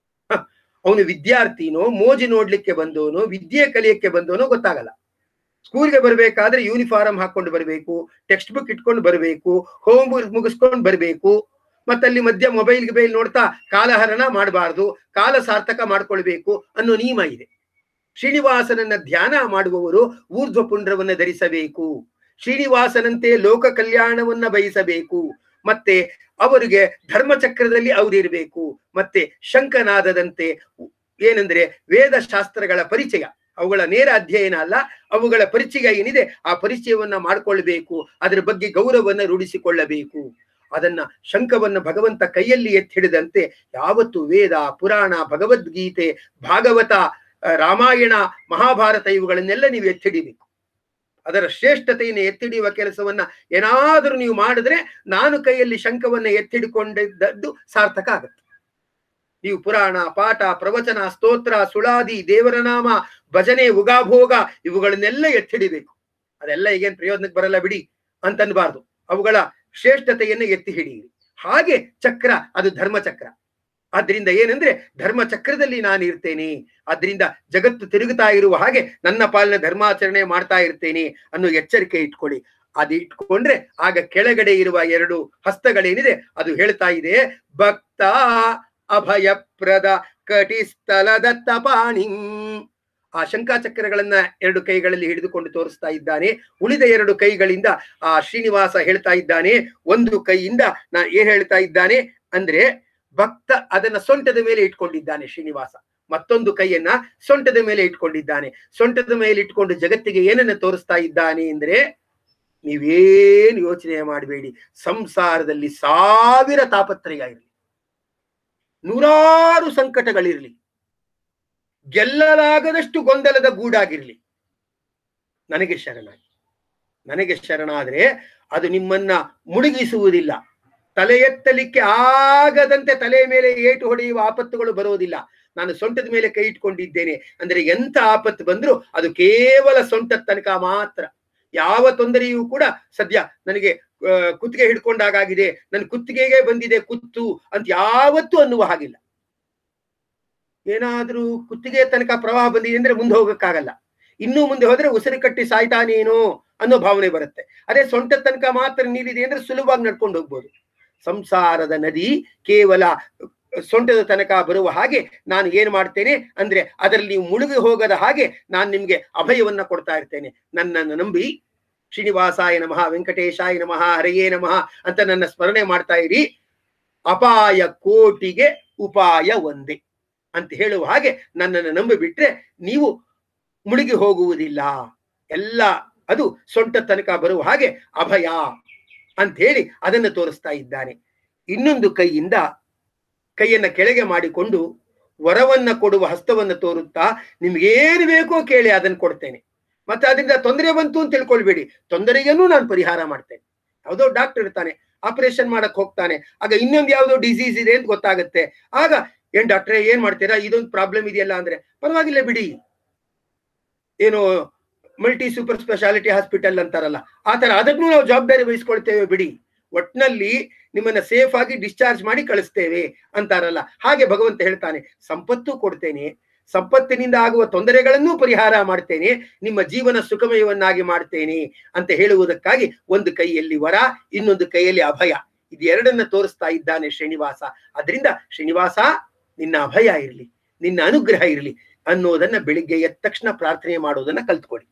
ಅವನು ವಿದ್ಯಾರ್ಥಿನೋ ಮೋಜಿ ನೋಡ್ಲಿಕ್ಕೆ ಬಂದವನು ವಿದ್ಯೆ ಕಲಿಯಕ್ಕೆ ಬಂದವನೋ ಗೊತ್ತಾಗಲ್ಲ ಸ್ಕೂಲ್ಗೆ ಬರ್ಬೇಕಾದ್ರೆ ಯೂನಿಫಾರ್ಮ್ ಹಾಕೊಂಡು ಬರಬೇಕು ಟೆಕ್ಸ್ಟ್ ಬುಕ್ ಇಟ್ಕೊಂಡು ಬರಬೇಕು ಹೋಮ್ ವರ್ಕ್ ಮುಗಿಸ್ಕೊಂಡು ಬರಬೇಕು ಮತ್ತಲ್ಲಿ ಮಧ್ಯ ಮೊಬೈಲ್ ಗಿಬೈಲ್ ನೋಡ್ತಾ ಕಾಲಹರಣ ಮಾಡಬಾರ್ದು ಕಾಲ ಸಾರ್ಥಕ ಮಾಡ್ಕೊಳ್ಬೇಕು ಅನ್ನೋ ನಿಯಮ ಇದೆ ಶ್ರೀನಿವಾಸನನ್ನ ಧ್ಯಾನ ಮಾಡುವವರು ಊರ್ಧ್ವ ಪುಂಡ್ರವನ್ನ ಧರಿಸಬೇಕು ಶ್ರೀನಿವಾಸನಂತೆ ಲೋಕ ಕಲ್ಯಾಣವನ್ನ ಬಯಸಬೇಕು ಮತ್ತೆ ಅವರಿಗೆ ಧರ್ಮಚಕ್ರದಲ್ಲಿ ಅವರಿರ್ಬೇಕು ಮತ್ತೆ ಶಂಕನಾದದಂತೆ ಏನಂದ್ರೆ ವೇದ ಶಾಸ್ತ್ರಗಳ ಪರಿಚಯ ಅವುಗಳ ನೇರ ಅಧ್ಯಯನ ಅಲ್ಲ ಅವುಗಳ ಪರಿಚಯ ಏನಿದೆ ಆ ಪರಿಚಯವನ್ನ ಮಾಡ್ಕೊಳ್ಬೇಕು ಅದರ ಬಗ್ಗೆ ಗೌರವವನ್ನ ರೂಢಿಸಿಕೊಳ್ಳಬೇಕು ಅದನ್ನ ಶಂಖವನ್ನ ಭಗವಂತ ಕೈಯಲ್ಲಿ ಎತ್ತಿಡಿದಂತೆ ಯಾವತ್ತು ವೇದ ಪುರಾಣ ಭಗವದ್ಗೀತೆ ಭಾಗವತ ರಾಮಾಯಣ ಮಹಾಭಾರತ ಇವುಗಳನ್ನೆಲ್ಲ ನೀವು ಎತ್ತಿಡಿಬೇಕು ಅದರ ಶ್ರೇಷ್ಠತೆಯನ್ನು ಎತ್ತಿಡಿಯುವ ಕೆಲಸವನ್ನ ಏನಾದರೂ ನೀವು ಮಾಡಿದ್ರೆ ನಾನು ಕೈಯಲ್ಲಿ ಶಂಖವನ್ನ ಎತ್ತಿಡಿಕೊಂಡಿದ್ದದ್ದು ಸಾರ್ಥಕ ಆಗುತ್ತೆ ನೀವು ಪುರಾಣ ಪಾಠ ಪ್ರವಚನ ಸ್ತೋತ್ರ ಸುಳಾದಿ ದೇವರ ನಾಮ ಭಜನೆ ಉಗಾಭೋಗ ಇವುಗಳನ್ನೆಲ್ಲ ಎತ್ತಿಡಿಬೇಕು ಅದೆಲ್ಲ ಈಗೇನ್ ಪ್ರಯೋಜನಕ್ಕೆ ಬರಲ್ಲ ಬಿಡಿ ಅಂತನ್ಬಾರ್ದು ಅವುಗಳ ಶ್ರೇಷ್ಠತೆಯನ್ನು ಎತ್ತಿ ಹಿಡಿಯಿರಿ ಹಾಗೆ ಚಕ್ರ ಅದು ಧರ್ಮಚಕ್ರ ಆದ್ರಿಂದ ಏನಂದ್ರೆ ಧರ್ಮ ಚಕ್ರದಲ್ಲಿ ನಾನು ಇರ್ತೇನೆ ಆದ್ರಿಂದ ಜಗತ್ತು ತಿರುಗುತ್ತಾ ಇರುವ ಹಾಗೆ ನನ್ನ ಪಾಲನೆ ಧರ್ಮಾಚರಣೆ ಮಾಡ್ತಾ ಇರ್ತೇನೆ ಅನ್ನೋ ಎಚ್ಚರಿಕೆ ಇಟ್ಕೊಳ್ಳಿ ಅದು ಇಟ್ಕೊಂಡ್ರೆ ಆಗ ಕೆಳಗಡೆ ಇರುವ ಎರಡು ಹಸ್ತಗಳೇನಿದೆ ಅದು ಹೇಳ್ತಾ ಇದೆ ಭಕ್ತ ಅಭಯಪ್ರದ ಕಟಿಸ್ಥಲದ ತಪಾಣಿ ಆ ಶಂಕಾಚಕ್ರಗಳನ್ನ ಎರಡು ಕೈಗಳಲ್ಲಿ ಹಿಡಿದುಕೊಂಡು ತೋರಿಸ್ತಾ ಇದ್ದಾನೆ ಉಳಿದ ಎರಡು ಕೈಗಳಿಂದ ಆ ಶ್ರೀನಿವಾಸ ಹೇಳ್ತಾ ಇದ್ದಾನೆ ಒಂದು ಕೈಯಿಂದ ನಾ ಏನ್ ಹೇಳ್ತಾ ಇದ್ದಾನೆ ಅಂದ್ರೆ ಭಕ್ತ ಅದನ್ನ ಸೊಂಟದ ಮೇಲೆ ಇಟ್ಕೊಂಡಿದ್ದಾನೆ ಶ್ರೀನಿವಾಸ ಮತ್ತೊಂದು ಕೈಯನ್ನ ಸೊಂಟದ ಮೇಲೆ ಇಟ್ಕೊಂಡಿದ್ದಾನೆ ಸೊಂಟದ ಮೇಲೆ ಇಟ್ಕೊಂಡು ಜಗತ್ತಿಗೆ ಏನನ್ನ ತೋರಿಸ್ತಾ ಇದ್ದಾನೆ ಅಂದ್ರೆ ನೀವೇನು ಯೋಚನೆ ಮಾಡಬೇಡಿ ಸಂಸಾರದಲ್ಲಿ ಸಾವಿರ ತಾಪತ್ರಯ ಇರಲಿ ನೂರಾರು ಸಂಕಟಗಳಿರಲಿ ಗೆಲ್ಲಲಾಗದಷ್ಟು ಗೊಂದಲದ ಗೂಡಾಗಿರ್ಲಿ ನನಗೆ ಶರಣಾಗಿ ನನಗೆ ಶರಣಾದ್ರೆ ಅದು ನಿಮ್ಮನ್ನ ಮುಳುಗಿಸುವುದಿಲ್ಲ ತಲೆ ಎತ್ತಲಿಕ್ಕೆ ಆಗದಂತೆ ತಲೆಯ ಮೇಲೆ ಏಟು ಹೊಡೆಯುವ ಆಪತ್ತುಗಳು ಬರೋದಿಲ್ಲ ನಾನು ಸೊಂಟದ ಮೇಲೆ ಕೈ ಇಟ್ಕೊಂಡಿದ್ದೇನೆ ಅಂದ್ರೆ ಎಂತ ಆಪತ್ತು ಬಂದ್ರು ಅದು ಕೇವಲ ಸೊಂಟದ ತನಕ ಮಾತ್ರ ಯಾವ ತೊಂದರೆಯೂ ಕೂಡ ಸದ್ಯ ನನಗೆ ಕುತ್ತಿಗೆ ಹಿಡ್ಕೊಂಡಾಗಿದೆ ನನ್ನ ಕುತ್ತಿಗೆಗೆ ಬಂದಿದೆ ಕುತ್ತು ಅಂತ ಯಾವತ್ತೂ ಅನ್ನುವ ಹಾಗಿಲ್ಲ ಏನಾದ್ರೂ ಕುತ್ತಿಗೆ ತನಕ ಪ್ರವಾಹ ಬಂದಿದೆ ಅಂದ್ರೆ ಮುಂದೆ ಹೋಗಕ್ಕಾಗಲ್ಲ ಇನ್ನೂ ಮುಂದೆ ಹೋದ್ರೆ ಉಸಿರು ಕಟ್ಟಿ ಸಾಯ್ತಾನೇನೋ ಅನ್ನೋ ಭಾವನೆ ಬರುತ್ತೆ ಅದೇ ಸೊಂಟ ತನಕ ಮಾತ್ರ ನೀರಿದೆ ಅಂದ್ರೆ ಸುಲಭವಾಗಿ ನಡ್ಕೊಂಡು ಹೋಗ್ಬೋದು ಸಂಸಾರದ ನದಿ ಕೇವಲ ಸೊಂಟದ ತನಕ ಬರುವ ಹಾಗೆ ನಾನು ಏನ್ ಮಾಡ್ತೇನೆ ಅಂದ್ರೆ ಅದರಲ್ಲಿ ನೀವು ಮುಳುಗಿ ಹೋಗದ ಹಾಗೆ ನಾನು ನಿಮ್ಗೆ ಅಭಯವನ್ನ ಕೊಡ್ತಾ ಇರ್ತೇನೆ ನನ್ನನ್ನು ನಂಬಿ ಶ್ರೀನಿವಾಸಾಯ ನಮಃ ವೆಂಕಟೇಶಾಯ ನಮಃ ಹರಯೇ ನಮಃ ಅಂತ ನನ್ನ ಸ್ಮರಣೆ ಮಾಡ್ತಾ ಇರಿ ಅಪಾಯ ಕೋಟಿಗೆ ಉಪಾಯ ಒಂದೇ ಅಂತ ಹೇಳುವ ಹಾಗೆ ನನ್ನನ್ನು ನಂಬಿಬಿಟ್ರೆ ನೀವು ಮುಳುಗಿ ಹೋಗುವುದಿಲ್ಲ ಎಲ್ಲ ಅದು ಸೊಂಟ ತನಕ ಬರುವ ಹಾಗೆ ಅಭಯ ಅಂತ ಹೇಳಿ ಅದನ್ನು ತೋರಿಸ್ತಾ ಇದ್ದಾನೆ ಇನ್ನೊಂದು ಕೈಯಿಂದ ಕೈಯನ್ನ ಕೆಳಗೆ ಮಾಡಿಕೊಂಡು ವರವನ್ನ ಕೊಡುವ ಹಸ್ತವನ್ನ ತೋರುತ್ತಾ ನಿಮ್ಗೇನು ಬೇಕೋ ಕೇಳಿ ಅದನ್ನ ಕೊಡ್ತೇನೆ ಮತ್ತೆ ಅದರಿಂದ ತೊಂದರೆ ಬಂತು ಅಂತ ತಿಳ್ಕೊಳ್ಬೇಡಿ ತೊಂದರೆಗೇನು ನಾನು ಪರಿಹಾರ ಮಾಡ್ತೇನೆ ಯಾವುದೋ ಡಾಕ್ಟರ್ ಇರ್ತಾನೆ ಆಪರೇಷನ್ ಮಾಡಕ್ ಹೋಗ್ತಾನೆ ಆಗ ಇನ್ನೊಂದು ಯಾವುದೋ ಡಿಸೀಸ್ ಇದೆ ಅಂತ ಗೊತ್ತಾಗುತ್ತೆ ಆಗ ಏನ್ ಡಾಕ್ಟ್ರೆ ಏನ್ ಮಾಡ್ತೀರಾ ಇದೊಂದು ಪ್ರಾಬ್ಲಮ್ ಇದೆಯಲ್ಲ ಅಂದ್ರೆ ಪರವಾಗಿಲ್ಲ ಬಿಡಿ ಏನು ಮಲ್ಟಿ ಸೂಪರ್ ಸ್ಪೆಷಾಲಿಟಿ ಹಾಸ್ಪಿಟಲ್ ಅಂತಾರಲ್ಲ ಆ ತರ ಅದನ್ನು ನಾವು ಜವಾಬ್ದಾರಿ ವಹಿಸ್ಕೊಳ್ತೇವೆ ಬಿಡಿ ಒಟ್ನಲ್ಲಿ ನಿಮ್ಮನ್ನ ಸೇಫ್ ಆಗಿ ಡಿಸ್ಚಾರ್ಜ್ ಮಾಡಿ ಕಳಿಸ್ತೇವೆ ಅಂತಾರಲ್ಲ ಹಾಗೆ ಭಗವಂತ ಹೇಳ್ತಾನೆ ಸಂಪತ್ತು ಕೊಡ್ತೇನೆ ಸಂಪತ್ತಿನಿಂದ ಆಗುವ ತೊಂದರೆಗಳನ್ನೂ ಪರಿಹಾರ ಮಾಡ್ತೇನೆ ನಿಮ್ಮ ಜೀವನ ಸುಖಮಯವನ್ನಾಗಿ ಮಾಡ್ತೇನೆ ಅಂತ ಹೇಳುವುದಕ್ಕಾಗಿ ಒಂದು ಕೈಯಲ್ಲಿ ವರ ಇನ್ನೊಂದು ಕೈಯಲ್ಲಿ ಅಭಯ ಇದು ಎರಡನ್ನ ತೋರಿಸ್ತಾ ಇದ್ದಾನೆ ಶ್ರೀನಿವಾಸ ಅದರಿಂದ ಶ್ರೀನಿವಾಸ ನಿನ್ನ ಅಭಯ ಇರಲಿ ನಿನ್ನ ಅನುಗ್ರಹ ಇರಲಿ ಅನ್ನೋದನ್ನ ಬೆಳಿಗ್ಗೆ ಎದ್ದ ತಕ್ಷಣ ಪ್ರಾರ್ಥನೆ ಮಾಡೋದನ್ನ ಕಲ್ತ್ಕೊಳ್ಳಿ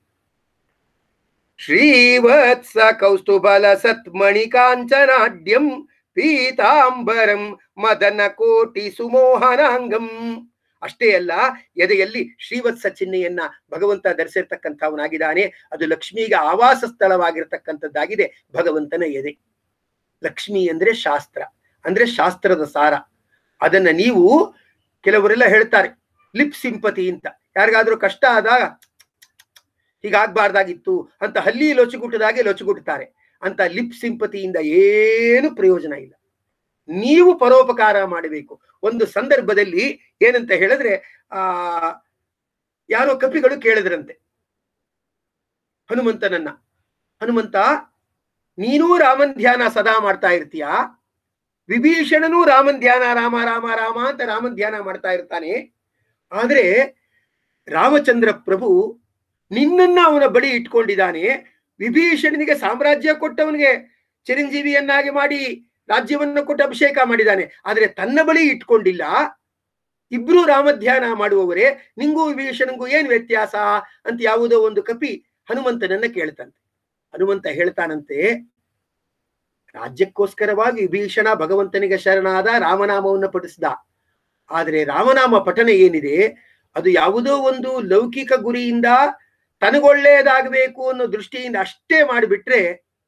ಶ್ರೀವತ್ಸ ಕೌಸ್ತುಬಲ ಸತ್ಮಣಿ ಕಾಂಚನಾಡ್ಯಂ ಪೀತಾಂಬರಂ ಮದನ ಕೋಟಿ ಸುಮೋಹನಾಂಗಂ ಅಷ್ಟೇ ಅಲ್ಲ ಎದೆಯಲ್ಲಿ ಶ್ರೀವತ್ಸ ಚಿಹ್ನೆಯನ್ನ ಭಗವಂತ ಧರಿಸಿರ್ತಕ್ಕಂಥವನಾಗಿದ್ದಾನೆ ಅದು ಲಕ್ಷ್ಮಿಗೆ ಆವಾಸ ಸ್ಥಳವಾಗಿರ್ತಕ್ಕಂಥದ್ದಾಗಿದೆ ಭಗವಂತನ ಎದೆ ಲಕ್ಷ್ಮಿ ಅಂದ್ರೆ ಶಾಸ್ತ್ರ ಅಂದ್ರೆ ಶಾಸ್ತ್ರದ ಸಾರ ಅದನ್ನ ನೀವು ಕೆಲವರೆಲ್ಲ ಹೇಳ್ತಾರೆ ಲಿಪ್ ಸಿಂಪತಿ ಅಂತ ಯಾರಿಗಾದ್ರೂ ಕಷ್ಟ ಆದಾಗ ಹೀಗಾಗ್ಬಾರ್ದಾಗಿತ್ತು ಅಂತ ಹಲ್ಲಿ ಲೊಚಗುಟ್ಟದಾಗೆ ಲೊಚಗುಟ್ತಾರೆ ಅಂತ ಲಿಪ್ ಸಿಂಪತಿಯಿಂದ ಏನು ಪ್ರಯೋಜನ ಇಲ್ಲ ನೀವು ಪರೋಪಕಾರ ಮಾಡಬೇಕು ಒಂದು ಸಂದರ್ಭದಲ್ಲಿ ಏನಂತ ಹೇಳಿದ್ರೆ ಆ ಯಾರೋ ಕಪಿಗಳು ಕೇಳಿದ್ರಂತೆ ಹನುಮಂತನನ್ನ ಹನುಮಂತ ನೀನೂ ರಾಮನ್ ಧ್ಯಾನ ಸದಾ ಮಾಡ್ತಾ ಇರ್ತೀಯಾ ವಿಭೀಷಣನೂ ರಾಮನ್ ಧ್ಯಾನ ರಾಮ ರಾಮ ರಾಮ ಅಂತ ರಾಮನ್ ಧ್ಯಾನ ಮಾಡ್ತಾ ಇರ್ತಾನೆ ಆದ್ರೆ ರಾಮಚಂದ್ರ ಪ್ರಭು ನಿನ್ನನ್ನ ಅವನ ಬಳಿ ಇಟ್ಕೊಂಡಿದ್ದಾನೆ ವಿಭೀಷಣನಿಗೆ ಸಾಮ್ರಾಜ್ಯ ಕೊಟ್ಟವನಿಗೆ ಚಿರಂಜೀವಿಯನ್ನಾಗಿ ಮಾಡಿ ರಾಜ್ಯವನ್ನು ಕೊಟ್ಟು ಅಭಿಷೇಕ ಮಾಡಿದ್ದಾನೆ ಆದ್ರೆ ತನ್ನ ಬಳಿ ಇಟ್ಕೊಂಡಿಲ್ಲ ಇಬ್ರು ರಾಮಧ್ಯಾನ ಮಾಡುವವರೇ ನಿಂಗೂ ವಿಭೀಷಣಂಗೂ ಏನ್ ವ್ಯತ್ಯಾಸ ಅಂತ ಯಾವುದೋ ಒಂದು ಕಪಿ ಹನುಮಂತನನ್ನ ಕೇಳ್ತಂತೆ ಹನುಮಂತ ಹೇಳ್ತಾನಂತೆ ರಾಜ್ಯಕ್ಕೋಸ್ಕರವಾಗಿ ವಿಭೀಷಣ ಭಗವಂತನಿಗೆ ಶರಣಾದ ರಾಮನಾಮವನ್ನು ಪಠಿಸಿದ ಆದ್ರೆ ರಾಮನಾಮ ಪಠನೆ ಏನಿದೆ ಅದು ಯಾವುದೋ ಒಂದು ಲೌಕಿಕ ಗುರಿಯಿಂದ ತನಗೊಳ್ಳೆಯದಾಗಬೇಕು ಅನ್ನೋ ದೃಷ್ಟಿಯಿಂದ ಅಷ್ಟೇ ಮಾಡಿಬಿಟ್ರೆ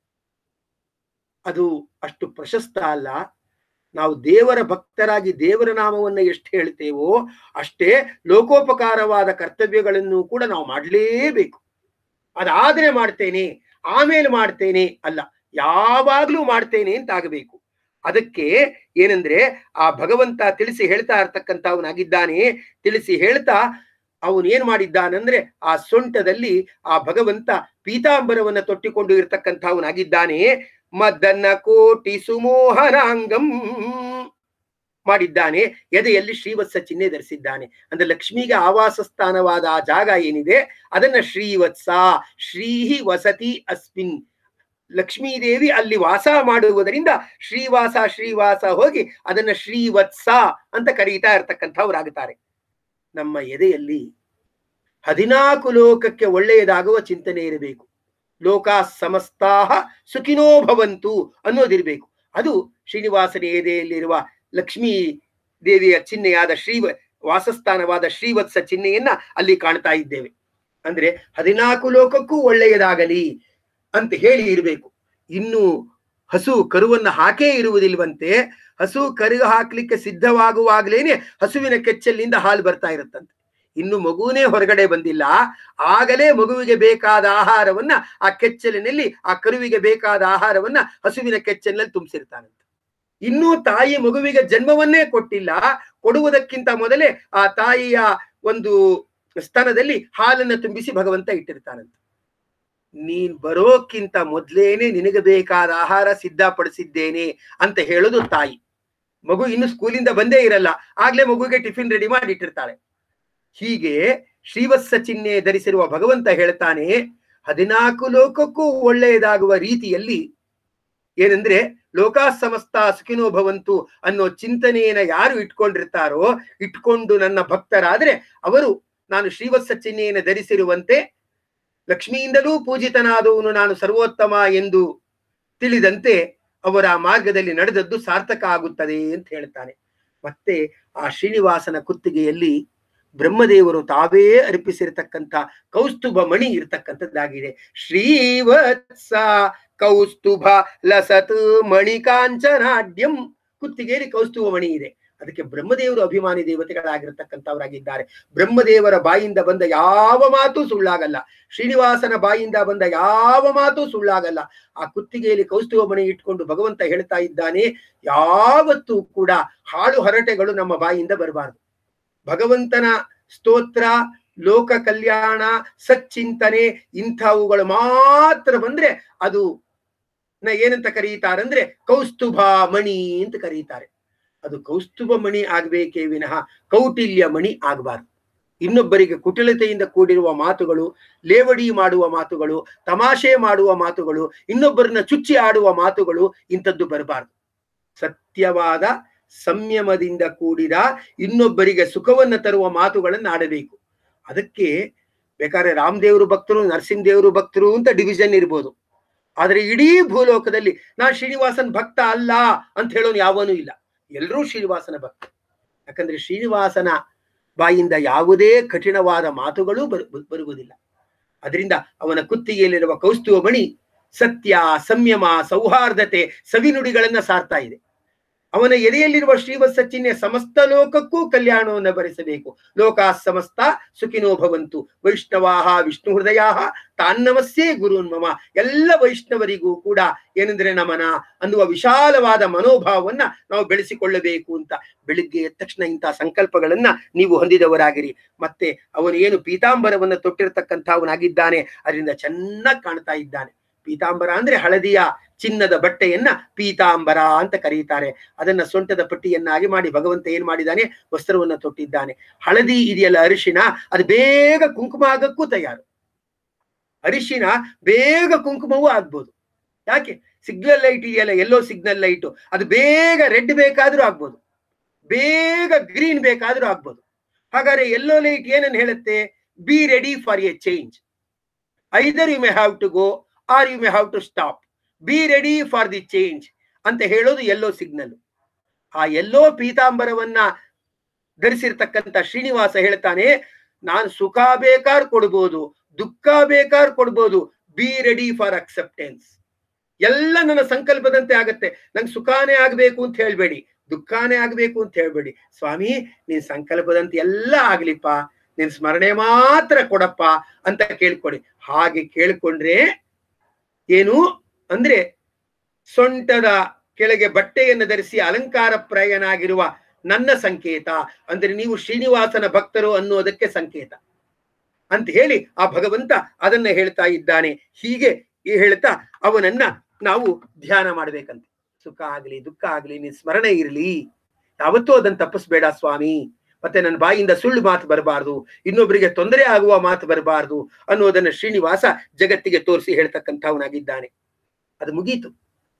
ಅದು ಅಷ್ಟು ಪ್ರಶಸ್ತ ಅಲ್ಲ ನಾವು ದೇವರ ಭಕ್ತರಾಗಿ ದೇವರ ನಾಮವನ್ನ ಎಷ್ಟು ಹೇಳ್ತೇವೋ ಅಷ್ಟೇ ಲೋಕೋಪಕಾರವಾದ ಕರ್ತವ್ಯಗಳನ್ನು ಕೂಡ ನಾವು ಮಾಡಲೇಬೇಕು ಅದಾದ್ರೆ ಮಾಡ್ತೇನೆ ಆಮೇಲೆ ಮಾಡ್ತೇನೆ ಅಲ್ಲ ಯಾವಾಗ್ಲೂ ಮಾಡ್ತೇನೆ ಅಂತ ಆಗಬೇಕು ಅದಕ್ಕೆ ಏನಂದ್ರೆ ಆ ಭಗವಂತ ತಿಳಿಸಿ ಹೇಳ್ತಾ ಇರ್ತಕ್ಕಂಥವನಾಗಿದ್ದಾನೆ ತಿಳಿಸಿ ಹೇಳ್ತಾ ಅವನು ಏನ್ ಮಾಡಿದ್ದಾನಂದ್ರೆ ಆ ಸೊಂಟದಲ್ಲಿ ಆ ಭಗವಂತ ಪೀತಾಂಬರವನ್ನ ತೊಟ್ಟಿಕೊಂಡು ಇರ್ತಕ್ಕಂಥವನಾಗಿದ್ದಾನೆ ಮದ್ದನ್ನ ಕೋಟಿ ಸುಮೋಹನಾಂಗಂ ಮಾಡಿದ್ದಾನೆ ಎದೆಯಲ್ಲಿ ಶ್ರೀವತ್ಸ ಚಿಹ್ನೆ ಧರಿಸಿದ್ದಾನೆ ಅಂದ್ರೆ ಲಕ್ಷ್ಮಿಗೆ ಆವಾಸ ಸ್ಥಾನವಾದ ಆ ಜಾಗ ಏನಿದೆ ಅದನ್ನ ಶ್ರೀವತ್ಸ ಶ್ರೀಹಿ ವಸತಿ ಅಸ್ಮಿನ್ ಲಕ್ಷ್ಮೀದೇವಿ ಅಲ್ಲಿ ವಾಸ ಮಾಡುವುದರಿಂದ ಶ್ರೀವಾಸ ಶ್ರೀವಾಸ ಹೋಗಿ ಅದನ್ನ ಶ್ರೀವತ್ಸ ಅಂತ ಕರೀತಾ ಇರ್ತಕ್ಕಂಥವ್ರಾಗುತ್ತಾರೆ ನಮ್ಮ ಎದೆಯಲ್ಲಿ ಹದಿನಾಲ್ಕು ಲೋಕಕ್ಕೆ ಒಳ್ಳೆಯದಾಗುವ ಚಿಂತನೆ ಇರಬೇಕು ಲೋಕ ಸಮಸ್ತಾಹ ಸುಖಿನೋ ಭವಂತು ಅನ್ನೋದಿರ್ಬೇಕು ಅದು ಶ್ರೀನಿವಾಸನ ಎದೆಯಲ್ಲಿರುವ ಲಕ್ಷ್ಮೀ ದೇವಿಯ ಚಿಹ್ನೆಯಾದ ಶ್ರೀ ವಾಸಸ್ಥಾನವಾದ ಶ್ರೀವತ್ಸ ಚಿಹ್ನೆಯನ್ನ ಅಲ್ಲಿ ಕಾಣ್ತಾ ಇದ್ದೇವೆ ಅಂದ್ರೆ ಹದಿನಾಲ್ಕು ಲೋಕಕ್ಕೂ ಒಳ್ಳೆಯದಾಗಲಿ ಅಂತ ಹೇಳಿ ಇರಬೇಕು ಇನ್ನು ಹಸು ಕರುವನ್ನ ಹಾಕೇ ಇರುವುದಿಲ್ವಂತೆ ಹಸು ಕರು ಹಾಕ್ಲಿಕ್ಕೆ ಸಿದ್ಧವಾಗುವಾಗ್ಲೇನೆ ಹಸುವಿನ ಕೆಚ್ಚಲಿನಿಂದ ಹಾಲು ಬರ್ತಾ ಇರುತ್ತಂತೆ ಇನ್ನು ಮಗುನೇ ಹೊರಗಡೆ ಬಂದಿಲ್ಲ ಆಗಲೇ ಮಗುವಿಗೆ ಬೇಕಾದ ಆಹಾರವನ್ನ ಆ ಕೆಚ್ಚಲಿನಲ್ಲಿ ಆ ಕರುವಿಗೆ ಬೇಕಾದ ಆಹಾರವನ್ನ ಹಸುವಿನ ಕೆಚ್ಚಲಿನಲ್ಲಿ ತುಂಬಿಸಿರ್ತಾನಂತೆ ಇನ್ನೂ ತಾಯಿ ಮಗುವಿಗೆ ಜನ್ಮವನ್ನೇ ಕೊಟ್ಟಿಲ್ಲ ಕೊಡುವುದಕ್ಕಿಂತ ಮೊದಲೇ ಆ ತಾಯಿಯ ಒಂದು ಸ್ತನದಲ್ಲಿ ಹಾಲನ್ನ ತುಂಬಿಸಿ ಭಗವಂತ ಇಟ್ಟಿರ್ತಾನಂತೆ ನೀನ್ ಬರೋಕ್ಕಿಂತ ಮೊದ್ಲೇನೆ ನಿನಗೆ ಬೇಕಾದ ಆಹಾರ ಸಿದ್ಧಪಡಿಸಿದ್ದೇನೆ ಅಂತ ಹೇಳೋದು ತಾಯಿ ಮಗು ಇನ್ನು ಸ್ಕೂಲಿಂದ ಬಂದೇ ಇರಲ್ಲ ಆಗ್ಲೇ ಮಗುವಿಗೆ ಟಿಫಿನ್ ರೆಡಿ ಮಾಡಿ ಇಟ್ಟಿರ್ತಾಳೆ ಹೀಗೆ ಶ್ರೀವತ್ಸ ಚಿಹ್ನೆ ಧರಿಸಿರುವ ಭಗವಂತ ಹೇಳ್ತಾನೆ ಹದಿನಾಲ್ಕು ಲೋಕಕ್ಕೂ ಒಳ್ಳೆಯದಾಗುವ ರೀತಿಯಲ್ಲಿ ಏನಂದ್ರೆ ಲೋಕ ಸಮಸ್ತ ಸುಖಿನೋ ಭವಂತು ಅನ್ನೋ ಚಿಂತನೆಯನ್ನ ಯಾರು ಇಟ್ಕೊಂಡಿರ್ತಾರೋ ಇಟ್ಕೊಂಡು ನನ್ನ ಭಕ್ತರಾದ್ರೆ ಅವರು ನಾನು ಶ್ರೀವತ್ಸ ಚಿಹ್ನೆಯನ್ನು ಧರಿಸಿರುವಂತೆ ಲಕ್ಷ್ಮಿಯಿಂದಲೂ ಪೂಜಿತನಾದವನು ನಾನು ಸರ್ವೋತ್ತಮ ಎಂದು ತಿಳಿದಂತೆ ಅವರ ಮಾರ್ಗದಲ್ಲಿ ನಡೆದದ್ದು ಸಾರ್ಥಕ ಆಗುತ್ತದೆ ಅಂತ ಹೇಳ್ತಾನೆ ಮತ್ತೆ ಆ ಶ್ರೀನಿವಾಸನ ಕುತ್ತಿಗೆಯಲ್ಲಿ ಬ್ರಹ್ಮದೇವರು ತಾವೇ ಅರ್ಪಿಸಿರ್ತಕ್ಕಂಥ ಕೌಸ್ತುಭ ಮಣಿ ಇರ್ತಕ್ಕಂಥದ್ದಾಗಿದೆ ಶ್ರೀವತ್ಸ ಕೌಸ್ತುಭ ಲಸತ್ ಮಣಿ ಕಾಂಚನಾಡ್ಯಂ ಕುತ್ತಿಗೆಯಲ್ಲಿ ಕೌಸ್ತುಭ ಮಣಿ ಇದೆ ಅದಕ್ಕೆ ಬ್ರಹ್ಮದೇವರು ಅಭಿಮಾನಿ ದೇವತೆಗಳಾಗಿರ್ತಕ್ಕಂಥವರಾಗಿದ್ದಾರೆ ಬ್ರಹ್ಮದೇವರ ಬಾಯಿಂದ ಬಂದ ಯಾವ ಮಾತು ಸುಳ್ಳಾಗಲ್ಲ ಶ್ರೀನಿವಾಸನ ಬಾಯಿಂದ ಬಂದ ಯಾವ ಮಾತು ಸುಳ್ಳಾಗಲ್ಲ ಆ ಕುತ್ತಿಗೆಯಲ್ಲಿ ಕೌಸ್ತುವ ಮಣಿ ಇಟ್ಕೊಂಡು ಭಗವಂತ ಹೇಳ್ತಾ ಇದ್ದಾನೆ ಯಾವತ್ತೂ ಕೂಡ ಹಾಳು ಹರಟೆಗಳು ನಮ್ಮ ಬಾಯಿಂದ ಬರಬಾರದು ಭಗವಂತನ ಸ್ತೋತ್ರ ಲೋಕ ಕಲ್ಯಾಣ ಸಚ್ಚಿಂತನೆ ಇಂಥವುಗಳು ಮಾತ್ರ ಬಂದ್ರೆ ಅದು ನ ಏನಂತ ಕರೀತಾರಂದ್ರೆ ಕೌಸ್ತುಭ ಮಣಿ ಅಂತ ಕರೀತಾರೆ ಅದು ಕೌಸ್ತುಭ ಮಣಿ ಆಗ್ಬೇಕೇ ವಿನಃ ಕೌಟಿಲ್ಯ ಮಣಿ ಆಗಬಾರ್ದು ಇನ್ನೊಬ್ಬರಿಗೆ ಕುಟಿಲತೆಯಿಂದ ಕೂಡಿರುವ ಮಾತುಗಳು ಲೇವಡಿ ಮಾಡುವ ಮಾತುಗಳು ತಮಾಷೆ ಮಾಡುವ ಮಾತುಗಳು ಇನ್ನೊಬ್ಬರನ್ನ ಚುಚ್ಚಿ ಆಡುವ ಮಾತುಗಳು ಇಂಥದ್ದು ಬರಬಾರ್ದು ಸತ್ಯವಾದ ಸಂಯಮದಿಂದ ಕೂಡಿದ ಇನ್ನೊಬ್ಬರಿಗೆ ಸುಖವನ್ನ ತರುವ ಮಾತುಗಳನ್ನು ಆಡಬೇಕು ಅದಕ್ಕೆ ಬೇಕಾದ್ರೆ ರಾಮದೇವರು ಭಕ್ತರು ನರಸಿಂಹದೇವರು ಭಕ್ತರು ಅಂತ ಡಿವಿಷನ್ ಇರ್ಬೋದು ಆದ್ರೆ ಇಡೀ ಭೂಲೋಕದಲ್ಲಿ ನಾ ಶ್ರೀನಿವಾಸನ್ ಭಕ್ತ ಅಲ್ಲ ಅಂತ ಹೇಳೋನು ಯಾವನೂ ಇಲ್ಲ ಎಲ್ಲರೂ ಶ್ರೀನಿವಾಸನ ಭಕ್ತ ಯಾಕಂದ್ರೆ ಶ್ರೀನಿವಾಸನ ಬಾಯಿಂದ ಯಾವುದೇ ಕಠಿಣವಾದ ಮಾತುಗಳು ಬರು ಬರುವುದಿಲ್ಲ ಅದರಿಂದ ಅವನ ಕುತ್ತಿಗೆಯಲ್ಲಿರುವ ಕೌಸ್ತುವ ಮಣಿ ಸತ್ಯ ಸಂಯಮ ಸೌಹಾರ್ದತೆ ಸವಿನುಡಿಗಳನ್ನ ಸಾರ್ತಾ ಇದೆ ಅವನ ಎದೆಯಲ್ಲಿರುವ ಶ್ರೀವತ್ಸ ಚಿಹ್ನೆ ಸಮಸ್ತ ಲೋಕಕ್ಕೂ ಕಲ್ಯಾಣವನ್ನು ಭರಿಸಬೇಕು ಲೋಕ ಸಮಸ್ತ ಸುಖಿನೋ ಭವಂತು ವೈಷ್ಣವಾಹ ವಿಷ್ಣು ಹೃದಯ ತಾನ್ನಮಸ್ಸೇ ಗುರುನ್ಮಮ ಎಲ್ಲ ವೈಷ್ಣವರಿಗೂ ಕೂಡ ಏನಂದ್ರೆ ನಮನ ಅನ್ನುವ ವಿಶಾಲವಾದ ಮನೋಭಾವವನ್ನ ನಾವು ಬೆಳೆಸಿಕೊಳ್ಳಬೇಕು ಅಂತ ಬೆಳಿಗ್ಗೆ ಎದ್ದ ತಕ್ಷಣ ಇಂತಹ ಸಂಕಲ್ಪಗಳನ್ನ ನೀವು ಹೊಂದಿದವರಾಗಿರಿ ಮತ್ತೆ ಅವನು ಏನು ಪೀತಾಂಬರವನ್ನ ತೊಟ್ಟಿರ್ತಕ್ಕಂಥವನಾಗಿದ್ದಾನೆ ಅದರಿಂದ ಚೆನ್ನಾಗಿ ಕಾಣ್ತಾ ಇದ್ದಾನೆ ಪೀತಾಂಬರ ಅಂದ್ರೆ ಹಳದಿಯ ಚಿನ್ನದ ಬಟ್ಟೆಯನ್ನ ಪೀತಾಂಬರ ಅಂತ ಕರೀತಾರೆ ಅದನ್ನ ಸೊಂಟದ ಪಟ್ಟಿಯನ್ನಾಗಿ ಮಾಡಿ ಭಗವಂತ ಏನ್ ಮಾಡಿದ್ದಾನೆ ವಸ್ತ್ರವನ್ನ ತೊಟ್ಟಿದ್ದಾನೆ ಹಳದಿ ಇದೆಯಲ್ಲ ಅರಿಶಿನ ಅದು ಬೇಗ ಕುಂಕುಮ ಆಗಕ್ಕೂ ತಯಾರು ಅರಿಶಿನ ಬೇಗ ಕುಂಕುಮವೂ ಆಗ್ಬೋದು ಯಾಕೆ ಸಿಗ್ನಲ್ ಲೈಟ್ ಇದೆಯಲ್ಲ ಎಲ್ಲೋ ಸಿಗ್ನಲ್ ಲೈಟು ಅದು ಬೇಗ ರೆಡ್ ಬೇಕಾದ್ರೂ ಆಗ್ಬೋದು ಬೇಗ ಗ್ರೀನ್ ಬೇಕಾದ್ರೂ ಆಗ್ಬೋದು ಹಾಗಾದ್ರೆ ಎಲ್ಲೋ ಲೈಟ್ ಏನನ್ನು ಹೇಳುತ್ತೆ be ready for a change either you may have to go or you may have to stop be ready for the change ಅಂತ ಹೇಳೋದು ಎಲ್ಲೋ ಸಿಗ್ನಲ್ ಆ ಎಲ್ಲೋ ಪೀತಾಂಬರವನ್ನ ಧರಿಸಿರ್ತಕ್ಕಂಥ ಶ್ರೀನಿವಾಸ ಹೇಳ್ತಾನೆ ನಾನು ಸುಖ ಬೇಕಾರ್ ಕೊಡ್ಬೋದು ದುಃಖ ಬೇಕಾರ್ ಕೊಡ್ಬೋದು ಬಿ ರೆಡಿ ಫಾರ್ ಅಕ್ಸೆಪ್ಟೆನ್ಸ್ ಎಲ್ಲ ನನ್ನ ಸಂಕಲ್ಪದಂತೆ ಆಗತ್ತೆ ನಂಗೆ ಸುಖಾನೇ ಆಗ್ಬೇಕು ಅಂತ ಹೇಳ್ಬೇಡಿ ದುಃಖಾನೇ ಆಗ್ಬೇಕು ಅಂತ ಹೇಳ್ಬೇಡಿ ಸ್ವಾಮಿ ನಿನ್ ಸಂಕಲ್ಪದಂತೆ ಎಲ್ಲ ಆಗ್ಲಿಪ್ಪ ನಿನ್ ಸ್ಮರಣೆ ಮಾತ್ರ ಕೊಡಪ್ಪ ಅಂತ ಕೇಳ್ಕೊಡಿ ಹಾಗೆ ಕೇಳ್ಕೊಂಡ್ರೆ ಏನು ಅಂದ್ರೆ ಸೊಂಟದ ಕೆಳಗೆ ಬಟ್ಟೆಯನ್ನು ಧರಿಸಿ ಅಲಂಕಾರ ಪ್ರಾಯನಾಗಿರುವ ನನ್ನ ಸಂಕೇತ ಅಂದ್ರೆ ನೀವು ಶ್ರೀನಿವಾಸನ ಭಕ್ತರು ಅನ್ನೋದಕ್ಕೆ ಸಂಕೇತ ಅಂತ ಹೇಳಿ ಆ ಭಗವಂತ ಅದನ್ನ ಹೇಳ್ತಾ ಇದ್ದಾನೆ ಹೀಗೆ ಹೇಳ್ತಾ ಅವನನ್ನ ನಾವು ಧ್ಯಾನ ಮಾಡ್ಬೇಕಂತೆ ಸುಖ ಆಗ್ಲಿ ದುಃಖ ಆಗ್ಲಿ ನಿನ್ ಸ್ಮರಣೆ ಇರ್ಲಿ ಯಾವತ್ತೂ ಅದನ್ನ ತಪ್ಪಿಸ್ಬೇಡ ಸ್ವಾಮಿ ಮತ್ತೆ ನನ್ನ ಬಾಯಿಂದ ಸುಳ್ಳು ಮಾತು ಬರಬಾರ್ದು ಇನ್ನೊಬ್ಬರಿಗೆ ತೊಂದರೆ ಆಗುವ ಮಾತು ಬರಬಾರ್ದು ಅನ್ನೋದನ್ನ ಶ್ರೀನಿವಾಸ ಜಗತ್ತಿಗೆ ತೋರಿಸಿ ಹೇಳ್ತಕ್ಕಂಥವನಾಗಿದ್ದಾನೆ ಅದು ಮುಗೀತು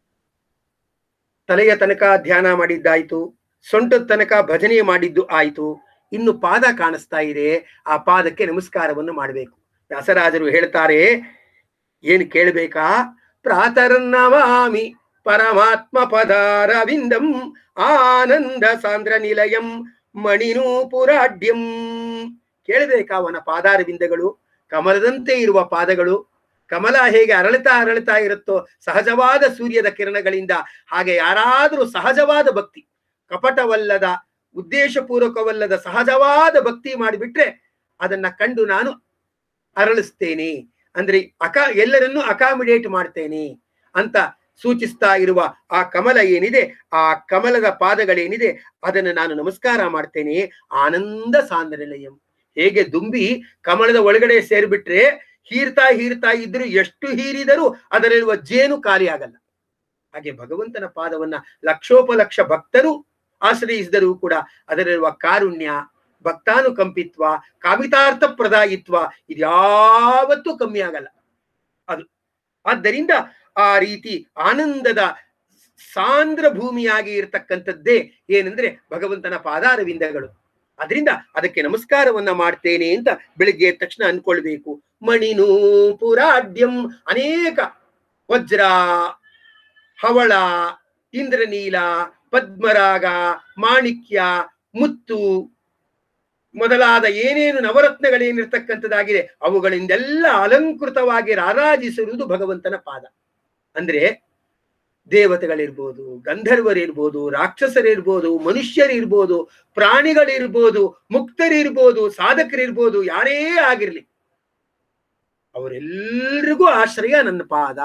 ತಲೆಯ ತನಕ ಧ್ಯಾನ ಮಾಡಿದ್ದಾಯ್ತು ಸೊಂಟದ ತನಕ ಭಜನೆ ಮಾಡಿದ್ದು ಆಯ್ತು ಇನ್ನು ಪಾದ ಕಾಣಿಸ್ತಾ ಇದೆ ಆ ಪಾದಕ್ಕೆ ನಮಸ್ಕಾರವನ್ನು ಮಾಡಬೇಕು ವ್ಯಾಸರಾಜರು ಹೇಳ್ತಾರೆ ಏನು ಕೇಳಬೇಕಾ ಪ್ರಾತರನ್ನವಾಮಿ ಪರಮಾತ್ಮ ಪದಾರವಿಂದಂ ಆನಂದ ಸಾಂದ್ರ ನಿಲಯಂ ಮಣಿನೂಪುರಾಢ್ಯಂ ಕೇಳಬೇಕಾ ಅವನ ಪಾದಾರವಿಂದಗಳು ಕಮಲದಂತೆ ಇರುವ ಪಾದಗಳು ಕಮಲ ಹೇಗೆ ಅರಳುತ್ತಾ ಅರಳುತ್ತಾ ಇರುತ್ತೋ ಸಹಜವಾದ ಸೂರ್ಯದ ಕಿರಣಗಳಿಂದ ಹಾಗೆ ಯಾರಾದರೂ ಸಹಜವಾದ ಭಕ್ತಿ ಕಪಟವಲ್ಲದ ಉದ್ದೇಶಪೂರ್ವಕವಲ್ಲದ ಸಹಜವಾದ ಭಕ್ತಿ ಮಾಡಿಬಿಟ್ರೆ ಅದನ್ನ ಕಂಡು ನಾನು ಅರಳಿಸ್ತೇನೆ ಅಂದ್ರೆ ಅಕ ಎಲ್ಲರನ್ನೂ ಅಕಾಮಿಡೇಟ್ ಮಾಡ್ತೇನೆ ಅಂತ ಸೂಚಿಸ್ತಾ ಇರುವ ಆ ಕಮಲ ಏನಿದೆ ಆ ಕಮಲದ ಪಾದಗಳೇನಿದೆ ಅದನ್ನು ನಾನು ನಮಸ್ಕಾರ ಮಾಡ್ತೇನೆ ಆನಂದ ಸಾಂದ್ರನಿಲಯಂ ಹೇಗೆ ದುಂಬಿ ಕಮಲದ ಒಳಗಡೆ ಸೇರ್ಬಿಟ್ರೆ ಹೀರ್ತಾ ಹೀರ್ತಾ ಇದ್ರು ಎಷ್ಟು ಹೀರಿದರೂ ಅದರಲ್ಲಿರುವ ಜೇನು ಖಾಲಿ ಆಗಲ್ಲ ಹಾಗೆ ಭಗವಂತನ ಪಾದವನ್ನ ಲಕ್ಷೋಪಲಕ್ಷ ಭಕ್ತರು ಆಶ್ರಯಿಸಿದರೂ ಕೂಡ ಅದರಲ್ಲಿರುವ ಕಾರುಣ್ಯ ಭಕ್ತಾನುಕಂಪಿತ್ವ ಕಾಮಿತಾರ್ಥ ಪ್ರದಾಯಿತ್ವ ಇದ್ಯಾವತ್ತೂ ಕಮ್ಮಿ ಆಗಲ್ಲ ಅದು ಆದ್ದರಿಂದ ಆ ರೀತಿ ಆನಂದದ ಸಾಂದ್ರ ಭೂಮಿಯಾಗಿ ಇರತಕ್ಕಂಥದ್ದೇ ಏನಂದ್ರೆ ಭಗವಂತನ ಪಾದಾರವಿಂದಗಳು ಅದರಿಂದ ಅದಕ್ಕೆ ನಮಸ್ಕಾರವನ್ನ ಮಾಡ್ತೇನೆ ಅಂತ ಬೆಳಿಗ್ಗೆ ಎದ್ದ ತಕ್ಷಣ ಅನ್ಕೊಳ್ಬೇಕು ಮಣಿನೂ ಪುರಾಢ್ಯಂ ಅನೇಕ ವಜ್ರ ಹವಳ ಇಂದ್ರನೀಲ ಪದ್ಮರಾಗ ಮಾಣಿಕ್ಯ ಮುತ್ತು ಮೊದಲಾದ ಏನೇನು ನವರತ್ನಗಳೇನಿರ್ತಕ್ಕಂಥದ್ದಾಗಿದೆ ಅವುಗಳಿಂದೆಲ್ಲ ಅಲಂಕೃತವಾಗಿ ರಾರಾಜಿಸಿರುವುದು ಭಗವಂತನ ಪಾದ ಅಂದ್ರೆ ದೇವತೆಗಳಿರ್ಬೋದು ಗಂಧರ್ವರಿರ್ಬೋದು ರಾಕ್ಷಸರಿರ್ಬೋದು ಮನುಷ್ಯರಿರ್ಬೋದು ಪ್ರಾಣಿಗಳಿರ್ಬೋದು ಮುಕ್ತರಿರ್ಬೋದು ಸಾಧಕರಿರ್ಬೋದು ಯಾರೇ ಆಗಿರ್ಲಿ ಅವರೆಲ್ಲರಿಗೂ ಆಶ್ರಯ ನನ್ನ ಪಾದ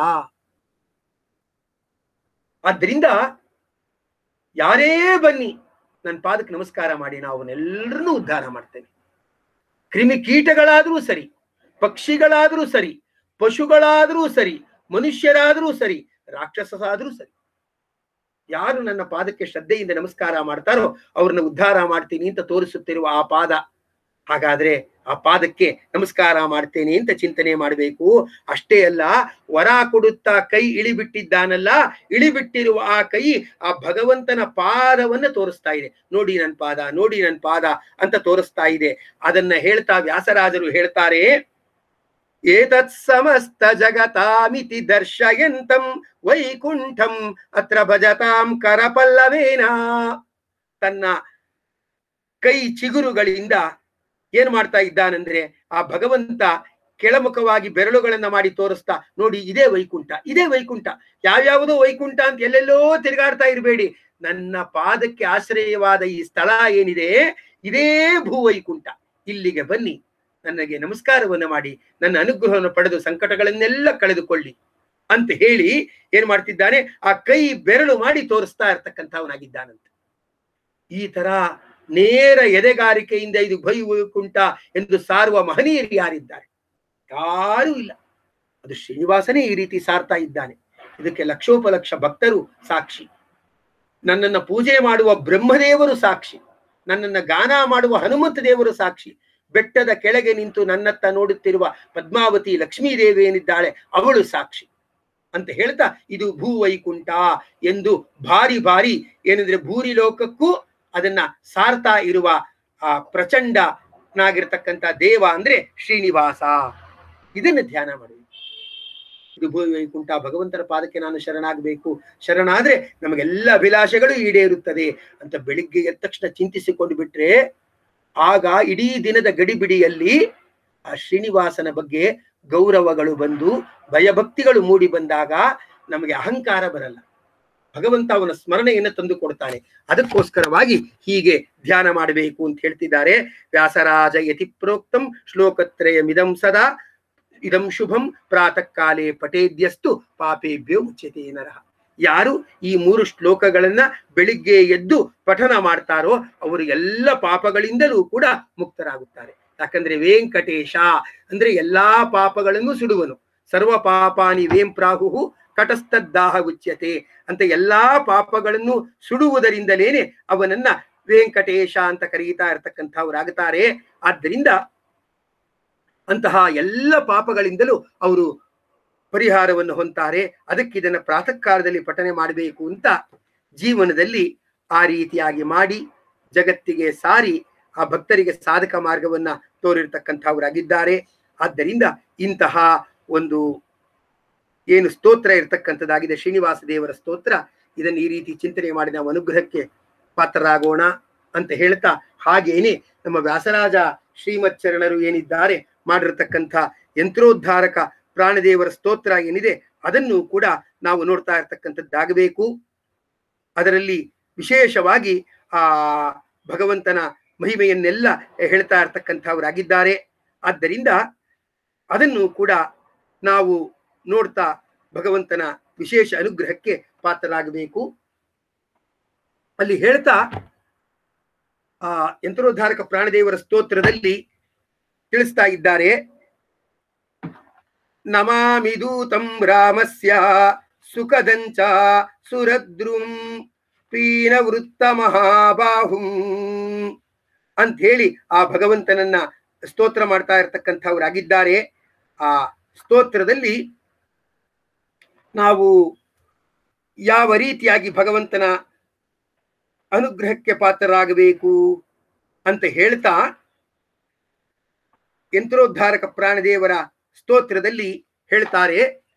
ಆದ್ದರಿಂದ ಯಾರೇ ಬನ್ನಿ ನನ್ನ ಪಾದಕ್ಕೆ ನಮಸ್ಕಾರ ಮಾಡಿ ನಾವು ಅವನ್ನೆಲ್ಲರನ್ನೂ ಉದ್ಧಾರ ಮಾಡ್ತೇವೆ ಕ್ರಿಮಿ ಕೀಟಗಳಾದರೂ ಸರಿ ಪಕ್ಷಿಗಳಾದರೂ ಸರಿ ಪಶುಗಳಾದರೂ ಸರಿ ಮನುಷ್ಯರಾದರೂ ಸರಿ ರಾಕ್ಷಸಾದರೂ ಸರಿ ಯಾರು ನನ್ನ ಪಾದಕ್ಕೆ ಶ್ರದ್ಧೆಯಿಂದ ನಮಸ್ಕಾರ ಮಾಡ್ತಾರೋ ಅವ್ರನ್ನ ಉದ್ಧಾರ ಮಾಡ್ತೀನಿ ಅಂತ ತೋರಿಸುತ್ತಿರುವ ಆ ಪಾದ ಹಾಗಾದ್ರೆ ಆ ಪಾದಕ್ಕೆ ನಮಸ್ಕಾರ ಮಾಡ್ತೇನೆ ಅಂತ ಚಿಂತನೆ ಮಾಡಬೇಕು ಅಷ್ಟೇ ಅಲ್ಲ ವರ ಕೊಡುತ್ತಾ ಕೈ ಇಳಿಬಿಟ್ಟಿದ್ದಾನಲ್ಲ ಇಳಿಬಿಟ್ಟಿರುವ ಆ ಕೈ ಆ ಭಗವಂತನ ಪಾದವನ್ನ ತೋರಿಸ್ತಾ ಇದೆ ನೋಡಿ ನನ್ನ ಪಾದ ನೋಡಿ ನನ್ನ ಪಾದ ಅಂತ ತೋರಿಸ್ತಾ ಇದೆ ಅದನ್ನ ಹೇಳ್ತಾ ವ್ಯಾಸರಾಜರು ಹೇಳ್ತಾರೆ ಏತತ್ ಸಮಸ್ತ ಜಗತಾಮಿತಿ ದರ್ಶಯಂತಂ ವೈಕುಂಠಂ ಅತ್ರ ಭಜತಾಂ ಕರಪಲ್ಲವೇನ ತನ್ನ ಕೈ ಚಿಗುರುಗಳಿಂದ ಏನ್ ಮಾಡ್ತಾ ಇದ್ದಾನಂದ್ರೆ ಆ ಭಗವಂತ ಕೆಳಮುಖವಾಗಿ ಬೆರಳುಗಳನ್ನ ಮಾಡಿ ತೋರಿಸ್ತಾ ನೋಡಿ ಇದೇ ವೈಕುಂಠ ಇದೇ ವೈಕುಂಠ ಯಾವ್ಯಾವುದೋ ವೈಕುಂಠ ಅಂತ ಎಲ್ಲೆಲ್ಲೋ ತಿರುಗಾಡ್ತಾ ಇರಬೇಡಿ ನನ್ನ ಪಾದಕ್ಕೆ ಆಶ್ರಯವಾದ ಈ ಸ್ಥಳ ಏನಿದೆ ಇದೇ ಭೂವೈಕುಂಠ ಇಲ್ಲಿಗೆ ಬನ್ನಿ ನನಗೆ ನಮಸ್ಕಾರವನ್ನು ಮಾಡಿ ನನ್ನ ಅನುಗ್ರಹವನ್ನು ಪಡೆದು ಸಂಕಟಗಳನ್ನೆಲ್ಲ ಕಳೆದುಕೊಳ್ಳಿ ಅಂತ ಹೇಳಿ ಏನ್ ಮಾಡ್ತಿದ್ದಾನೆ ಆ ಕೈ ಬೆರಳು ಮಾಡಿ ತೋರಿಸ್ತಾ ಇರ್ತಕ್ಕಂಥವನಾಗಿದ್ದಾನಂತೆ ಈ ತರ ನೇರ ಎದೆಗಾರಿಕೆಯಿಂದ ಇದು ಭೈ ವೈಕುಂಠ ಎಂದು ಸಾರುವ ಮಹನೀಯರು ಯಾರಿದ್ದಾರೆ ಯಾರೂ ಇಲ್ಲ ಅದು ಶ್ರೀನಿವಾಸನೇ ಈ ರೀತಿ ಸಾರ್ತಾ ಇದ್ದಾನೆ ಇದಕ್ಕೆ ಲಕ್ಷೋಪಲಕ್ಷ ಭಕ್ತರು ಸಾಕ್ಷಿ ನನ್ನನ್ನ ಪೂಜೆ ಮಾಡುವ ಬ್ರಹ್ಮದೇವರು ಸಾಕ್ಷಿ ನನ್ನನ್ನ ಗಾನ ಮಾಡುವ ಹನುಮಂತ ದೇವರು ಸಾಕ್ಷಿ ಬೆಟ್ಟದ ಕೆಳಗೆ ನಿಂತು ನನ್ನತ್ತ ನೋಡುತ್ತಿರುವ ಪದ್ಮಾವತಿ ಲಕ್ಷ್ಮೀದೇವಿ ಏನಿದ್ದಾಳೆ ಅವಳು ಸಾಕ್ಷಿ ಅಂತ ಹೇಳ್ತಾ ಇದು ಭೂವೈಕುಂಠ ಎಂದು ಭಾರಿ ಭಾರಿ ಏನಂದ್ರೆ ಭೂರಿ ಲೋಕಕ್ಕೂ ಅದನ್ನ ಸಾರ್ತಾ ಇರುವ ಆ ಪ್ರಚಂಡನಾಗಿರ್ತಕ್ಕಂಥ ದೇವ ಅಂದ್ರೆ ಶ್ರೀನಿವಾಸ ಇದನ್ನ ಧ್ಯಾನ ಮಾಡಿ ಇದು ಭೂವೈಕುಂಠ ಭಗವಂತನ ಪಾದಕ್ಕೆ ನಾನು ಶರಣಾಗಬೇಕು ಶರಣಾದ್ರೆ ನಮಗೆಲ್ಲ ಅಭಿಲಾಷೆಗಳು ಈಡೇರುತ್ತದೆ ಅಂತ ಬೆಳಿಗ್ಗೆ ಎದ್ದ ತಕ್ಷಣ ಚಿಂತಿಸಿಕೊಂಡು ಬಿಟ್ರೆ ಆಗ ಇಡೀ ದಿನದ ಗಡಿಬಿಡಿಯಲ್ಲಿ ಆ ಶ್ರೀನಿವಾಸನ ಬಗ್ಗೆ ಗೌರವಗಳು ಬಂದು ಭಯಭಕ್ತಿಗಳು ಮೂಡಿ ಬಂದಾಗ ನಮಗೆ ಅಹಂಕಾರ ಬರಲ್ಲ ಭಗವಂತ ಅವನ ಸ್ಮರಣೆಯನ್ನು ತಂದು ಕೊಡ್ತಾನೆ ಅದಕ್ಕೋಸ್ಕರವಾಗಿ ಹೀಗೆ ಧ್ಯಾನ ಮಾಡಬೇಕು ಅಂತ ಹೇಳ್ತಿದ್ದಾರೆ ವ್ಯಾಸರಾಜ ಯತಿ ಪ್ರೋಕ್ತಂ ಶ್ಲೋಕತ್ರಯ ಮಿದಂ ಸದಾ ಇದಂ ಶುಭಂ ಪ್ರಾತಃ ಕಾಲೇ ಪಟೇದ್ಯಸ್ತು ಪಾಪೇಭ್ಯೋ ಮುಚ್ಯತೆ ನರಹ ಯಾರು ಈ ಮೂರು ಶ್ಲೋಕಗಳನ್ನ ಬೆಳಿಗ್ಗೆ ಎದ್ದು ಪಠನ ಮಾಡ್ತಾರೋ ಅವರು ಎಲ್ಲ ಪಾಪಗಳಿಂದಲೂ ಕೂಡ ಮುಕ್ತರಾಗುತ್ತಾರೆ ಯಾಕಂದ್ರೆ ವೆಂಕಟೇಶ ಅಂದ್ರೆ ಎಲ್ಲಾ ಪಾಪಗಳನ್ನು ಸುಡುವನು ಸರ್ವ ಪಾಪಾನಿ ವೇಂ ಪ್ರಾಹು ಕಟಸ್ಥದ್ದಾಹ ಉಚ್ಯತೆ ಅಂತ ಎಲ್ಲಾ ಪಾಪಗಳನ್ನು ಸುಡುವುದರಿಂದಲೇನೆ ಅವನನ್ನ ವೆಂಕಟೇಶ ಅಂತ ಕರೀತಾ ಇರತಕ್ಕಂಥವ್ರಾಗುತ್ತಾರೆ ಆದ್ದರಿಂದ ಅಂತಹ ಎಲ್ಲ ಪಾಪಗಳಿಂದಲೂ ಅವರು ಪರಿಹಾರವನ್ನು ಹೊಂತಾರೆ ಅದಕ್ಕೆ ಇದನ್ನ ಪ್ರಾತಃ ಕಾಲದಲ್ಲಿ ಪಠನೆ ಮಾಡಬೇಕು ಅಂತ ಜೀವನದಲ್ಲಿ ಆ ರೀತಿಯಾಗಿ ಮಾಡಿ ಜಗತ್ತಿಗೆ ಸಾರಿ ಆ ಭಕ್ತರಿಗೆ ಸಾಧಕ ಮಾರ್ಗವನ್ನ ತೋರಿರ್ತಕ್ಕಂಥವರಾಗಿದ್ದಾರೆ ಆದ್ದರಿಂದ ಇಂತಹ ಒಂದು ಏನು ಸ್ತೋತ್ರ ಇರತಕ್ಕಂಥದ್ದಾಗಿದೆ ಶ್ರೀನಿವಾಸ ದೇವರ ಸ್ತೋತ್ರ ಇದನ್ನು ಈ ರೀತಿ ಚಿಂತನೆ ಮಾಡಿ ನಾವು ಅನುಗ್ರಹಕ್ಕೆ ಪಾತ್ರರಾಗೋಣ ಅಂತ ಹೇಳ್ತಾ ಹಾಗೇನೆ ನಮ್ಮ ವ್ಯಾಸರಾಜ ಶ್ರೀಮತ್ ಚರಣರು ಏನಿದ್ದಾರೆ ಮಾಡಿರತಕ್ಕಂಥ ಯಂತ್ರೋದ್ಧಾರಕ ಪ್ರಾಣದೇವರ ಸ್ತೋತ್ರ ಏನಿದೆ ಅದನ್ನು ಕೂಡ ನಾವು ನೋಡ್ತಾ ಇರ್ತಕ್ಕಂಥದ್ದಾಗಬೇಕು ಅದರಲ್ಲಿ ವಿಶೇಷವಾಗಿ ಆ ಭಗವಂತನ ಮಹಿಮೆಯನ್ನೆಲ್ಲ ಹೇಳ್ತಾ ಇರ್ತಕ್ಕಂಥವರಾಗಿದ್ದಾರೆ ಆದ್ದರಿಂದ ಅದನ್ನು ಕೂಡ ನಾವು ನೋಡ್ತಾ ಭಗವಂತನ ವಿಶೇಷ ಅನುಗ್ರಹಕ್ಕೆ ಪಾತ್ರರಾಗಬೇಕು ಅಲ್ಲಿ ಹೇಳ್ತಾ ಆ ಯಂತ್ರೋದ್ಧಾರಕ ಪ್ರಾಣದೇವರ ಸ್ತೋತ್ರದಲ್ಲಿ ತಿಳಿಸ್ತಾ ಇದ್ದಾರೆ ನಮಾಮಿ ದೂತಂ ರಾಮಸ್ಯ ಸುಖದಂಚ ಸುರದ್ರುಂ ಪೀನ ವೃತ್ತ ಮಹಾಬಾಹುಂ ಅಂತ ಹೇಳಿ ಆ ಭಗವಂತನನ್ನ ಸ್ತೋತ್ರ ಮಾಡ್ತಾ ಇರ್ತಕ್ಕಂಥವರಾಗಿದ್ದಾರೆ ಆ ಸ್ತೋತ್ರದಲ್ಲಿ ನಾವು ಯಾವ ರೀತಿಯಾಗಿ ಭಗವಂತನ ಅನುಗ್ರಹಕ್ಕೆ ಪಾತ್ರರಾಗಬೇಕು ಅಂತ ಹೇಳ್ತಾ ಯಂತ್ರೋದ್ಧಾರಕ ಪ್ರಾಣದೇವರ ಸ್ತೋತ್ರದಲ್ಲಿ ಹೇಳ್ತಾರೆ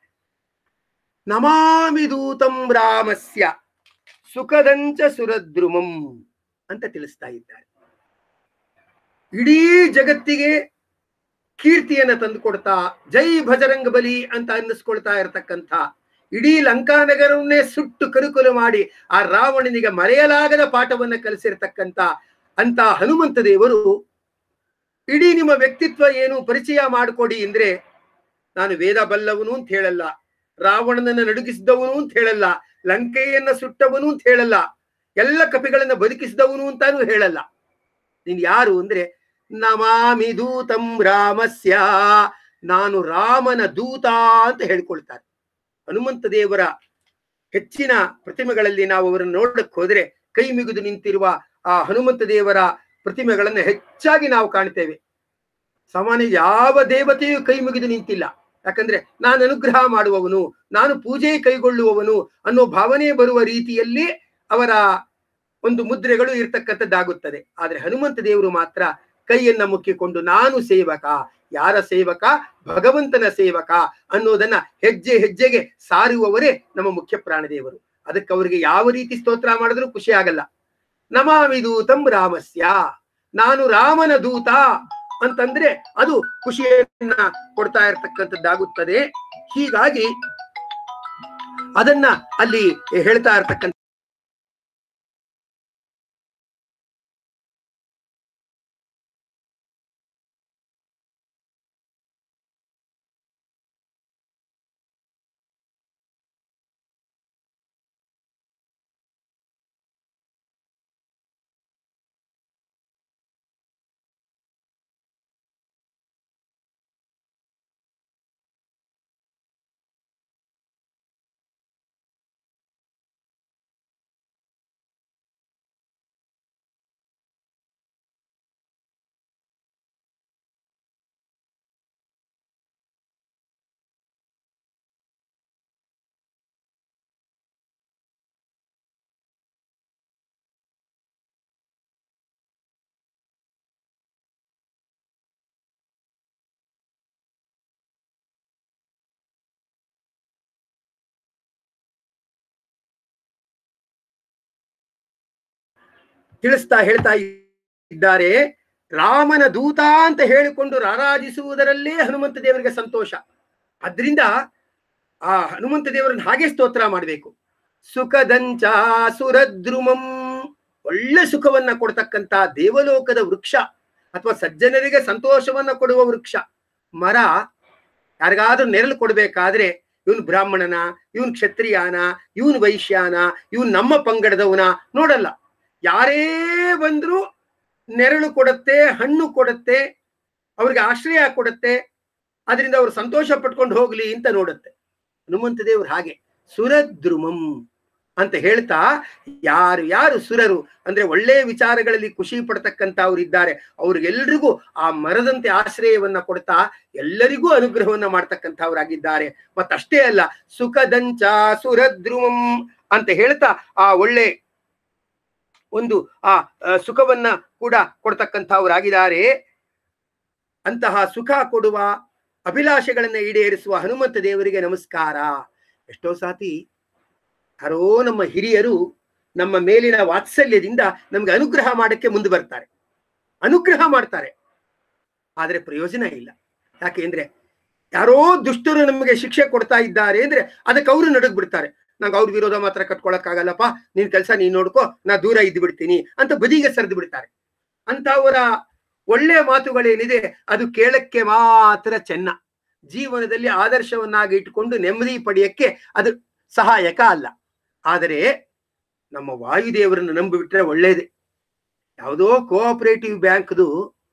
ನಮಾಮಿ ದೂತಂ ರಾಮಸ್ಯ ಸುಖದಂಚ ಸುರದ್ರುಮಂ ಅಂತ ತಿಳಿಸ್ತಾ ಇದ್ದಾರೆ ಇಡೀ ಜಗತ್ತಿಗೆ ಕೀರ್ತಿಯನ್ನ ತಂದುಕೊಡ್ತಾ ಜೈ ಭಜರಂಗ ಬಲಿ ಅಂತ ಅನ್ನಿಸ್ಕೊಳ್ತಾ ಇರತಕ್ಕಂಥ ಇಡೀ ಲಂಕಾನಗರವನ್ನೇ ಸುಟ್ಟು ಕರುಕಲು ಮಾಡಿ ಆ ರಾವಣನಿಗೆ ಮರೆಯಲಾಗದ ಪಾಠವನ್ನ ಕಲಿಸಿರ್ತಕ್ಕಂತ ಅಂತ ಹನುಮಂತ ದೇವರು ಇಡೀ ನಿಮ್ಮ ವ್ಯಕ್ತಿತ್ವ ಏನು ಪರಿಚಯ ಮಾಡಿಕೊಡಿ ಅಂದ್ರೆ ನಾನು ವೇದ ಬಲ್ಲವನು ಅಂತ ಹೇಳಲ್ಲ ರಾವಣನನ್ನ ನಡುಗಿಸಿದವನು ಅಂತ ಹೇಳಲ್ಲ ಲಂಕೆಯನ್ನ ಸುಟ್ಟವನು ಅಂತ ಹೇಳಲ್ಲ ಎಲ್ಲ ಕಪಿಗಳನ್ನ ಬದುಕಿಸಿದವನು ಅಂತಾನು ಹೇಳಲ್ಲ ನೀನ್ ಯಾರು ಅಂದ್ರೆ ನಮಾಮಿ ದೂತಂ ರಾಮಸ್ಯ ನಾನು ರಾಮನ ದೂತ ಅಂತ ಹೇಳ್ಕೊಳ್ತಾರೆ ಹನುಮಂತ ದೇವರ ಹೆಚ್ಚಿನ ಪ್ರತಿಮೆಗಳಲ್ಲಿ ನಾವು ಅವರನ್ನು ನೋಡಕ್ ಹೋದ್ರೆ ಕೈ ಮುಗಿದು ನಿಂತಿರುವ ಆ ಹನುಮಂತ ದೇವರ ಪ್ರತಿಮೆಗಳನ್ನ ಹೆಚ್ಚಾಗಿ ನಾವು ಕಾಣ್ತೇವೆ ಸಾಮಾನ್ಯ ಯಾವ ದೇವತೆಯೂ ಕೈ ಮುಗಿದು ನಿಂತಿಲ್ಲ ಯಾಕಂದ್ರೆ ನಾನು ಅನುಗ್ರಹ ಮಾಡುವವನು ನಾನು ಪೂಜೆ ಕೈಗೊಳ್ಳುವವನು ಅನ್ನೋ ಭಾವನೆ ಬರುವ ರೀತಿಯಲ್ಲಿ ಅವರ ಒಂದು ಮುದ್ರೆಗಳು ಇರ್ತಕ್ಕಂಥದ್ದಾಗುತ್ತದೆ ಆದ್ರೆ ಹನುಮಂತ ದೇವರು ಮಾತ್ರ ಕೈಯನ್ನ ಮುಕ್ಕಿಕೊಂಡು ನಾನು ಸೇವಕ ಯಾರ ಸೇವಕ ಭಗವಂತನ ಸೇವಕ ಅನ್ನೋದನ್ನ ಹೆಜ್ಜೆ ಹೆಜ್ಜೆಗೆ ಸಾರುವವರೇ ನಮ್ಮ ಮುಖ್ಯ ಪ್ರಾಣದೇವರು ಅದಕ್ಕೆ ಅವರಿಗೆ ಯಾವ ರೀತಿ ಸ್ತೋತ್ರ ಮಾಡಿದ್ರು ಖುಷಿ ಆಗಲ್ಲ ನಮಾಮಿ ದೂತಂ ರಾಮಸ್ಯ ನಾನು ರಾಮನ ದೂತ ಅಂತಂದ್ರೆ ಅದು ಖುಷಿಯನ್ನ ಕೊಡ್ತಾ ಇರ್ತಕ್ಕಂಥದ್ದಾಗುತ್ತದೆ ಹೀಗಾಗಿ ಅದನ್ನ ಅಲ್ಲಿ ಹೇಳ್ತಾ ಇರ್ತಕ್ಕಂಥ ತಿಳಿಸ್ತಾ ಹೇಳ್ತಾ ಇದ್ದಾರೆ ರಾಮನ ದೂತ ಅಂತ ಹೇಳಿಕೊಂಡು ರಾರಾಜಿಸುವುದರಲ್ಲೇ ಹನುಮಂತ ದೇವರಿಗೆ ಸಂತೋಷ ಅದ್ರಿಂದ ಆ ಹನುಮಂತ ದೇವರನ್ನ ಹಾಗೆ ಸ್ತೋತ್ರ ಮಾಡಬೇಕು ಸುಖದಂಚ ಸುರದ್ರುಮಂ ಒಳ್ಳೆ ಸುಖವನ್ನ ಕೊಡ್ತಕ್ಕಂತ ದೇವಲೋಕದ ವೃಕ್ಷ ಅಥವಾ ಸಜ್ಜನರಿಗೆ ಸಂತೋಷವನ್ನ ಕೊಡುವ ವೃಕ್ಷ ಮರ ಯಾರಿಗಾದ್ರೂ ನೆರಳು ಕೊಡ್ಬೇಕಾದ್ರೆ ಇವನ್ ಬ್ರಾಹ್ಮಣನ ಇವನ್ ಕ್ಷತ್ರಿಯಾನ ಇವನ್ ವೈಶ್ಯಾನ ಇವನ್ ನಮ್ಮ ಪಂಗಡದವನ ನೋಡಲ್ಲ ಯಾರೇ ಬಂದ್ರು ನೆರಳು ಕೊಡುತ್ತೆ ಹಣ್ಣು ಕೊಡುತ್ತೆ ಅವ್ರಿಗೆ ಆಶ್ರಯ ಕೊಡುತ್ತೆ ಅದರಿಂದ ಅವ್ರು ಸಂತೋಷ ಪಟ್ಕೊಂಡು ಹೋಗ್ಲಿ ಅಂತ ನೋಡುತ್ತೆ ಹನುಮಂತ ದೇವ್ರು ಹಾಗೆ ಸುರದ್ರುಮಂ ಅಂತ ಹೇಳ್ತಾ ಯಾರು ಯಾರು ಸುರರು ಅಂದ್ರೆ ಒಳ್ಳೆ ವಿಚಾರಗಳಲ್ಲಿ ಖುಷಿ ಪಡ್ತಕ್ಕಂಥವ್ರು ಇದ್ದಾರೆ ಅವ್ರಿಗೆಲ್ರಿಗೂ ಆ ಮರದಂತೆ ಆಶ್ರಯವನ್ನ ಕೊಡ್ತಾ ಎಲ್ಲರಿಗೂ ಅನುಗ್ರಹವನ್ನ ಮಾಡ್ತಕ್ಕಂಥವ್ರಾಗಿದ್ದಾರೆ ಮತ್ತಷ್ಟೇ ಅಲ್ಲ ಸುಖದಂಚ ಸುರದ್ರುಮಂ ಅಂತ ಹೇಳ್ತಾ ಆ ಒಳ್ಳೆ ಒಂದು ಆ ಆ, ಸುಖವನ್ನ ಕೂಡ ಕೊಡ್ತಕ್ಕಂಥವ್ರಾಗಿದ್ದಾರೆ ಅಂತಹ ಸುಖ ಕೊಡುವ ಅಭಿಲಾಷೆಗಳನ್ನ ಈಡೇರಿಸುವ ಹನುಮಂತ ದೇವರಿಗೆ ನಮಸ್ಕಾರ ಎಷ್ಟೋ ಸಾತಿ ಯಾರೋ ನಮ್ಮ ಹಿರಿಯರು ನಮ್ಮ ಮೇಲಿನ ವಾತ್ಸಲ್ಯದಿಂದ ನಮ್ಗೆ ಅನುಗ್ರಹ ಮಾಡಕ್ಕೆ ಮುಂದೆ ಬರ್ತಾರೆ ಅನುಗ್ರಹ ಮಾಡ್ತಾರೆ ಆದ್ರೆ ಪ್ರಯೋಜನ ಇಲ್ಲ ಯಾಕೆ ಅಂದ್ರೆ ಯಾರೋ ದುಷ್ಟರು ನಮಗೆ ಶಿಕ್ಷೆ ಕೊಡ್ತಾ ಇದ್ದಾರೆ ಅಂದ್ರೆ ಅದಕ್ಕೆ ಅವರು ನಡಗ್ ಬಿಡ್ತಾರೆ ನಂಗೆ ಅವ್ರ ವಿರೋಧ ಮಾತ್ರ ಕಟ್ಕೊಳಕ್ಕಾಗಲ್ಲಪ್ಪ ನಿನ್ ಕೆಲಸ ನೀನ್ ನೋಡ್ಕೋ ನಾ ದೂರ ಇದ್ದು ಬಿಡ್ತೀನಿ ಅಂತ ಬದಿಗೆ ಸರಿದು ಬಿಡ್ತಾರೆ ಅಂತವರ ಒಳ್ಳೆಯ ಮಾತುಗಳೇನಿದೆ ಅದು ಕೇಳಕ್ಕೆ ಮಾತ್ರ ಚೆನ್ನ ಜೀವನದಲ್ಲಿ ಆದರ್ಶವನ್ನಾಗಿ ಇಟ್ಟುಕೊಂಡು ನೆಮ್ಮದಿ ಪಡೆಯಕ್ಕೆ ಅದು ಸಹಾಯಕ ಅಲ್ಲ ಆದರೆ ನಮ್ಮ ವಾಯುದೇವರನ್ನು ನಂಬಿಬಿಟ್ರೆ ಒಳ್ಳೇದೆ ಯಾವುದೋ ಕೋಆಪರೇಟಿವ್ ಬ್ಯಾಂಕ್ದು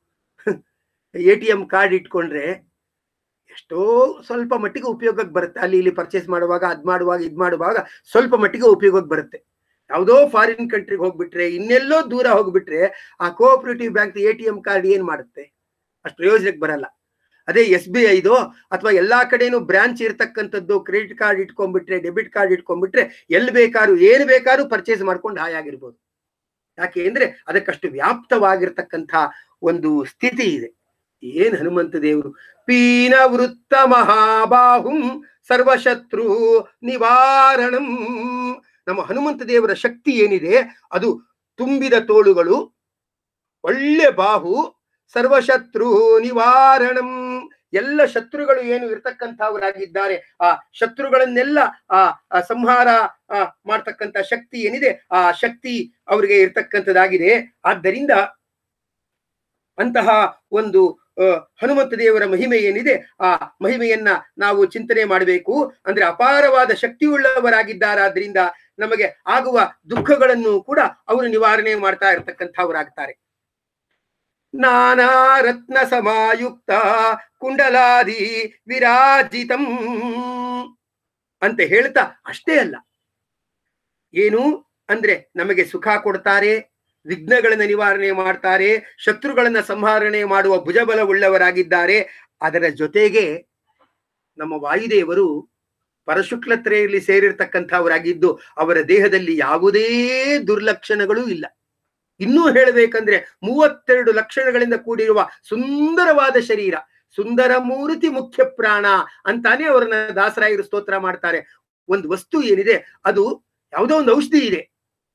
ಎ ಟಿ ಎಂ ಕಾರ್ಡ್ ಇಟ್ಕೊಂಡ್ರೆ ಎಷ್ಟೋ ಸ್ವಲ್ಪ ಮಟ್ಟಿಗೆ ಉಪಯೋಗಕ್ಕೆ ಬರುತ್ತೆ ಅಲ್ಲಿ ಇಲ್ಲಿ ಪರ್ಚೇಸ್ ಮಾಡುವಾಗ ಅದ್ ಮಾಡುವಾಗ ಇದ್ ಮಾಡುವಾಗ ಸ್ವಲ್ಪ ಮಟ್ಟಿಗೆ ಉಪಯೋಗಕ್ಕೆ ಬರುತ್ತೆ ಯಾವುದೋ ಫಾರಿನ್ ಕಂಟ್ರಿಗೆ ಹೋಗ್ಬಿಟ್ರೆ ಇನ್ನೆಲ್ಲೋ ದೂರ ಹೋಗ್ಬಿಟ್ರೆ ಆ cooperative bank A T M card ಏನ್ ಮಾಡುತ್ತೆ ಅಷ್ಟು ಪ್ರಯೋಜನಕ್ಕೆ ಬರಲ್ಲ ಅದೇ ಎಸ್ ಬಿ ಐದು ಅಥವಾ ಎಲ್ಲಾ ಕಡೆನೂ ಬ್ರಾಂಚ್ ಇರ್ತಕ್ಕಂಥದ್ದು ಕ್ರೆಡಿಟ್ ಕಾರ್ಡ್ ಇಟ್ಕೊಂಡ್ಬಿಟ್ರೆ ಡೆಬಿಟ್ ಕಾರ್ಡ್ ಇಟ್ಕೊಂಡ್ಬಿಟ್ರೆ ಎಲ್ಲಿ ಬೇಕಾದ್ರೂ ಏನು ಬೇಕಾದ್ರೂ ಪರ್ಚೇಸ್ ಮಾಡ್ಕೊಂಡು ಹಾಯಾಗಿರ್ಬೋದು ಯಾಕೆ ಅಂದ್ರೆ ಅದಕ್ಕಷ್ಟು ವ್ಯಾಪ್ತವಾಗಿರ್ತಕ್ಕಂಥ ಒಂದು ಸ್ಥಿತಿ ಇದೆ ಏನ್ ಹನುಮಂತ ದೇವರು ಪೀನ ವೃತ್ತ ಮಹಾಬಾಹುಂ ಸರ್ವಶತ್ರು ನಿವಾರಣಂ ನಮ್ಮ ಹನುಮಂತ ದೇವರ ಶಕ್ತಿ ಏನಿದೆ ಅದು ತುಂಬಿದ ತೋಳುಗಳು ಒಳ್ಳೆ ಬಾಹು ಸರ್ವಶತ್ರು ನಿವಾರಣಂ ಎಲ್ಲ ಶತ್ರುಗಳು ಏನು ಇರ್ತಕ್ಕಂಥವರಾಗಿದ್ದಾರೆ ಆ ಶತ್ರುಗಳನ್ನೆಲ್ಲ ಆ ಆ ಸಂಹಾರ ಆ, ಮಾಡ್ತಕ್ಕಂಥ ಶಕ್ತಿ ಏನಿದೆ ಆ ಶಕ್ತಿ ಅವರಿಗೆ ಇರ್ತಕ್ಕಂಥದ್ದಾಗಿದೆ ಆದ್ದರಿಂದ ಅಂತಹ ಒಂದು ಆ, ಹನುಮಂತ ದೇವರ ಮಹಿಮೆ ಏನಿದೆ ಆ ಮಹಿಮೆಯನ್ನ ನಾವು ಚಿಂತನೆ ಮಾಡಬೇಕು ಅಂದ್ರೆ ಅಪಾರವಾದ ಶಕ್ತಿಯುಳ್ಳವರಾಗಿದ್ದಾರಾದ್ರಿಂದ ನಮಗೆ ಆಗುವ ದುಃಖಗಳನ್ನು ಕೂಡ ಅವರು ನಿವಾರಣೆ ಮಾಡ್ತಾ ಇರತಕ್ಕಂಥವರಾಗ್ತಾರೆ ನಾನಾ ರತ್ನ ಸಮಾಯುಕ್ತ ಕುಂಡಲಾದಿ ವಿರಾಜಿತಂ ಅಂತ ಹೇಳ್ತಾ ಅಷ್ಟೇ ಅಲ್ಲ ಏನು ಅಂದ್ರೆ ನಮಗೆ ಸುಖ ಕೊಡ್ತಾರೆ ವಿಘ್ನಗಳನ್ನ ನಿವಾರಣೆ ಮಾಡ್ತಾರೆ ಶತ್ರುಗಳನ್ನ ಸಂಹರಣೆ ಮಾಡುವ ಭುಜಬಲವುಳ್ಳವರಾಗಿದ್ದಾರೆ ಅದರ ಜೊತೆಗೆ ನಮ್ಮ ವಾಯುದೇವರು ಪರಶುಕ್ಲತ್ರೆಯಲ್ಲಿ ಸೇರಿರ್ತಕ್ಕಂಥವರಾಗಿದ್ದು ಅವರ ದೇಹದಲ್ಲಿ ಯಾವುದೇ ದುರ್ಲಕ್ಷಣಗಳೂ ಇಲ್ಲ ಇನ್ನೂ ಹೇಳಬೇಕಂದ್ರೆ ಮೂವತ್ತೆರಡು ಲಕ್ಷಣಗಳಿಂದ ಕೂಡಿರುವ ಸುಂದರವಾದ ಶರೀರ ಸುಂದರ ಮೂರ್ತಿ ಮುಖ್ಯ ಪ್ರಾಣ ಅಂತಾನೆ ಅವರನ್ನ ದಾಸರಾಯರು ಸ್ತೋತ್ರ ಮಾಡ್ತಾರೆ ಒಂದು ವಸ್ತು ಏನಿದೆ ಅದು ಯಾವುದೋ ಒಂದು ಔಷಧಿ ಇದೆ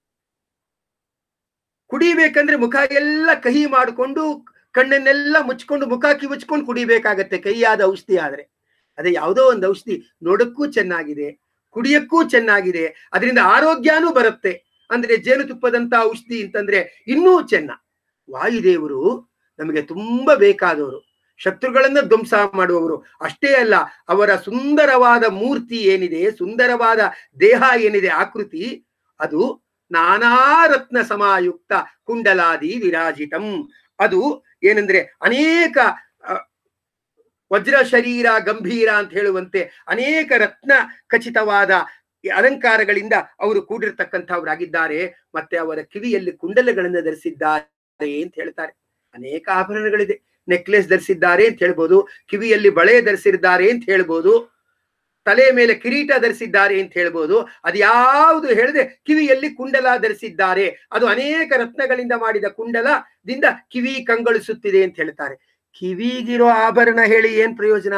ಕುಡಿಬೇಕಂದ್ರೆ ಮುಖ ಎಲ್ಲ ಕಹಿ ಮಾಡಿಕೊಂಡು ಕಣ್ಣನ್ನೆಲ್ಲ ಮುಚ್ಕೊಂಡು ಮುಖ ಕಿವುಚ್ಕೊಂಡು ಕುಡಿಬೇಕಾಗತ್ತೆ ಕೈಯಾದ ಔಷಧಿ ಆದ್ರೆ ಅದೇ ಯಾವುದೋ ಒಂದು ಔಷಧಿ ನೋಡಕ್ಕೂ ಚೆನ್ನಾಗಿದೆ ಕುಡಿಯಕ್ಕೂ ಚೆನ್ನಾಗಿದೆ ಅದರಿಂದ ಆರೋಗ್ಯನೂ ಬರುತ್ತೆ ಅಂದ್ರೆ ಜೇನುತುಪ್ಪದಂತ ಔಷಧಿ ಅಂತಂದ್ರೆ ಇನ್ನೂ ಚೆನ್ನ ವಾಯುದೇವರು ನಮಗೆ ತುಂಬಾ ಬೇಕಾದವರು ಶತ್ರುಗಳನ್ನ ಧ್ವಂಸ ಮಾಡುವವರು ಅಷ್ಟೇ ಅಲ್ಲ ಅವರ ಸುಂದರವಾದ ಮೂರ್ತಿ ಏನಿದೆ ಸುಂದರವಾದ ದೇಹ ಏನಿದೆ ಆಕೃತಿ ಅದು ನಾನಾ ರತ್ನ ಸಮಾಯುಕ್ತ ಕುಂಡಲಾದಿ ವಿರಾಜಿತಂ ಅದು ಏನಂದ್ರೆ ಅನೇಕ ಆ, ವಜ್ರ ಶರೀರ ಗಂಭೀರ ಅಂತ ಹೇಳುವಂತೆ ಅನೇಕ ರತ್ನ ಖಚಿತವಾದ ಈ ಅಲಂಕಾರಗಳಿಂದ ಅವರು ಕೂಡಿರ್ತಕ್ಕಂಥವರಾಗಿದ್ದಾರೆ ಮತ್ತೆ ಅವರ ಕಿವಿಯಲ್ಲಿ ಕುಂಡಲಗಳನ್ನು ಧರಿಸಿದ್ದಾರೆ ಅಂತ ಹೇಳ್ತಾರೆ ಅನೇಕ ಆಭರಣಗಳಿದೆ ನೆಕ್ಲೆಸ್ ಧರಿಸಿದ್ದಾರೆ ಅಂತ ಹೇಳ್ಬೋದು ಕಿವಿಯಲ್ಲಿ ಬಳೆ ಧರಿಸಿದ್ದಾರೆ ಅಂತ ಹೇಳ್ಬೋದು ತಲೆ ಮೇಲೆ ಕಿರೀಟ ಧರಿಸಿದ್ದಾರೆ ಅಂತ ಹೇಳ್ಬೋದು ಅದು ಯಾವುದು ಹೇಳದೆ ಕಿವಿಯಲ್ಲಿ ಕುಂಡಲ ಧರಿಸಿದ್ದಾರೆ ಅದು ಅನೇಕ ರತ್ನಗಳಿಂದ ಮಾಡಿದ ಕುಂಡಲದಿಂದ ಕಿವಿ ಕಂಗೊಳಿಸುತ್ತಿದೆ ಅಂತ ಹೇಳ್ತಾರೆ ಕಿವಿಗಿರೋ ಆಭರಣ ಹೇಳಿ ಏನ್ ಪ್ರಯೋಜನ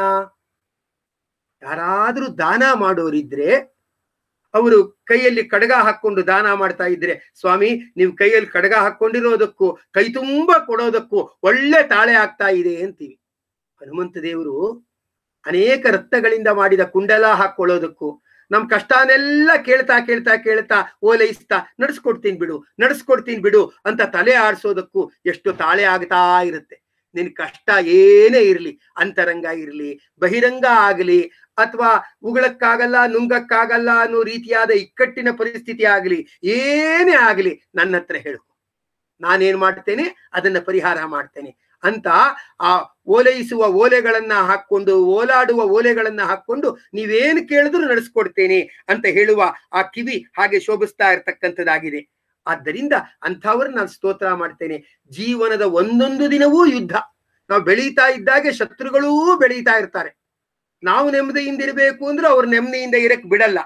ಯಾರಾದ್ರೂ ದಾನ ಮಾಡೋರಿದ್ರೆ ಅವರು ಕೈಯಲ್ಲಿ ಕಡಗ ಹಾಕೊಂಡು ದಾನ ಮಾಡ್ತಾ ಇದ್ರೆ ಸ್ವಾಮಿ ನೀವು ಕೈಯಲ್ಲಿ ಕಡಗ ಹಾಕೊಂಡಿರೋದಕ್ಕೂ ಕೈ ತುಂಬಾ ಕೊಡೋದಕ್ಕೂ ಒಳ್ಳೆ ತಾಳೆ ಆಗ್ತಾ ಇದೆ ಅಂತೀವಿ ಹನುಮಂತ ದೇವರು ಅನೇಕ ರತ್ನಗಳಿಂದ ಮಾಡಿದ ಕುಂಡಲ ಹಾಕೊಳ್ಳೋದಕ್ಕೂ ನಮ್ ಕಷ್ಟನೆಲ್ಲ ಕೇಳ್ತಾ ಕೇಳ್ತಾ ಕೇಳ್ತಾ ಓಲೈಸ್ತಾ ನಡ್ಸ್ಕೊಡ್ತೀನಿ ಬಿಡು ನಡ್ಸ್ಕೊಡ್ತೀನಿ ಬಿಡು ಅಂತ ತಲೆ ಆಡ್ಸೋದಕ್ಕೂ ಎಷ್ಟು ತಾಳೆ ಆಗ್ತಾ ಇರುತ್ತೆ ನಿನ್ ಕಷ್ಟ ಏನೇ ಇರ್ಲಿ ಅಂತರಂಗ ಇರ್ಲಿ ಬಹಿರಂಗ ಆಗಲಿ ಅಥವಾ ಉಗಳಕ್ಕಾಗಲ್ಲ ನುಂಗಕ್ಕಾಗಲ್ಲ ಅನ್ನೋ ರೀತಿಯಾದ ಇಕ್ಕಟ್ಟಿನ ಪರಿಸ್ಥಿತಿ ಆಗಲಿ ಏನೇ ಆಗಲಿ ನನ್ನ ಹತ್ರ ಹೇಳು ನಾನೇನ್ ಮಾಡ್ತೇನೆ ಅದನ್ನ ಪರಿಹಾರ ಮಾಡ್ತೇನೆ ಅಂತ ಆ ಓಲೈಸುವ ಓಲೆಗಳನ್ನ ಹಾಕೊಂಡು ಓಲಾಡುವ ಓಲೆಗಳನ್ನ ಹಾಕೊಂಡು ನೀವೇನು ಕೇಳಿದ್ರು ನಡೆಸ್ಕೊಡ್ತೇನೆ ಅಂತ ಹೇಳುವ ಆ ಕಿವಿ ಹಾಗೆ ಶೋಭಿಸ್ತಾ ಇರ್ತಕ್ಕಂಥದ್ದಾಗಿದೆ ಆದ್ದರಿಂದ ಅಂಥವ್ರನ್ನ ನಾನು ಸ್ತೋತ್ರ ಮಾಡ್ತೇನೆ ಜೀವನದ ಒಂದೊಂದು ದಿನವೂ ಯುದ್ಧ ನಾವು ಬೆಳೀತಾ ಇದ್ದಾಗೆ ಶತ್ರುಗಳೂ ಬೆಳೀತಾ ಇರ್ತಾರೆ ನಾವು ನೆಮ್ಮದಿಯಿಂದ ಇರಬೇಕು ಅಂದ್ರೆ ಅವ್ರು ನೆಮ್ಮದಿಯಿಂದ ಇರಕ್ ಬಿಡಲ್ಲ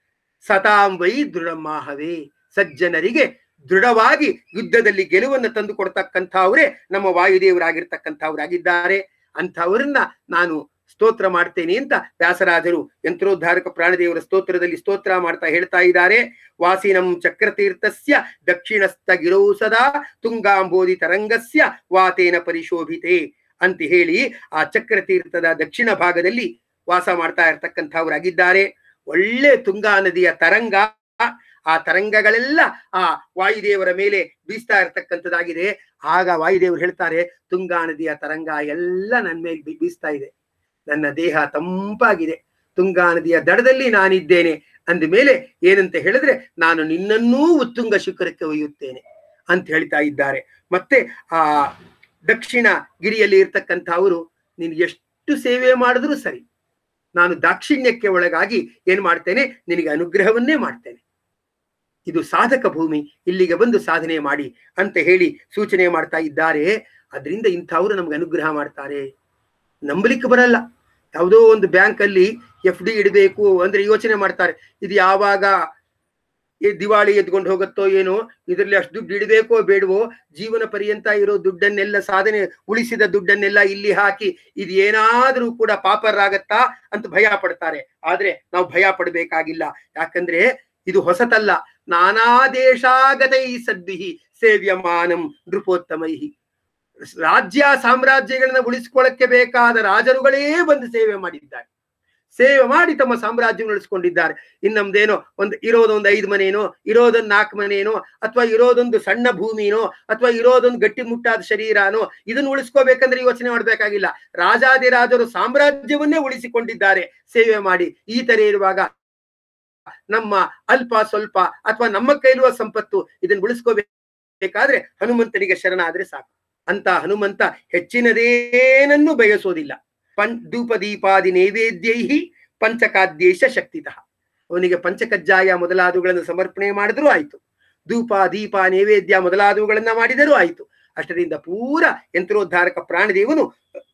ಸತಾಂ ವೈ ದೃಢಮಾಹವೇ ಸಜ್ಜನರಿಗೆ ದೃಢವಾಗಿ ಯುದ್ಧದಲ್ಲಿ ಗೆಲುವನ್ನು ತಂದು ಕೊಡ್ತಕ್ಕಂಥವ್ರೆ ನಮ್ಮ ವಾಯುದೇವರಾಗಿರ್ತಕ್ಕಂಥವ್ರಾಗಿದ್ದಾರೆ ಅಂಥವ್ರನ್ನ ನಾನು ಸ್ತೋತ್ರ ಮಾಡ್ತೇನೆ ಅಂತ ವ್ಯಾಸರಾಜರು ಯಂತ್ರೋದ್ಧಾರಕ ಪ್ರಾಣದೇವರ ಸ್ತೋತ್ರದಲ್ಲಿ ಸ್ತೋತ್ರ ಮಾಡ್ತಾ ಹೇಳ್ತಾ ಇದ್ದಾರೆ ವಾಸಿನಂ ಚಕ್ರತೀರ್ಥಸ್ಯ ದಕ್ಷಿಣಸ್ಥ ಗಿರೌ ಸದಾ ತುಂಗಾಂಬೋಧಿ ತರಂಗಸ್ಯ ವಾತೇನ ಪರಿಶೋಭಿತೆ ಅಂತ ಹೇಳಿ ಆ ಚಕ್ರತೀರ್ಥದ ದಕ್ಷಿಣ ಭಾಗದಲ್ಲಿ ವಾಸ ಮಾಡ್ತಾ ಇರ್ತಕ್ಕಂಥವ್ರಾಗಿದ್ದಾರೆ ಒಳ್ಳೆ ತುಂಗಾ ನದಿಯ ತರಂಗ ಆ ತರಂಗಗಳೆಲ್ಲ ಆ ವಾಯುದೇವರ ಮೇಲೆ ಬೀಸ್ತಾ ಇರ್ತಕ್ಕಂಥದ್ದಾಗಿದೆ ಆಗ ವಾಯುದೇವರು ಹೇಳ್ತಾರೆ ತುಂಗಾ ನದಿಯ ತರಂಗ ಎಲ್ಲ ನನ್ನ ಮೇಲೆ ಬೀ- ಬೀಸ್ತಾ ಇದೆ ನನ್ನ ದೇಹ ತಂಪಾಗಿದೆ ತುಂಗಾ ನದಿಯ ದಡದಲ್ಲಿ ನಾನಿದ್ದೇನೆ ಅಂದ ಮೇಲೆ ಏನಂತ ಹೇಳಿದ್ರೆ ನಾನು ನಿನ್ನನ್ನೂ ಉತ್ತುಂಗ ಶಿಖರಕ್ಕೆ ಒಯ್ಯುತ್ತೇನೆ ಅಂತ ಹೇಳ್ತಾ ಇದ್ದಾರೆ ಮತ್ತೆ ಆ ದಕ್ಷಿಣ ಗಿರಿಯಲ್ಲಿ ಇರ್ತಕ್ಕಂಥ ಅವರು ನೀನು ಎಷ್ಟು ಸೇವೆ ಮಾಡಿದ್ರೂ ಸರಿ ನಾನು ದಾಕ್ಷಿಣ್ಯಕ್ಕೆ ಒಳಗಾಗಿ ಏನ್ ಮಾಡ್ತೇನೆ ನಿನಗೆ ಅನುಗ್ರಹವನ್ನೇ ಮಾಡ್ತೇನೆ ಇದು ಸಾಧಕ ಭೂಮಿ ಇಲ್ಲಿಗೆ ಬಂದು ಸಾಧನೆ ಮಾಡಿ ಅಂತ ಹೇಳಿ ಸೂಚನೆ ಮಾಡ್ತಾ ಇದ್ದಾರೆ ಅದರಿಂದ ಇಂಥವ್ರು ನಮ್ಗೆ ಅನುಗ್ರಹ ಮಾಡ್ತಾರೆ ನಂಬಲಿಕ್ಕೆ ಬರಲ್ಲ ಯಾವುದೋ ಒಂದು ಬ್ಯಾಂಕ್ ಅಲ್ಲಿ ಎಫ್ ಡಿ ಇಡಬೇಕು ಅಂದ್ರೆ ಯೋಚನೆ ಮಾಡ್ತಾರೆ ಇದು ಯಾವಾಗ ಈ ದಿವಾಳಿ ಎದ್ಕೊಂಡು ಹೋಗುತ್ತೋ ಏನೋ ಇದರಲ್ಲಿ ಅಷ್ಟು ದುಡ್ಡು ಇಡಬೇಕೋ ಬೇಡವೋ ಜೀವನ ಪರ್ಯಂತ ಇರೋ ದುಡ್ಡನ್ನೆಲ್ಲ ಸಾಧನೆ ಉಳಿಸಿದ ದುಡ್ಡನ್ನೆಲ್ಲ ಇಲ್ಲಿ ಹಾಕಿ ಇದು ಏನಾದ್ರೂ ಕೂಡ ಪಾಪರಾಗತ್ತಾ ಅಂತ ಭಯ ಪಡ್ತಾರೆ ಆದ್ರೆ ನಾವು ಭಯ ಪಡಬೇಕಾಗಿಲ್ಲ ಯಾಕಂದ್ರೆ ಇದು ಹೊಸತಲ್ಲ ನಾನಾ ದೇಶಾಗತೈ ಸದ್ಭಿಹಿ ಸೇವ್ಯಮಾನಂ ನೃಪೋತ್ತಮೈಹಿ ರಾಜ್ಯ ಸಾಮ್ರಾಜ್ಯಗಳನ್ನ ಉಳಿಸ್ಕೊಳ್ಳಕ್ಕೆ ಬೇಕಾದ ರಾಜರುಗಳೇ ಬಂದು ಸೇವೆ ಮಾಡಿದ್ದಾರೆ ಸೇವೆ ಮಾಡಿ ತಮ್ಮ ಸಾಮ್ರಾಜ್ಯ ಉಳಿಸ್ಕೊಂಡಿದ್ದಾರೆ ಇನ್ ನಮ್ದೇನೋ ಒಂದು ಇರೋದೊಂದು ಐದು ಮನೇನೋ ಇರೋದೊಂದು ನಾಲ್ಕು ಮನೇನೋ ಅಥವಾ ಇರೋದೊಂದು ಸಣ್ಣ ಭೂಮಿನೋ ಅಥವಾ ಇರೋದೊಂದು ಗಟ್ಟಿ ಮುಟ್ಟಾದ ಶರೀರನೋ ಇದನ್ನು ಉಳಿಸ್ಕೋಬೇಕಂದ್ರೆ ಯೋಚನೆ ಮಾಡ್ಬೇಕಾಗಿಲ್ಲ ರಾಜಾದಿರಾಜರು ಸಾಮ್ರಾಜ್ಯವನ್ನೇ ಉಳಿಸಿಕೊಂಡಿದ್ದಾರೆ ಸೇವೆ ಮಾಡಿ ಈ ತರ ಇರುವಾಗ ನಮ್ಮ ಅಲ್ಪ ಸ್ವಲ್ಪ ಅಥವಾ ನಮ್ಮ ಕೈಲಿರುವ ಸಂಪತ್ತು ಇದನ್ನು ಉಳಿಸ್ಕೋಬೇಕಾದ್ರೆ ಹನುಮಂತನಿಗೆ ಶರಣಾದ್ರೆ ಸಾಕು ಅಂತ ಹನುಮಂತ ಹೆಚ್ಚಿನದೇನನ್ನು ಬಯಸೋದಿಲ್ಲ ಪಂ ಧೂಪ ದೀಪಾದಿ ನೈವೇದ್ಯೈ ಪಂಚಕಾದ್ಯೇಶ ಶಕ್ತಿತಃ ಅವನಿಗೆ ಪಂಚಕಜ್ಜಾಯ ಮೊದಲಾದವುಗಳನ್ನು ಸಮರ್ಪಣೆ ಮಾಡಿದ್ರೂ ಆಯ್ತು ಧೂಪ ದೀಪ ನೈವೇದ್ಯ ಮೊದಲಾದವುಗಳನ್ನ ಮಾಡಿದರೂ ಆಯ್ತು ಅಷ್ಟರಿಂದ ಪೂರ ಯಂತ್ರೋದ್ಧಾರಕ ಪ್ರಾಣದೇವನು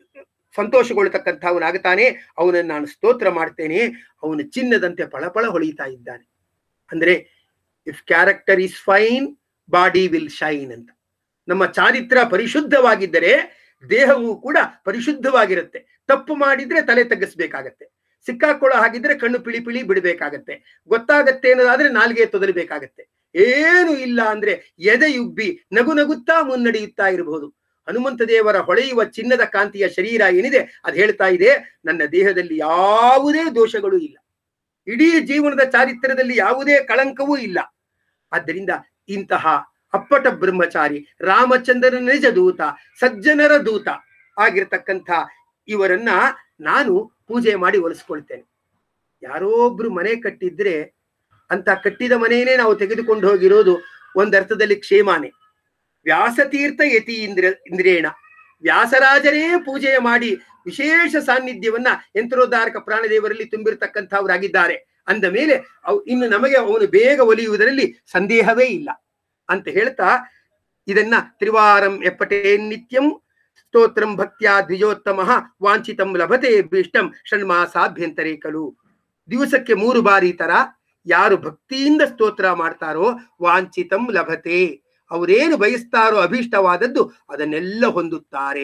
ಸಂತೋಷಗೊಳ್ಳತಕ್ಕಂಥವನಾಗುತ್ತಾನೆ ಅವನನ್ನು ನಾನು ಸ್ತೋತ್ರ ಮಾಡ್ತೇನೆ ಅವನು ಚಿನ್ನದಂತೆ ಪಳಪಳ ಹೊಳಿತಾ ಇದ್ದಾನೆ ಅಂದ್ರೆ if character is fine body will shine ಅಂತ ನಮ್ಮ ಚಾರಿತ್ರ ಪರಿಶುದ್ಧವಾಗಿದ್ದರೆ ದೇಹವು ಕೂಡ ಪರಿಶುದ್ಧವಾಗಿರುತ್ತೆ ತಪ್ಪು ಮಾಡಿದ್ರೆ ತಲೆ ತಗ್ಗಿಸ್ಬೇಕಾಗತ್ತೆ ಸಿಕ್ಕಾಕೊಳ್ಳೋ ಹಾಗಿದ್ರೆ ಕಣ್ಣು piಳಿ ಪಿಳಿ ಬಿಡಬೇಕಾಗತ್ತೆ ಗೊತ್ತಾಗತ್ತೆ ಅನ್ನೋದಾದ್ರೆ ನಾಲ್ಗೆ ತೊದಲಬೇಕಾಗತ್ತೆ ಏನು ಇಲ್ಲ ಅಂದ್ರೆ ಎದೆಯುಬ್ಬಿ ನಗು ನಗುತ್ತಾ ಮುನ್ನಡೆಯುತ್ತಾ ಇರಬಹುದು ಹನುಮಂತ ದೇವರ ಹೊಳೆಯುವ ಚಿನ್ನದ ಕಾಂತಿಯ ಶರೀರ ಏನಿದೆ ಅದು ಹೇಳ್ತಾ ಇದೆ ನನ್ನ ದೇಹದಲ್ಲಿ ಯಾವುದೇ ದೋಷಗಳು ಇಲ್ಲ ಇಡೀ ಜೀವನದ ಚಾರಿತ್ರ್ಯದಲ್ಲಿ ಯಾವುದೇ ಕಳಂಕವೂ ಇಲ್ಲ ಆದ್ದರಿಂದ ಇಂತಹ ಅಪ್ಪಟ ಬ್ರಹ್ಮಚಾರಿ ರಾಮಚಂದ್ರನ ನಿಜ ದೂತ ಸಜ್ಜನರ ದೂತ ಆಗಿರ್ತಕ್ಕಂಥ ಇವರನ್ನ ನಾನು ಪೂಜೆ ಮಾಡಿ ಒಲಿಸ್ಕೊಳ್ತೇನೆ ಯಾರೋ ಒಬ್ರು ಮನೆ ಕಟ್ಟಿದ್ರೆ ಅಂತ ಕಟ್ಟಿದ ಮನೆಯೇ ನಾವು ತೆಗೆದುಕೊಂಡು ಹೋಗಿರೋದು ಒಂದರ್ಥದಲ್ಲಿ ಕ್ಷೇಮಾನೆ ವ್ಯಾಸತೀರ್ಥ ಯತಿ ಇಂದ್ರ ಇಂದ್ರೇಣ ವ್ಯಾಸರಾಜರೇ ಪೂಜೆ ಮಾಡಿ ವಿಶೇಷ ಸಾನ್ನಿಧ್ಯವನ್ನ ಯಂತ್ರೋದ್ಧಾರಕ ಪ್ರಾಣದೇವರಲ್ಲಿ ತುಂಬಿರ್ತಕ್ಕಂಥವರಾಗಿದ್ದಾರೆ ಅಂದ ಮೇಲೆ ಅವ್ ಇನ್ನು ನಮಗೆ ಅವನು ಬೇಗ ಒಲಿಯುವುದರಲ್ಲಿ ಸಂದೇಹವೇ ಇಲ್ಲ ಅಂತ ಹೇಳ್ತಾ ಇದನ್ನ ತ್ರಿವಾರಂ ಎಪ್ಪಟೇ ನಿತ್ಯಂ ಸ್ತೋತ್ರಂ ಭಕ್ತ್ಯಾ ದ್ವಿಜೋತ್ತಮ ವಾಂಛಿತಂ ಲಭತೆ ಭೀಷ್ಟಂ ಷಣ್ಮಾಸಾಭ್ಯಂತರೇ ಕಲು ದಿವಸಕ್ಕೆ ಮೂರು ಬಾರಿ ತರ ಯಾರು ಭಕ್ತಿಯಿಂದ ಸ್ತೋತ್ರ ಮಾಡ್ತಾರೋ ವಾಂಛಿತಂ ಲಭತೆ ಅವರೇನು ಬಯಸ್ತಾರೋ ಅಭೀಷ್ಟವಾದದ್ದು ಅದನ್ನೆಲ್ಲ ಹೊಂದುತ್ತಾರೆ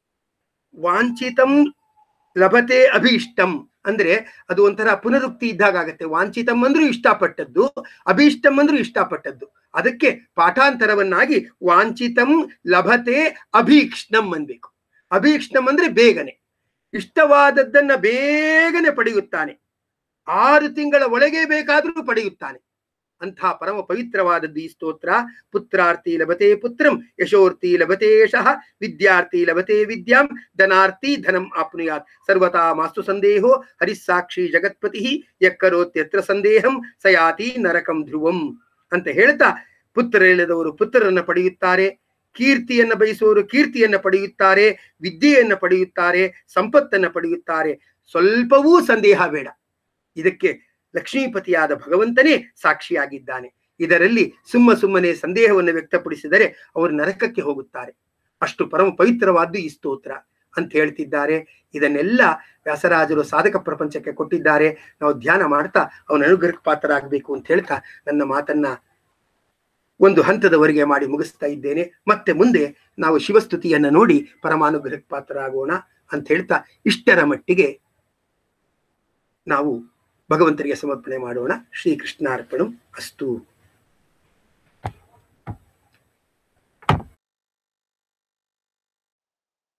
ವಾಂಛಿತಂ ಲಭತೆ ಅಭೀಷ್ಟಂ ಅಂದ್ರೆ ಅದು ಒಂಥರ ಪುನರುಕ್ತಿ ಇದ್ದಾಗ ಆಗತ್ತೆ ವಾಂಛಿತಂ ಅಂದ್ರೂ ಇಷ್ಟಪಟ್ಟದ್ದು ಅಭೀಷ್ಟಂ ಅಂದ್ರೂ ಇಷ್ಟಪಟ್ಟದ್ದು ಅದಕ್ಕೆ ಪಾಠಾಂತರವನ್ನಾಗಿ ವಾಂಛಿತಂ ಲಭತೆ ಅಭೀಕ್ಷ್ಣಂ ಅನ್ಬೇಕು ಅಭೀಕ್ಷ್ಣಂ ಅಂದ್ರೆ ಬೇಗನೆ ಇಷ್ಟವಾದದ್ದನ್ನ ಬೇಗನೆ ಪಡೆಯುತ್ತಾನೆ ಆರು ತಿಂಗಳ ಒಳಗೆ ಬೇಕಾದರೂ ಪಡೆಯುತ್ತಾನೆ ಅಂಥ ಪರಮ ಪವಿತ್ರವಾದದ್ದು ಈ ಸ್ತೋತ್ರ ಪುತ್ರಾರ್ಥಿ ಲಭತೆ ಪುತ್ರಂ ಯಶೋರ್ಥಿ ಲಭತೆ ಯಶಃ ವಿದ್ಯಾರ್ಥಿ ಲಭತೆ ವಿದ್ಯಾಂ ಧನಾರ್ಥಿ ಧನಂ ಆಪ್ನುಯಾತ್ ಸರ್ವತಾ ಮಾಸ್ತು ಸಂದೇಹೋ ಹರಿಸ್ಸಾಕ್ಷಿ ಜಗತ್ಪತಿ ಯಕ್ಕರೋತ್ಯತ್ರ ಸಂದೇಹಂ ಸಯಾತಿ ನರಕಂ ಧ್ರುವಂ ಅಂತ ಹೇಳ್ತಾ ಪುತ್ರರಿಲ್ಲದವರು ಪುತ್ರರನ್ನ ಪಡೆಯುತ್ತಾರೆ ಕೀರ್ತಿಯನ್ನ ಬಯಸುವವರು ಕೀರ್ತಿಯನ್ನ ಪಡೆಯುತ್ತಾರೆ ವಿದ್ಯೆಯನ್ನ ಪಡೆಯುತ್ತಾರೆ ಸಂಪತ್ತನ್ನ ಪಡೆಯುತ್ತಾರೆ ಸ್ವಲ್ಪವೂ ಸಂದೇಹ ಬೇಡ ಇದಕ್ಕೆ ಲಕ್ಷ್ಮೀಪತಿಯಾದ ಭಗವಂತನೇ ಸಾಕ್ಷಿಯಾಗಿದ್ದಾನೆ ಇದರಲ್ಲಿ ಸುಮ್ಮ ಸುಮ್ಮನೆ ಸಂದೇಹವನ್ನು ವ್ಯಕ್ತಪಡಿಸಿದರೆ ಅವರು ನರಕಕ್ಕೆ ಹೋಗುತ್ತಾರೆ ಅಷ್ಟು ಪರಮ ಪವಿತ್ರವಾದ್ದು ಈ ಸ್ತೋತ್ರ ಅಂತ ಹೇಳ್ತಿದ್ದಾರೆ ಇದನ್ನೆಲ್ಲ ವ್ಯಾಸರಾಜರು ಸಾಧಕ ಪ್ರಪಂಚಕ್ಕೆ ಕೊಟ್ಟಿದ್ದಾರೆ ನಾವು ಧ್ಯಾನ ಮಾಡ್ತಾ ಅವನ ಅನುಗ್ರಹಕ್ಕೆ ಪಾತ್ರರಾಗಬೇಕು ಅಂತ ಹೇಳ್ತಾ ನನ್ನ ಮಾತನ್ನ ಒಂದು ಹಂತದವರೆಗೆ ಮಾಡಿ ಮುಗಿಸ್ತಾ ಇದ್ದೇನೆ ಮತ್ತೆ ಮುಂದೆ ನಾವು ಶಿವಸ್ತುತಿಯನ್ನ ನೋಡಿ ಪರಮಾನುಗ್ರಹಕ್ಕೆ ಪಾತ್ರರಾಗೋಣ ಅಂತ ಹೇಳ್ತಾ ಇಷ್ಟರ ಮಟ್ಟಿಗೆ ನಾವು ಭಗವಂತರಿಗೆ ಸಮರ್ಪಣೆ ಮಾಡೋಣ ಶ್ರೀಕೃಷ್ಣಾರ್ಪಣಂ ಅಸ್ತು